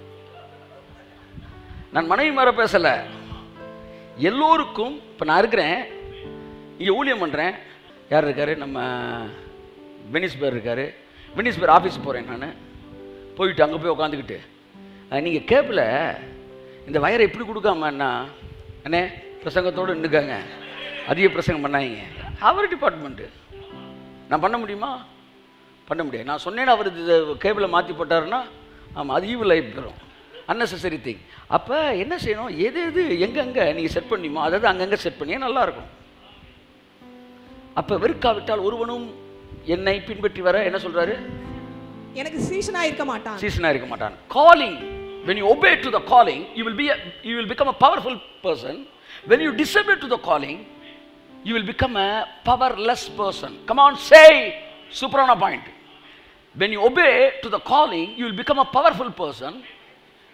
நான் மனைவி மாற பேசலை எல்லோருக்கும் இப்போ நான் இருக்கிறேன் இங்கே ஊழியம் பண்ணுறேன் யார் இருக்காரு நம்ம வெனிஸ் பேர் இருக்காரு வெனிஸ் பேர் ஆஃபீஸ் போகிறேன் நான் போயிட்டு அங்கே போய் உட்காந்துக்கிட்டு நீங்கள் கேப்பில் இந்த வயரை இப்படி கொடுக்காம என்ன அண்ணே பிரசங்கத்தோடு நின்றுக்காங்க அதிக பிரசங்கம் பண்ணாங்க அவர் டிபார்ட்மெண்ட்டு நான் பண்ண முடியுமா பண்ண முடியாது நான் சொன்னேன்னு அவர் இது கேபிளை மாற்றி போட்டாருன்னா ஆமாம் அது ஈவில் லைஃப் வரும் அன்னெசரி திங் அப்போ என்ன செய்யணும் எது எது எங்கெங்கே நீங்கள் செட் பண்ணியுமோ அதாவது அங்கங்கே செட் பண்ணியே நல்லாயிருக்கும் அப்போ வெறுக்காவிட்டால் ஒருவனும் என்னை பின்பற்றி வர என்ன சொல்கிறாரு எனக்கு சீஷனா இருக்க மாட்டான் சீசனாக இருக்க மாட்டான் calling when you obey to the calling you will be a, you will become a powerful person when you disobey to the calling you will become a powerless person come on say suprana point when you obey to the calling you will become a powerful person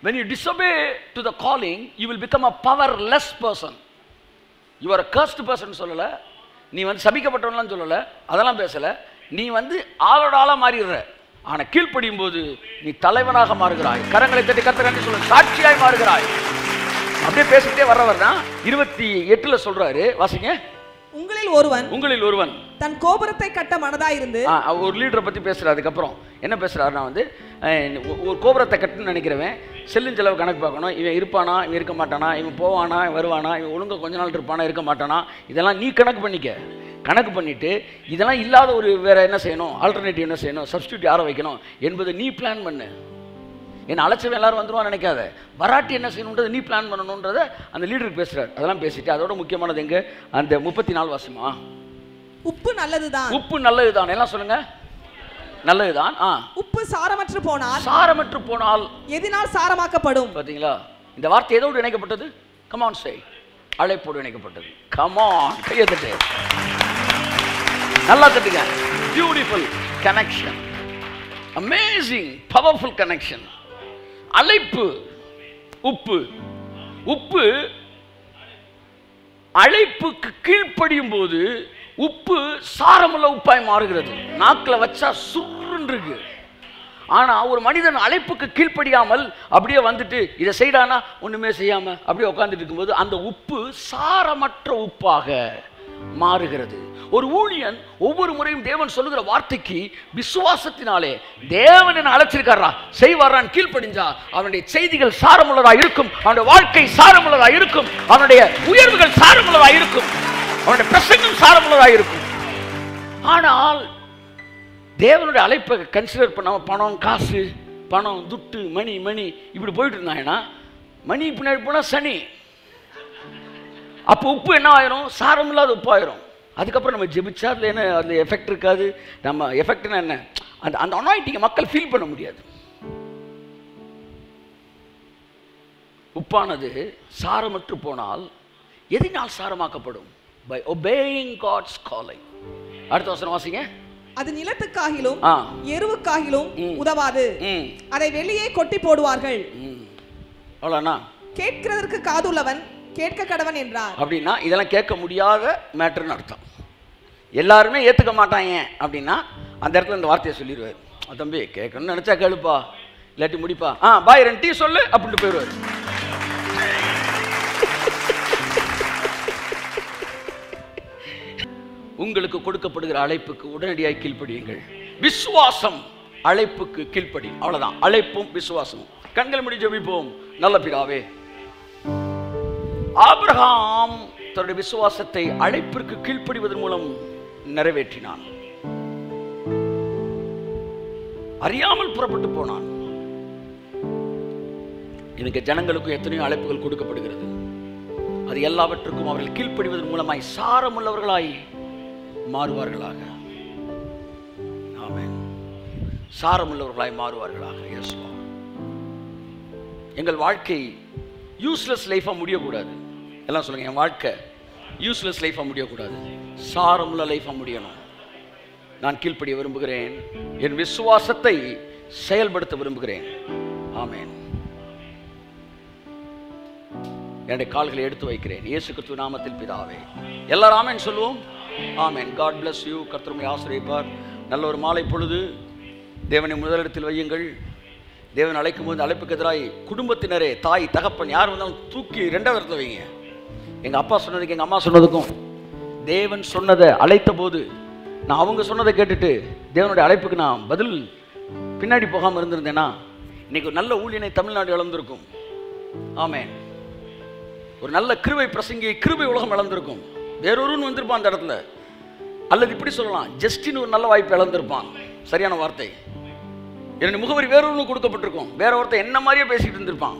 when you disobey to the calling you will become a powerless person you are a cursed person சொல்லல நீ வந்து சபிக்கப்பட்டவன்லாம் சொல்லல அதெல்லாம் பேசல நீ வந்து ஆளோட ஆளா மாறிடுற ஆனா கீழ்ப்படியும் போது நீ தலைவனாக மாறுகிறாய் கரங்களை தட்டி கத்துறேன்னு சொல்ல சாட்சியாய் மாறுகிறாய் அப்படியே பேசிக்கிட்டே வர்றவர் தான் இருபத்தி எட்டுல சொல்றாரு வாசிங்க உங்களில் ஒருவன் உங்களில் ஒருவன் தன் கோபுரத்தை கட்ட மனதாயிருந்து ஆ, அவர் ஒரு லீடரை பற்றி பேசுகிறார் அதுக்கப்புறம் என்ன பேசுகிறாருன்னா வந்து அஹ், ஒ- ஒரு கோபுரத்தை கட்டுன்னு நினைக்கிறவன் செல்லும் செலவு கணக்கு பார்க்கணும் இவன் இருப்பானா இவன் இருக்க மாட்டானா இவன் போவானா இவன் வருவானா இவன் ஒழுங்கா கொஞ்ச நாள் இருப்பானா இருக்க மாட்டானா இதெல்லாம் நீ கணக்கு பண்ணிக்க கணக்கு பண்ணிட்டு இதெல்லாம் இல்லாத ஒரு வேற என்ன செய்யணும் ஆல்டர்னேட்டிவ் என்ன செய்யணும் சப்ஸ்டியூட் யாரை வைக்கணும் என்பதை நீ பிளான் பண்ணு என்ன அழைச்சவன் எல்லாரும் வந்துருவான்னு நினைக்காத வராட்டி என்ன செய்யணுன்றதை நீ பிளான் பண்ணணுன்றதை அந்த லீடருக்கு பேசுகிறார் அதெல்லாம் பேசிட்டு அதோட முக்கியமானது எங்க அந்த முப்பத்தி நாலு வருஷமா உப்பு நல்லதுதான் உப்பு நல்லதுதான் எல்லாம் சொல்லுங்க நல்லதுதான் ஆ உப்பு சாரமற்று போனால் சாரமற்று போனால் எதினால் சாரமாக்கப்படும் பாத்தீங்களா இந்த வார்த்தை எதோடு இணைக்கப்பட்டது கமான் சை அழைப்போடு இணைக்கப்பட்டது கமான் கையை தட்டு நல்லா தட்டுங்க beautiful connection amazing powerful connection அழைப்பு உப்பு உப்பு அழைப்புக்கு கீழ்ப்படியும் போது உப்பு சாரமுள்ள உப்பாய் மாறுகிறது நாக்கில் வச்சா சுருன்னு இருக்கு ஆனா ஒரு மனிதன் அழைப்புக்கு கீழ்ப்படியாமல் அப்படியே வந்துட்டு இதை செய்டானா ஒண்ணுமே செய்யாம அப்படியே உட்கார்ந்துட்டு இருக்கும்போது அந்த உப்பு சாரமற்ற உப்பாக மாறுகிறது ஒரு ஊழியன் ஒவ்வொரு முறையும் தேவன் சொல்லுகிற வார்த்தைக்கு விசுவாசத்தினாலே தேவன் என்ன அழைச்சிருக்காரா செய்வாரான் கீழ்ப்படிஞ்சா அவனுடைய செய்திகள் சாரமுள்ளதா இருக்கும் அவனுடைய வாழ்க்கை சாரமுள்ளதா இருக்கும் அவனுடைய உயர்வுகள் சாரமுள்ளதா இருக்கும் அவனுடைய பிரசங்கம் சாரமுள்ளதா இருக்கும் ஆனால் தேவனுடைய அழைப்பை கன்சிடர் பண்ணாம பணம் காசு பணம் துட்டு மணி மணி இப்படி போயிட்டு இருந்தாங்கன்னா மணி பின்னாடி போனா சனி அப்போ உப்பு என்ன ஆயிரும் சாரம் இல்லாத உப்பு ஆயிரும் அதுக்கப்புறம் நம்ம ஜெபிச்சா அதில் என்ன அதில் எஃபெக்ட் இருக்காது நம்ம எஃபெக்ட்னா என்ன அந்த அந்த அனாயிட்டிங்கை மக்கள் ஃபீல் பண்ண முடியாது உப்பானது சாரமற்று போனால் எதினால் சாரமாக்கப்படும் பை obeying காட்ஸ் calling அடுத்த வசனம் வாசிங்க அது நிலத்துக்காகிலும் ஆ எருவுக்காகிலும் ம். உதவாது ம் அதை வெளியே கொட்டி போடுவார்கள் ம் அவ்வளோண்ணா கேட்கிறதற்கு காதுள்ளவன் கேட்க கடவன் என்றார் அப்படின்னா இதெல்லாம் கேட்க முடியாத மேட்டர்னு அர்த்தம் எல்லாருமே ஏற்றுக்க மாட்டாங்க அப்படின்னா அந்த இடத்துல இந்த வார்த்தையை சொல்லிடுவார் "ஆ, தம்பி கேட்கணும்னு நினச்சா கேளுப்பா இல்லாட்டி முடிப்பா ஆ பாய் ரெண்டு டீ சொல்லு அப்படின்ட்டு போயிடுவார் உங்களுக்கு கொடுக்கப்படுகிற அழைப்புக்கு உடனடியாக கீழ்ப்படியுங்கள் விசுவாசம் அழைப்புக்கு கீழ்ப்படி அவ்வளவுதான் அழைப்பும் விசுவாசமும் கண்கள் முடி ஜெபிப்போம் நல்ல பிதாவே ஆபிரகாம் தன்னுடைய விசுவாசத்தை அழைப்பிற்கு கீழ்ப்படிவதன் மூலம் நிறைவேற்றினான் அறியாமல் புறப்பட்டு போனான் எனக்கு ஜனங்களுக்கும் எத்தனையோ அழைப்புகள் கொடுக்கப்படுகிறது அது எல்லாவற்றுக்கும் அவர்கள் கீழ்ப்படிவதன் மூலமாய் சாரமுள்ளவர்களாய் மாறுவார்களாக ஆமென் சாரமுள்ளவர்களாய் மாறுவார்களாக Yes, Lord. எங்கள் வாழ்க்கை யூஸ்லெஸ் லைஃபாக முடியக்கூடாது எல்லாம் சொல்லுங்க என் வாழ்க்கை யூஸ்லெஸ் லைஃபாக முடியக்கூடாது சாரமுள்ள லைஃபாக முடியணும் நான் கீழ்ப்படிய விரும்புகிறேன் என் விசுவாசத்தை செயல்படுத்த விரும்புகிறேன் ஆமென் என்னுடைய கால்களை எடுத்து வைக்கிறேன் இயேசு கிறிஸ்துவ நாமத்தில் பிதாவே எல்லாரும் ஆமென் சொல்லுவோம் ஆமென் காட் bless யூ கர்த்தருமை ஆசிரியப்பார் நல்ல ஒரு மாலை பொழுது தேவனை முதலிடத்தில் வையுங்கள் தேவன் அழைக்கும் போது அழைப்புக்கு எதிராய் குடும்பத்தினரே தாய் தகப்பன் யார் வந்தாலும் தூக்கி ரெண்டாவது இடத்துல வைங்க எங்கள் அப்பா சொன்னதுக்கு எங்கள் அம்மா சொன்னதுக்கும் தேவன் சொன்னதை அழைத்த போது நான் அவங்க சொன்னதை கேட்டுட்டு தேவனுடைய அழைப்புக்கு நான் பதில் பின்னாடி போகாமல் இருந்திருந்தேன்னா இன்னைக்கு ஒரு நல்ல ஊழியனை தமிழ்நாடு இழந்திருக்கும் ஆமென் ஒரு நல்ல கிருபை பிரசங்கி கிருபை உலகம் இழந்திருக்கும் வேறொருவன் வந்திருப்பான் அந்த இடத்துல அல்லது இப்படி சொல்லலாம் ஜஸ்டின் ஒரு நல்ல வாய்ப்பு இழந்திருப்பான் சரியான வார்த்தை என்னுடைய முகவரி வேறொரு கொடுக்கப்பட்டிருக்கும் வேற ஒருத்தன் என்ன மாதிரியே பேசிட்டு இருந்திருப்பான்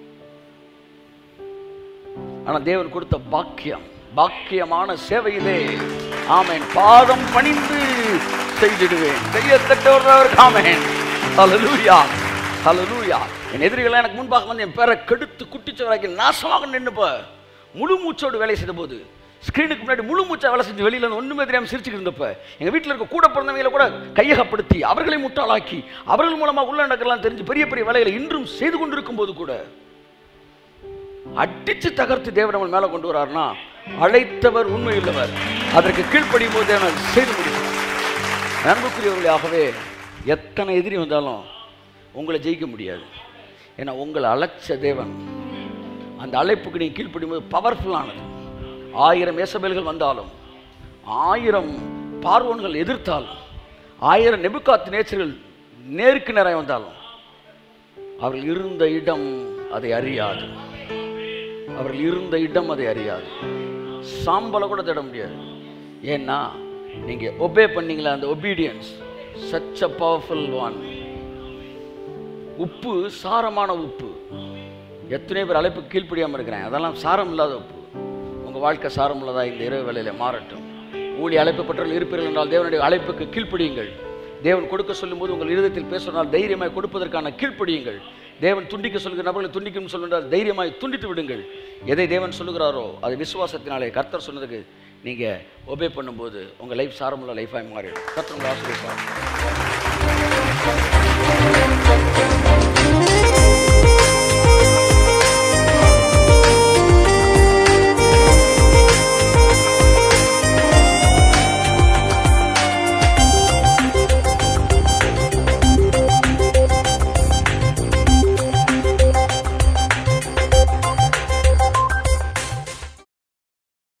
ஆனா தேவன் கொடுத்த பாக்கியம் பாக்கியமான சேவையிலே ஆமென் பாதம் பணிந்து செய்திடுவேன் செய்ய தட்டவர் ஆமென் ஹalleluya ஹalleluya என் எதிரிகள் எனக்கு முன்பாக வந்து என் பேரை கெடுத்து குட்டிச்சவராக்கி நாசமாக நின்னுப்ப முழு மூச்சோடு வேலை செய்த போது ஸ்க்ரீனுக்கு முன்னாடி முழு மூச்சா வேலை செஞ்சு வெளியில் வந்து ஒன்றுமே தெரியாமல் சிரிச்சுக்கிட்டு இருந்தப்ப எங்கள் வீட்டில் இருக்க கூட பிறந்தவங்களை கூட கையகப்படுத்தி அவர்களை முட்டாளாக்கி அவர்கள் மூலமாக உள்ள நடக்கலாம் தெரிஞ்சு பெரிய பெரிய வேலைகளை இன்றும் செய்து கொண்டிருக்கும் போது கூட அடிச்சு தகர்த்து தேவன் நம்ம மேலே கொண்டு வராருன்னா அழைத்தவர் உண்மையுள்ளவர் அதற்கு கீழ்ப்படியும் போது தேவன் செய்து முடியும் அன்புக்குரியவர்களாகவே எத்தனை எதிரி வந்தாலும் உங்களை ஜெயிக்க முடியாது ஏன்னா உங்களை அழைச்ச தேவன் அந்த அழைப்புக்கு நீங்கள் கீழ்ப்படியும் போது பவர்ஃபுல்லானது ஆயிரம் ஏசபேல்கள் வந்தாலும் ஆயிரம் பார்வோன்கள் எதிர்த்தாலும் ஆயிரம் நெபுக்காத்து நேச்சர்கள் நேருக்கு நேராக வந்தாலும் அவர்கள் இருந்த இடம் அதை அறியாது அவர்கள் இருந்த இடம் அதை அறியாது சாம்பலை கூட தேட முடியாது ஏன்னா நீங்கள் ஒபே பண்ணீங்களா அந்த obedience such a powerful one உப்பு சாரமான உப்பு எத்தனை பேர் அழைப்புக்கு கீழ்ப்படியாமல் இருக்கிறேன் அதெல்லாம் சாரம் இல்லாத உப்பு உங்கள் வாழ்க்கை சாரம் உள்ளதா இந்த இரவு வேளையில் மாறட்டும் ஊழி அழைப்பு பெற்றவர்கள் இருப்பீர்கள் என்றால் தேவனுடைய அழைப்புக்கு கீழ்ப்படியுங்கள் தேவன் கொடுக்க சொல்லும்போது உங்கள் இருதயத்தில் பேசுவதால் தைரியமாய் கொடுப்பதற்கான கீழ்ப்படியுங்கள் தேவன் துண்டிக்க சொல்கிற நபர்களை துண்டிக்கும் சொல்கின்றால் தைரியமாய் துண்டித்து விடுங்கள் எதை தேவன் சொல்லுகிறாரோ அதை விசுவாசத்தினாலே கர்த்தர் சொன்னதுக்கு நீங்கள் ஒபே பண்ணும்போது உங்கள் லைஃப் சாரமுள்ள லைஃபாக மாறிடும் கர்த்தர் உங்களை ஆசீர்வதிப்பார்